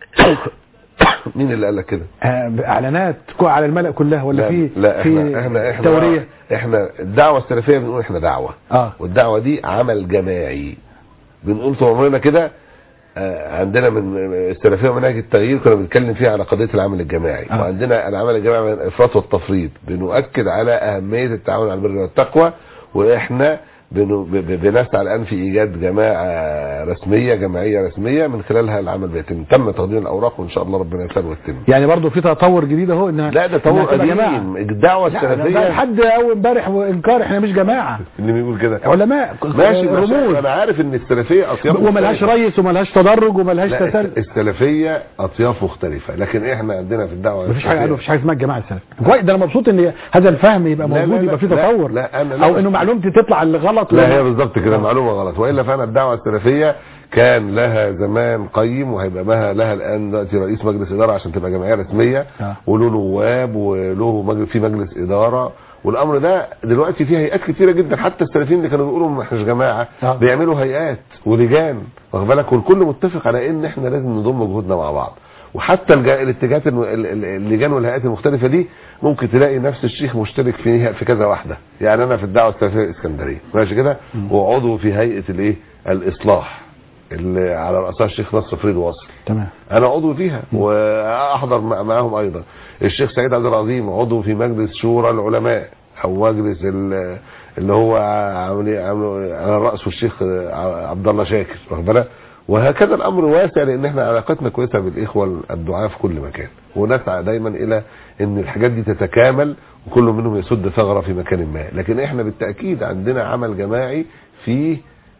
مين اللي قال لك كده آه، اعلانات كو- على الملأ كلها ولا لا في لا في احنا احنا احنا توريه احنا الدعوه السلفيه بنقول احنا دعوه اه والدعوه دي عمل جماعي بنقول طول عمرنا كده آه، عندنا من السلفيه ومناهج التغيير كنا بنتكلم فيها على قضيه العمل الجماعي آه. وعندنا العمل الجماعي من الافراط والتفريط بنؤكد على اهميه التعاون على البر والتقوى واحنا بن- ب- ب- بنسعى الان في ايجاد جماعه رسميه جماعيه رسميه من خلالها العمل بيتم تم تقديم الاوراق وان شاء الله ربنا يسر ويتم يعني برضو في تطور جديد اهو انها لا ده إنها تطور تبقى جماعة. قديم الدعوه لا ده السلفيه لحد اول امبارح وانكار احنا مش جماعه اللي بيقول كده علماء ماشي رموز ماشي انا عارف ان السلفيه اطياف وملهاش مختلفة. ريس وملهاش تدرج وملهاش لا تسلسل الس- السلفيه اطياف مختلفه لكن احنا عندنا في الدعوه مفيش حاجه السلفية- مفيش حاجه اسمها الجماعه السلفيه كويس ده انا مبسوط ان هذا الفهم يبقى لا، لا، موجود لا، يبقى فيه لا، تطور لا، أنا لا او بس- انه معلومتي تطلع اللي غلط لا ولا- هي بالظبط كده معلومه غلط والا فانا الدعوه السلفيه كان لها زمان قيم وهيبقى لها لها الان دلوقتي رئيس مجلس اداره عشان تبقى جمعيه رسميه آه. وله نواب وله مجلس في مجلس اداره والامر ده دلوقتي فيه هيئات كتيره جدا حتى السلفيين اللي كانوا بيقولوا ما احناش جماعه آه. بيعملوا هيئات ولجان واخد بالك والكل متفق على ان احنا لازم نضم جهودنا مع بعض وحتى الج- الاتجاهات الم- ال- ال- اللجان والهيئات المختلفه دي ممكن تلاقي نفس الشيخ مشترك فيها في كذا واحده يعني انا في الدعوه السلفيه الاسكندريه ماشي كده وعضو في هيئه الايه الاصلاح اللي على راسها الشيخ نصر فريد واصل تمام انا عضو فيها واحضر مع- معاهم ايضا الشيخ سعيد عبد العظيم عضو في مجلس شورى العلماء او مجلس ال- اللي هو عامل عامل على الراس والشيخ عبد الله شاكر واخد بالك وهكذا الامر واسع لان احنا علاقتنا كويسه بالاخوه الدعاة في كل مكان ونسعى دايما الى ان الحاجات دي تتكامل وكل منهم يسد ثغره في مكان ما لكن احنا بالتاكيد عندنا عمل جماعي فيه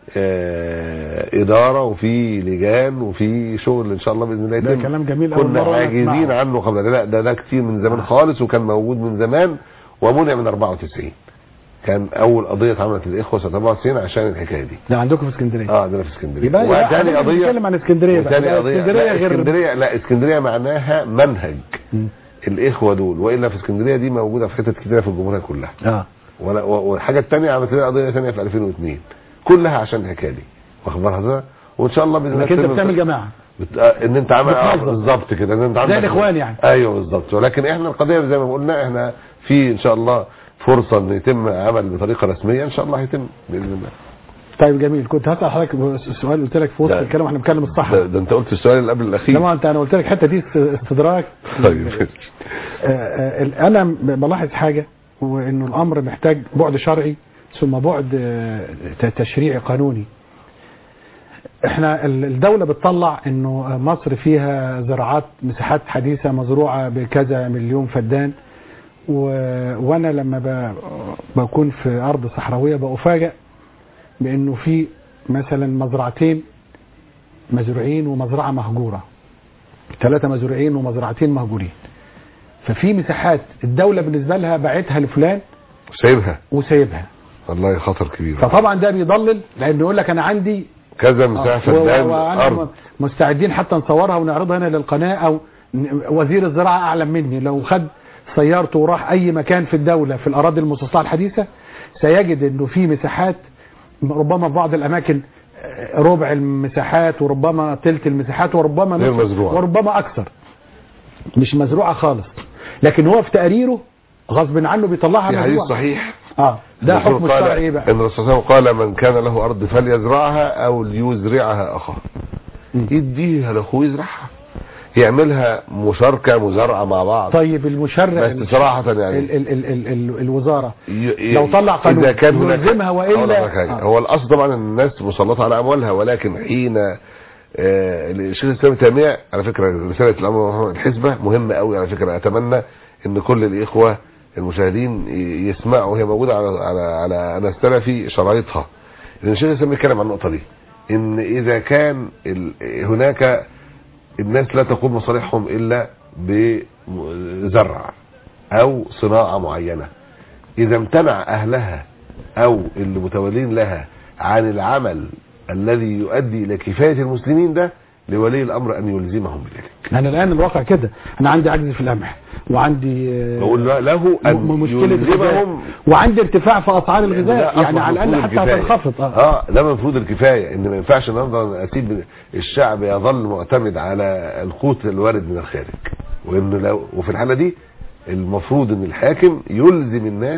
آه، إدارة وفي لجان وفي شغل إن شاء الله بإذن الله ده يتم. كلام جميل أول كنا مرة عاجزين نسمعه. عنه قبل لا ده ده كتير من زمان خالص وكان موجود من زمان ومنع من 94 كان أول قضية اتعملت للإخوة سنة 94 عشان الحكاية دي ده عندكم في اسكندريه اه عندنا في اسكندريه يبقى يبقى وتاني احنا قضية بنتكلم عن اسكندريه بقى. وتاني لا، قضية اسكندريه لا غير اسكندريه لا اسكندريه معناها منهج مم. الإخوة دول وإلا في اسكندريه دي موجودة في حتت كتيرة في الجمهورية كلها اه ولا- و- والحاجه الثانيه عملت لنا قضيه ثانيه في 2002 كلها عشان الحكايه دي واخد بالك حضرتك وان شاء الله باذن الله انك انت تتم- بتعمل جماعه بت... آه، ان انت عامل آه، بتنظم. بالظبط كده ان انت زي عندك الإخوان يعني. ايوه بالظبط ولكن احنا القضيه زي ما قلنا احنا في ان شاء الله فرصه ان يتم عمل بطريقه رسميه ان شاء الله هيتم باذن الله طيب جميل كنت هسال حضرتك سؤال قلت لك في وسط ده- الكلام واحنا بنتكلم الصح ده, ده انت قلت السؤال اللي قبل الاخير لما انت انا قلت لك الحته دي است- استدراك طيب آه، آه، ال- انا م- بلاحظ حاجه وانه الامر محتاج بعد شرعي ثم بعد آه، ت- تشريعي قانوني احنا ال- الدولة بتطلع انه مصر فيها زراعات مساحات حديثة مزروعة بكذا مليون فدان و... وانا لما ب... بكون في ارض صحراوية بأفاجئ بانه في مثلا مزرعتين مزروعين ومزرعة مهجورة ثلاثة مزروعين ومزرعتين مهجورين ففي مساحات الدولة بالنسبة لها باعتها لفلان سايبها وسايبها والله خطر كبير فطبعا ده بيضلل لانه يقول لك انا عندي كذا مساحه و- و- فدان وانا ارض مستعدين حتى نصورها ونعرضها هنا للقناه او ن- وزير الزراعه اعلم مني لو خد سيارته وراح اي مكان في الدوله في الاراضي المستصلحه الحديثه سيجد انه في مساحات ربما في بعض الاماكن ربع المساحات وربما تلت المساحات وربما غير نصف مزروعة. وربما اكثر مش مزروعه خالص لكن هو في تقريره غصب عنه بيطلعها في حديث مزروعه صحيح اه ده الرسول حكم قال- الشرع ايه بقى ان الرسول صلى الله عليه وسلم قال من كان له ارض فليزرعها او ليزرعها اخاه مم. يديها لاخوه يزرعها يعملها مشاركه مزارعه مع بعض طيب المشرع بس صراحه يعني ال ال ال ال ال الوزاره ي- ي- لو طلع قانون اذا كان هناك يلزمها وإلا- أقول لك حاجة. آه. هو الاصل طبعا ان الناس مسلطه على اموالها ولكن حين آه، الشيخ الاسلام ابن تيميه على فكره رساله الامر الحزبه مهمه قوي على فكره اتمنى ان كل الاخوه المشاهدين ي- يسمعوا وهي موجوده على على على انا السلفي شرايطها لان الشيخ الاسلام بيتكلم عن النقطه دي ان اذا كان ال- هناك الناس لا تقوم مصالحهم الا بزرع او صناعه معينه اذا امتنع اهلها او اللي متولين لها عن العمل الذي يؤدي الى كفايه المسلمين ده لولي الامر ان يلزمهم بذلك انا الان الواقع كده انا عندي عجز في القمح وعندي آه، بقول له- له ان م- مشكله غذاء يلزمهم وعندي ارتفاع في اسعار ده الغذاء يعني أصبح على الاقل مفروض حتى الكفاية. هتنخفض اه اه ده المفروض الكفايه ان ما ينفعش النهارده اسيب الشعب يظل معتمد على القوت الوارد من الخارج وان لو وفي الحاله دي المفروض ان الحاكم يلزم الناس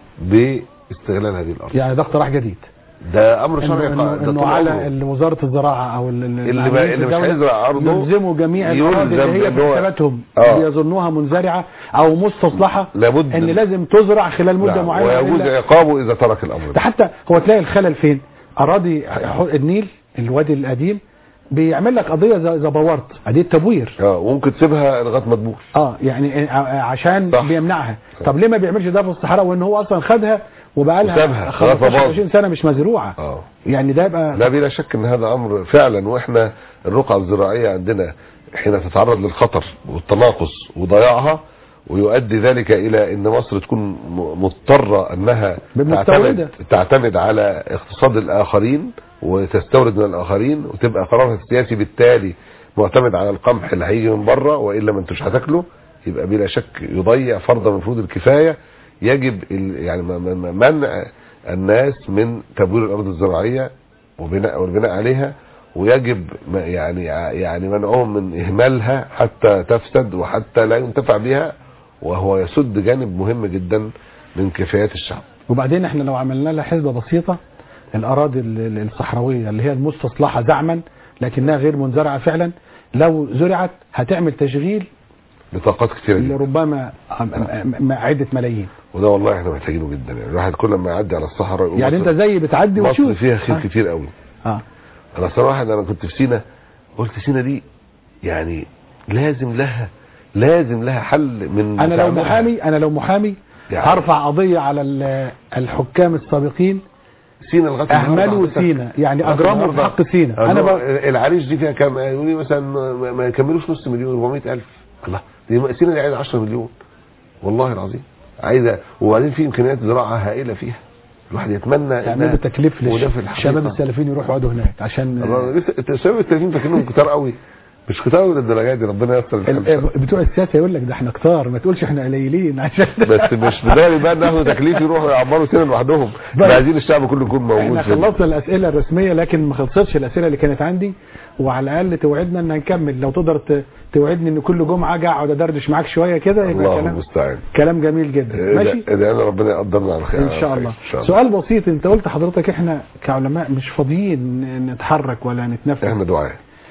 باستغلال هذه الارض يعني ده اقتراح جديد ده امر شرعي انه, قا- إنه, ده إنه طول على عمره. ال- وزاره الزراعه او ال- ال- اللي العاملين بقى- في اللي مش الدولة هيزرع أرضه يلزموا جميع الاراضي يلزم اللي هي إن في هو- حساباتهم آه. بيظنوها منزرعه او مستصلحه لابد ان لازم تزرع خلال مده نعم، معينه ويجوز وإلا- عقابه اذا ترك الامر ده ده حتى هو تلاقي الخلل فين اراضي ح- النيل الوادي القديم بيعمل لك قضيه زي زي بورت قضيه تبوير اه وممكن تسيبها لغايه ما تبوظ اه يعني ع- عشان صح. بيمنعها طب ليه ما بيعملش ده في الصحراء وان هو اصلا خدها وبقى وسابها، لها خلاص 15 باظت. 20 سنه مش مزروعه اه يعني ده يبقى لا بلا شك ان هذا امر فعلا واحنا الرقعه الزراعيه عندنا حين تتعرض للخطر والتناقص وضياعها ويؤدي ذلك الى ان مصر تكون م- مضطره انها بالمستوردة. تعتمد تعتمد على اقتصاد الاخرين وتستورد من الاخرين وتبقى قرارها السياسي بالتالي معتمد على القمح اللي هيجي من بره والا ما انتوش هتاكله يبقى بلا شك يضيع فرض من فروض الكفايه يجب ال- يعني م- م- منع الناس من تبوير الارض الزراعيه وبناء والبناء عليها ويجب م- يعني يعني منعهم من اهمالها حتى تفسد وحتى لا ينتفع بها وهو يسد جانب مهم جدا من كفايات الشعب وبعدين احنا لو عملنا لها حسبه بسيطه الاراضي ال- ال- الصحراويه اللي هي المستصلحه زعما لكنها غير منزرعه فعلا لو زرعت هتعمل تشغيل بطاقات كتيره جدا لربما م- م- عده ملايين وده والله احنا محتاجينه جدا يعني الواحد كل ما يعدي على الصحراء يقول يعني مصر- انت زي بتعدي مصر وتشوف فيها خير آه. كتير قوي اه انا صراحه انا كنت في سينا قلت سينا دي يعني لازم لها لازم لها حل من انا لو تعملها. محامي انا لو محامي يعني- هرفع قضيه على ال- الحكام السابقين سينا لغايه النهاردة اهملوا حضرتك- سينا يعني لغاية اجرموا في النهاردة حق سينا انا أنا ب... العريش دي فيها كام يقول لي مثلا ما- ما يكملوش نص مليون 400 الف الله دي سينا دي عايزه 10 مليون والله العظيم عايزه وبعدين في امكانيات زراعه هائله فيها الواحد يتمنى يعملوا تكليف وده في الحقيقة. للشباب السلفيين يروحوا يقعدوا هناك عشان الله لسه الشباب التانيين فاكرينهم كتار قوي مش كتار قوي للدرجه دي ربنا ييسر ال- الحال بتوع السياسه يقول لك ده احنا كتار ما تقولش احنا قليلين عشان بس مش بدايه بقى ناخد تكليف يروحوا يعمروا سنه لوحدهم بس. احنا عايزين الشعب كله يكون موجود احنا في ال- خلصنا الاسئله الرسميه لكن ما خلصتش الاسئله اللي كانت عندي وعلى الاقل توعدنا ان هنكمل لو تقدر ت- توعدني ان كل جمعه اجي اقعد ادردش معاك شويه كده يبقى الله كلام المستعان كلام جميل جدا ماشي ادعي لنا ربنا يقدرنا على خير ان على شاء خير. الله ان شاء الله سؤال بسيط انت قلت حضرتك احنا كعلماء مش فاضيين ن- نتحرك ولا نتنفس احنا دعاء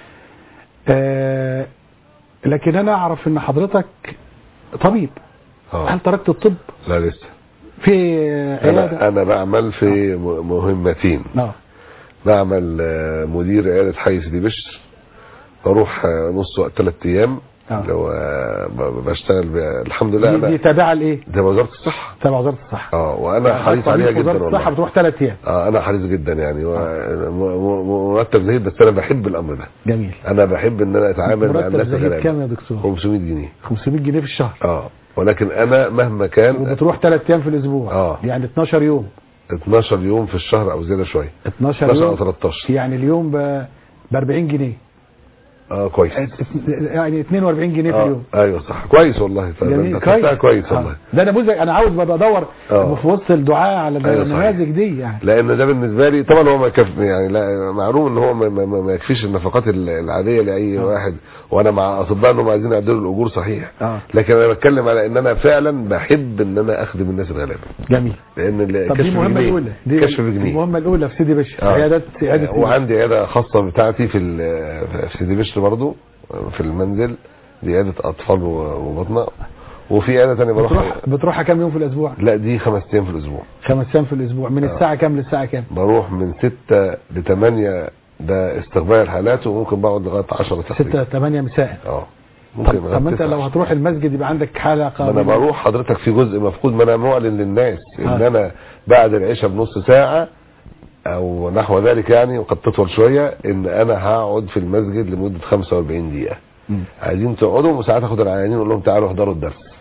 آه لكن انا اعرف ان حضرتك طبيب اه هل تركت الطب لا لسه في انا عياده انا بعمل في م- مهمتين اه بعمل آه، مدير عياده حي سيدي بشر بروح آه، نص وقت ثلاث ايام آه. لو آه، ب- بشتغل ب- الحمد لله دي, دي انا تابعه لايه؟ ده وزاره الصحه تبع وزاره الصحه اه وانا حريص عليها طبيب جدا وزاره الصحه والله بتروح ثلاث ايام اه انا حريص جدا يعني و- م- م- مرتب زهيد بس انا بحب الامر ده جميل انا بحب ان انا اتعامل مع مرتب الناس زهيد الغلابه كام يا دكتور؟ 500 جنيه 500 جنيه في الشهر اه ولكن انا مهما كان وبتروح ثلاث ايام في الاسبوع آه. يعني 12 يوم 12 يوم في الشهر او زياده شويه 12 12 او يوم 13 يعني اليوم ب 40 جنيه اه كويس يعني 42 جنيه في آه. اليوم ايوه صح كويس والله جميل انت خدتها كويس والله آه. ده نموذج انا عاوز ببقى ادور آه. في وسط الدعاء على أيوة صحيح. النماذج دي يعني لان ده بالنسبه لي طبعا هو ما يكف يعني لا معلوم ان هو ما, ما, ما- ما يكفيش النفقات ال- العاديه لاي آه. واحد وانا مع اطباء انهم عايزين يعدلوا الاجور صحيح اه لكن انا بتكلم على ان انا فعلا بحب ان انا اخدم الناس الغلابه جميل لان ال- طب دي كشف المهمه بجنيه الاولى دي كشف بجنيه المهمه الاولى في سيدي بشر آه. عيادات عياده سيدي وعندي عياده خاصه بتاعتي في ال- في سيدي بشر برضو في المنزل دي عياده اطفال و- وبطنه وفي عياده ثانيه بروح بتروح بتروحها كام يوم في الاسبوع لا دي خمس ايام في الاسبوع خمس ايام في الاسبوع من آه. الساعه كام للساعه كام بروح من 6 ل 8 ده استقبال الحالات وممكن بقعد لغايه 10 تقريبا 6 8 مساء اه طب, لغاية طب ما انت تسعة. لو هتروح المسجد يبقى عندك حلقه ما انا من- بروح حضرتك في جزء مفقود ما انا معلن للناس ان آه. انا بعد العشاء بنص ساعه او نحو ذلك يعني وقد تطول شويه ان انا هقعد في المسجد لمده 45 دقيقه مم. عايزين تقعدوا وساعات اخد العيانين اقول لهم تعالوا احضروا الدرس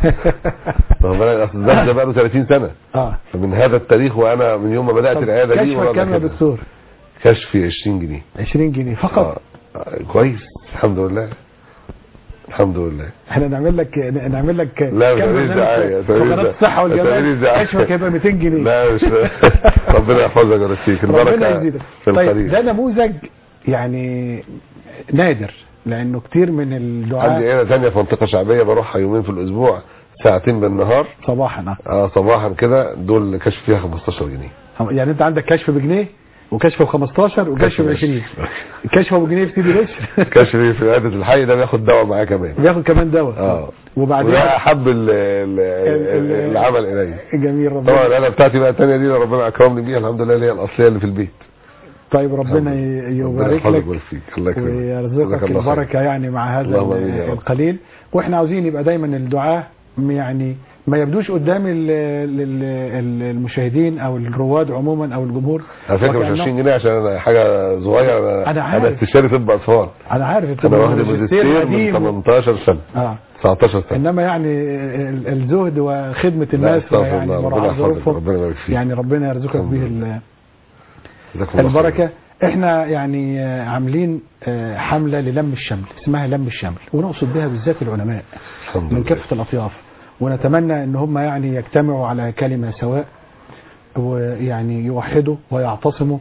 طب انا اصل الدرس ده بقى له 30 سنه اه فمن هذا التاريخ وانا من يوم ما بدات طب العياده دي كشفك وأنا كام يا كده. دكتور كشفي 20 جنيه 20 جنيه فقط آه. آه. كويس الحمد لله الحمد لله احنا نعمل لك نعمل لك لا مش كام ماليش برنامج دعايه في قناه الصحه والجمال دعايه كشفك هيبقى 200 جنيه لا مش ربنا يحفظك ويبارك فيك ربنا البركه يزيدك في طيب القليل ده نموذج يعني نادر لانه كتير من عندي الدعاء عيله ثانيه في منطقه شعبيه بروحها يومين في الاسبوع ساعتين بالنهار صباحا اه صباحا كده دول كشف فيها 15 جنيه آه. يعني انت عندك كشف بجنيه وكشف ب 15 وكشف كشف ب 20 كشف ابو جنيه في سيدي بشر كشفي في عياده الحي ده بياخد دواء معاه كمان بياخد كمان دواء اه وبعدين وده احب ال- ال- ال- ال- العمل الي جميل ربنا طبعا الاله بتاعتي بقى الثانيه دي اللي ربنا اكرمني بيها الحمد لله اللي هي الاصليه اللي في البيت طيب ربنا ربنا يبارك يحفظك لك ويبارك فيك الله يكرمك ويرزقك جزاك الله خير. البركه يعني مع هذا اللهم آمين يا رب. القليل واحنا عاوزين يبقى دايما الدعاء يعني ما يبدوش قدام ال- ال- ال- المشاهدين او الرواد عموما او الجمهور على فكره مش وكأنه- 20 جنيه عشان انا حاجه صغيره أنا عارف. انا استشاري طب اطفال انا عارف انت انا واخد ماجستير ماجستير من قديم. 18 سنه اه 19 سنه انما يعني ال- الزهد وخدمه لا الناس استغفر يعني الله ربنا مراعاه يحفظك ظروفهم ربنا يبارك فيك يعني ربنا يرزقك الحمد به لله. ال- جزاكم الله خير. البركه احنا يعني آه، عاملين آه، حمله للم الشمل اسمها لم الشمل ونقصد بها بالذات العلماء الحمد من لله كافه الاطياف ونتمنى ان هم يعني يجتمعوا على كلمه سواء ويعني يوحدوا ويعتصموا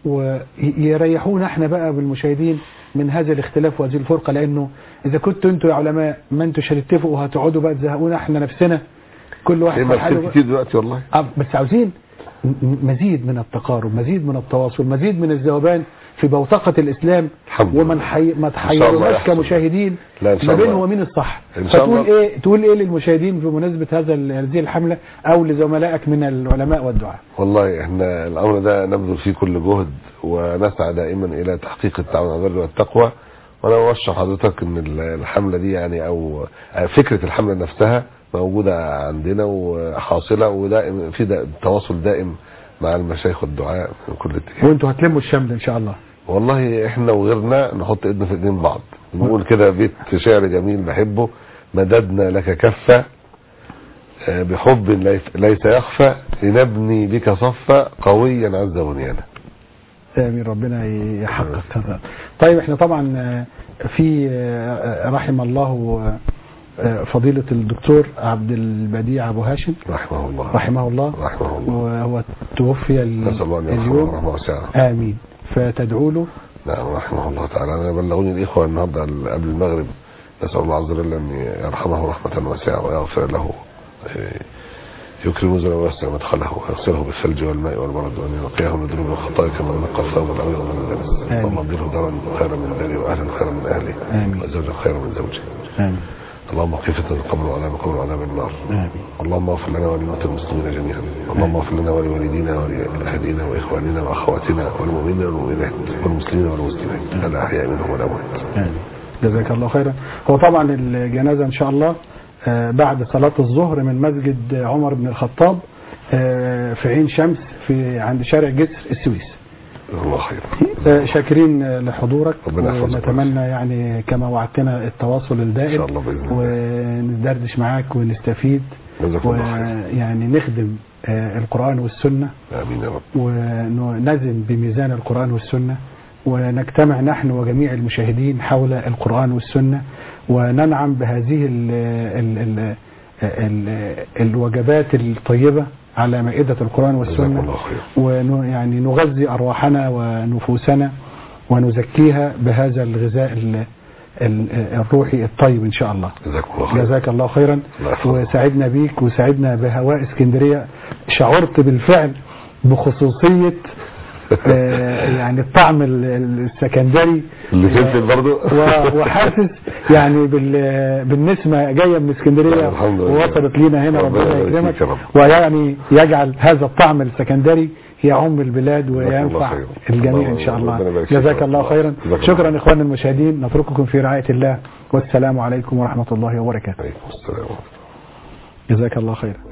ويريحونا احنا بقى بالمشاهدين من هذا الاختلاف وهذه الفرقه لانه اذا كنتوا انتوا يا علماء ما انتوش هتتفقوا وهتقعدوا بقى تزهقونا احنا نفسنا كل واحد في في حاله مكتب بقى. كتير دلوقتي والله آه، بس عاوزين م- م- مزيد من التقارب مزيد من التواصل مزيد من الذوبان في بوتقة الإسلام الحمد وما لله. نحي... ما الله تحيروناش يحصل. كمشاهدين لا، إن شاء ما بين الله. ومين الصح إن شاء فتقول الله. ايه تقول ايه للمشاهدين بمناسبة هذا ال- هذه الحملة او لزملائك من العلماء والدعاء والله احنا الامر ده نبذل فيه كل جهد ونسعى دائما الى تحقيق التعاون على البر والتقوى وانا برشح حضرتك ان ال- الحمله دي يعني او فكره الحمله نفسها موجوده عندنا وحاصله ودائم في دا تواصل دائم مع المشايخ والدعاء من كل اتجاه وانتوا هتلموا الشمل ان شاء الله والله احنا وغيرنا نحط ايدنا في ايدين بعض نقول كده بيت شعر جميل بحبه مددنا لك كفة آه، بحب ليس- ليس يخفى لنبني بك صفا قويا عز بنيانا امين ربنا يحقق هذا طيب احنا طبعا آه، في آه، رحم الله آه، فضيلة الدكتور عبد البديع ابو هاشم رحمه الله رحمه الله رحمه الله وهو توفي ال- نسأل الله أن يرحمه اليوم رحمه واسعة آمين فتدعو له نعم رحمه الله تعالى أنا بلغوني الإخوة النهاردة قبل المغرب نسأل الله عز وجل أن يرحمه رحمة واسعة ويغفر له آه، يكرم نزله ويوسع مدخله ويغسله بالثلج والماء والبرد وأن ينقيه من الذنوب والخطايا كما ينقى الثوب الأبيض من الدنس آمين. اللهم ابدله دارا خيرا من داره وأهلا خيرا من أهله آمين. وزوجا خيرا من زوجه آمين اللهم اغفر فتنة القبر وعذاب القبر وعذاب النار آمين اللهم اغفر لنا ولموتى المسلمين جميعا اللهم اغفر لنا ولوالدينا ولأهلنا وإخواننا وأخواتنا والمؤمنين والمؤمنات والمسلمين والمسلمات الأحياء منهم والأموات آمين جزاك الله خيرا هو طبعا الجنازة إن شاء الله آه، بعد صلاة الظهر من مسجد عمر بن الخطاب آه، في عين شمس في عند شارع جسر السويس جزاك الله خير آه، شاكرين آه، لحضورك ربنا يحفظك. ونتمنى يعني كما وعدتنا التواصل إن الدائم شاء الله بإذن الله وندردش معاك ونستفيد جزاكم الله خير ويعني نخدم آه، القرآن والسنة آمين يا رب ونزن بميزان القرآن والسنة ونجتمع نحن وجميع المشاهدين حول القرآن والسنة وننعم بهذه ال ال ال ال الوجبات الطيبة على مائدة القرآن جزاكم والسنة الله خير ويعني نغذي أرواحنا ونفوسنا ونزكيها بهذا الغذاء ال- ال- الروحي الطيب إن شاء الله جزاكم الله خير جزاك الله خيرا الله يحفظك. وسعدنا بيك وسعدنا بهواء اسكندرية شعرت بالفعل بخصوصية آه، يعني الطعم ال- ال- السكندري اللي فلفل برضه و- وحاسس يعني بال- بالنسمة جاية من اسكندرية الحمد لله. ووصلت لينا هنا ربنا ربنا يبارك يكرمك فيك يا رب. ويعني يجعل هذا الطعم السكندري يعم البلاد الله وينفع خير. الجميع الله- ان شاء الله ربنا يبارك فيك. جزاك الله خيرا جزاك الله شكرا خير. اخواننا المشاهدين نترككم في رعاية الله والسلام عليكم ورحمة الله وبركاته عليكم السلام جزاك الله خيرا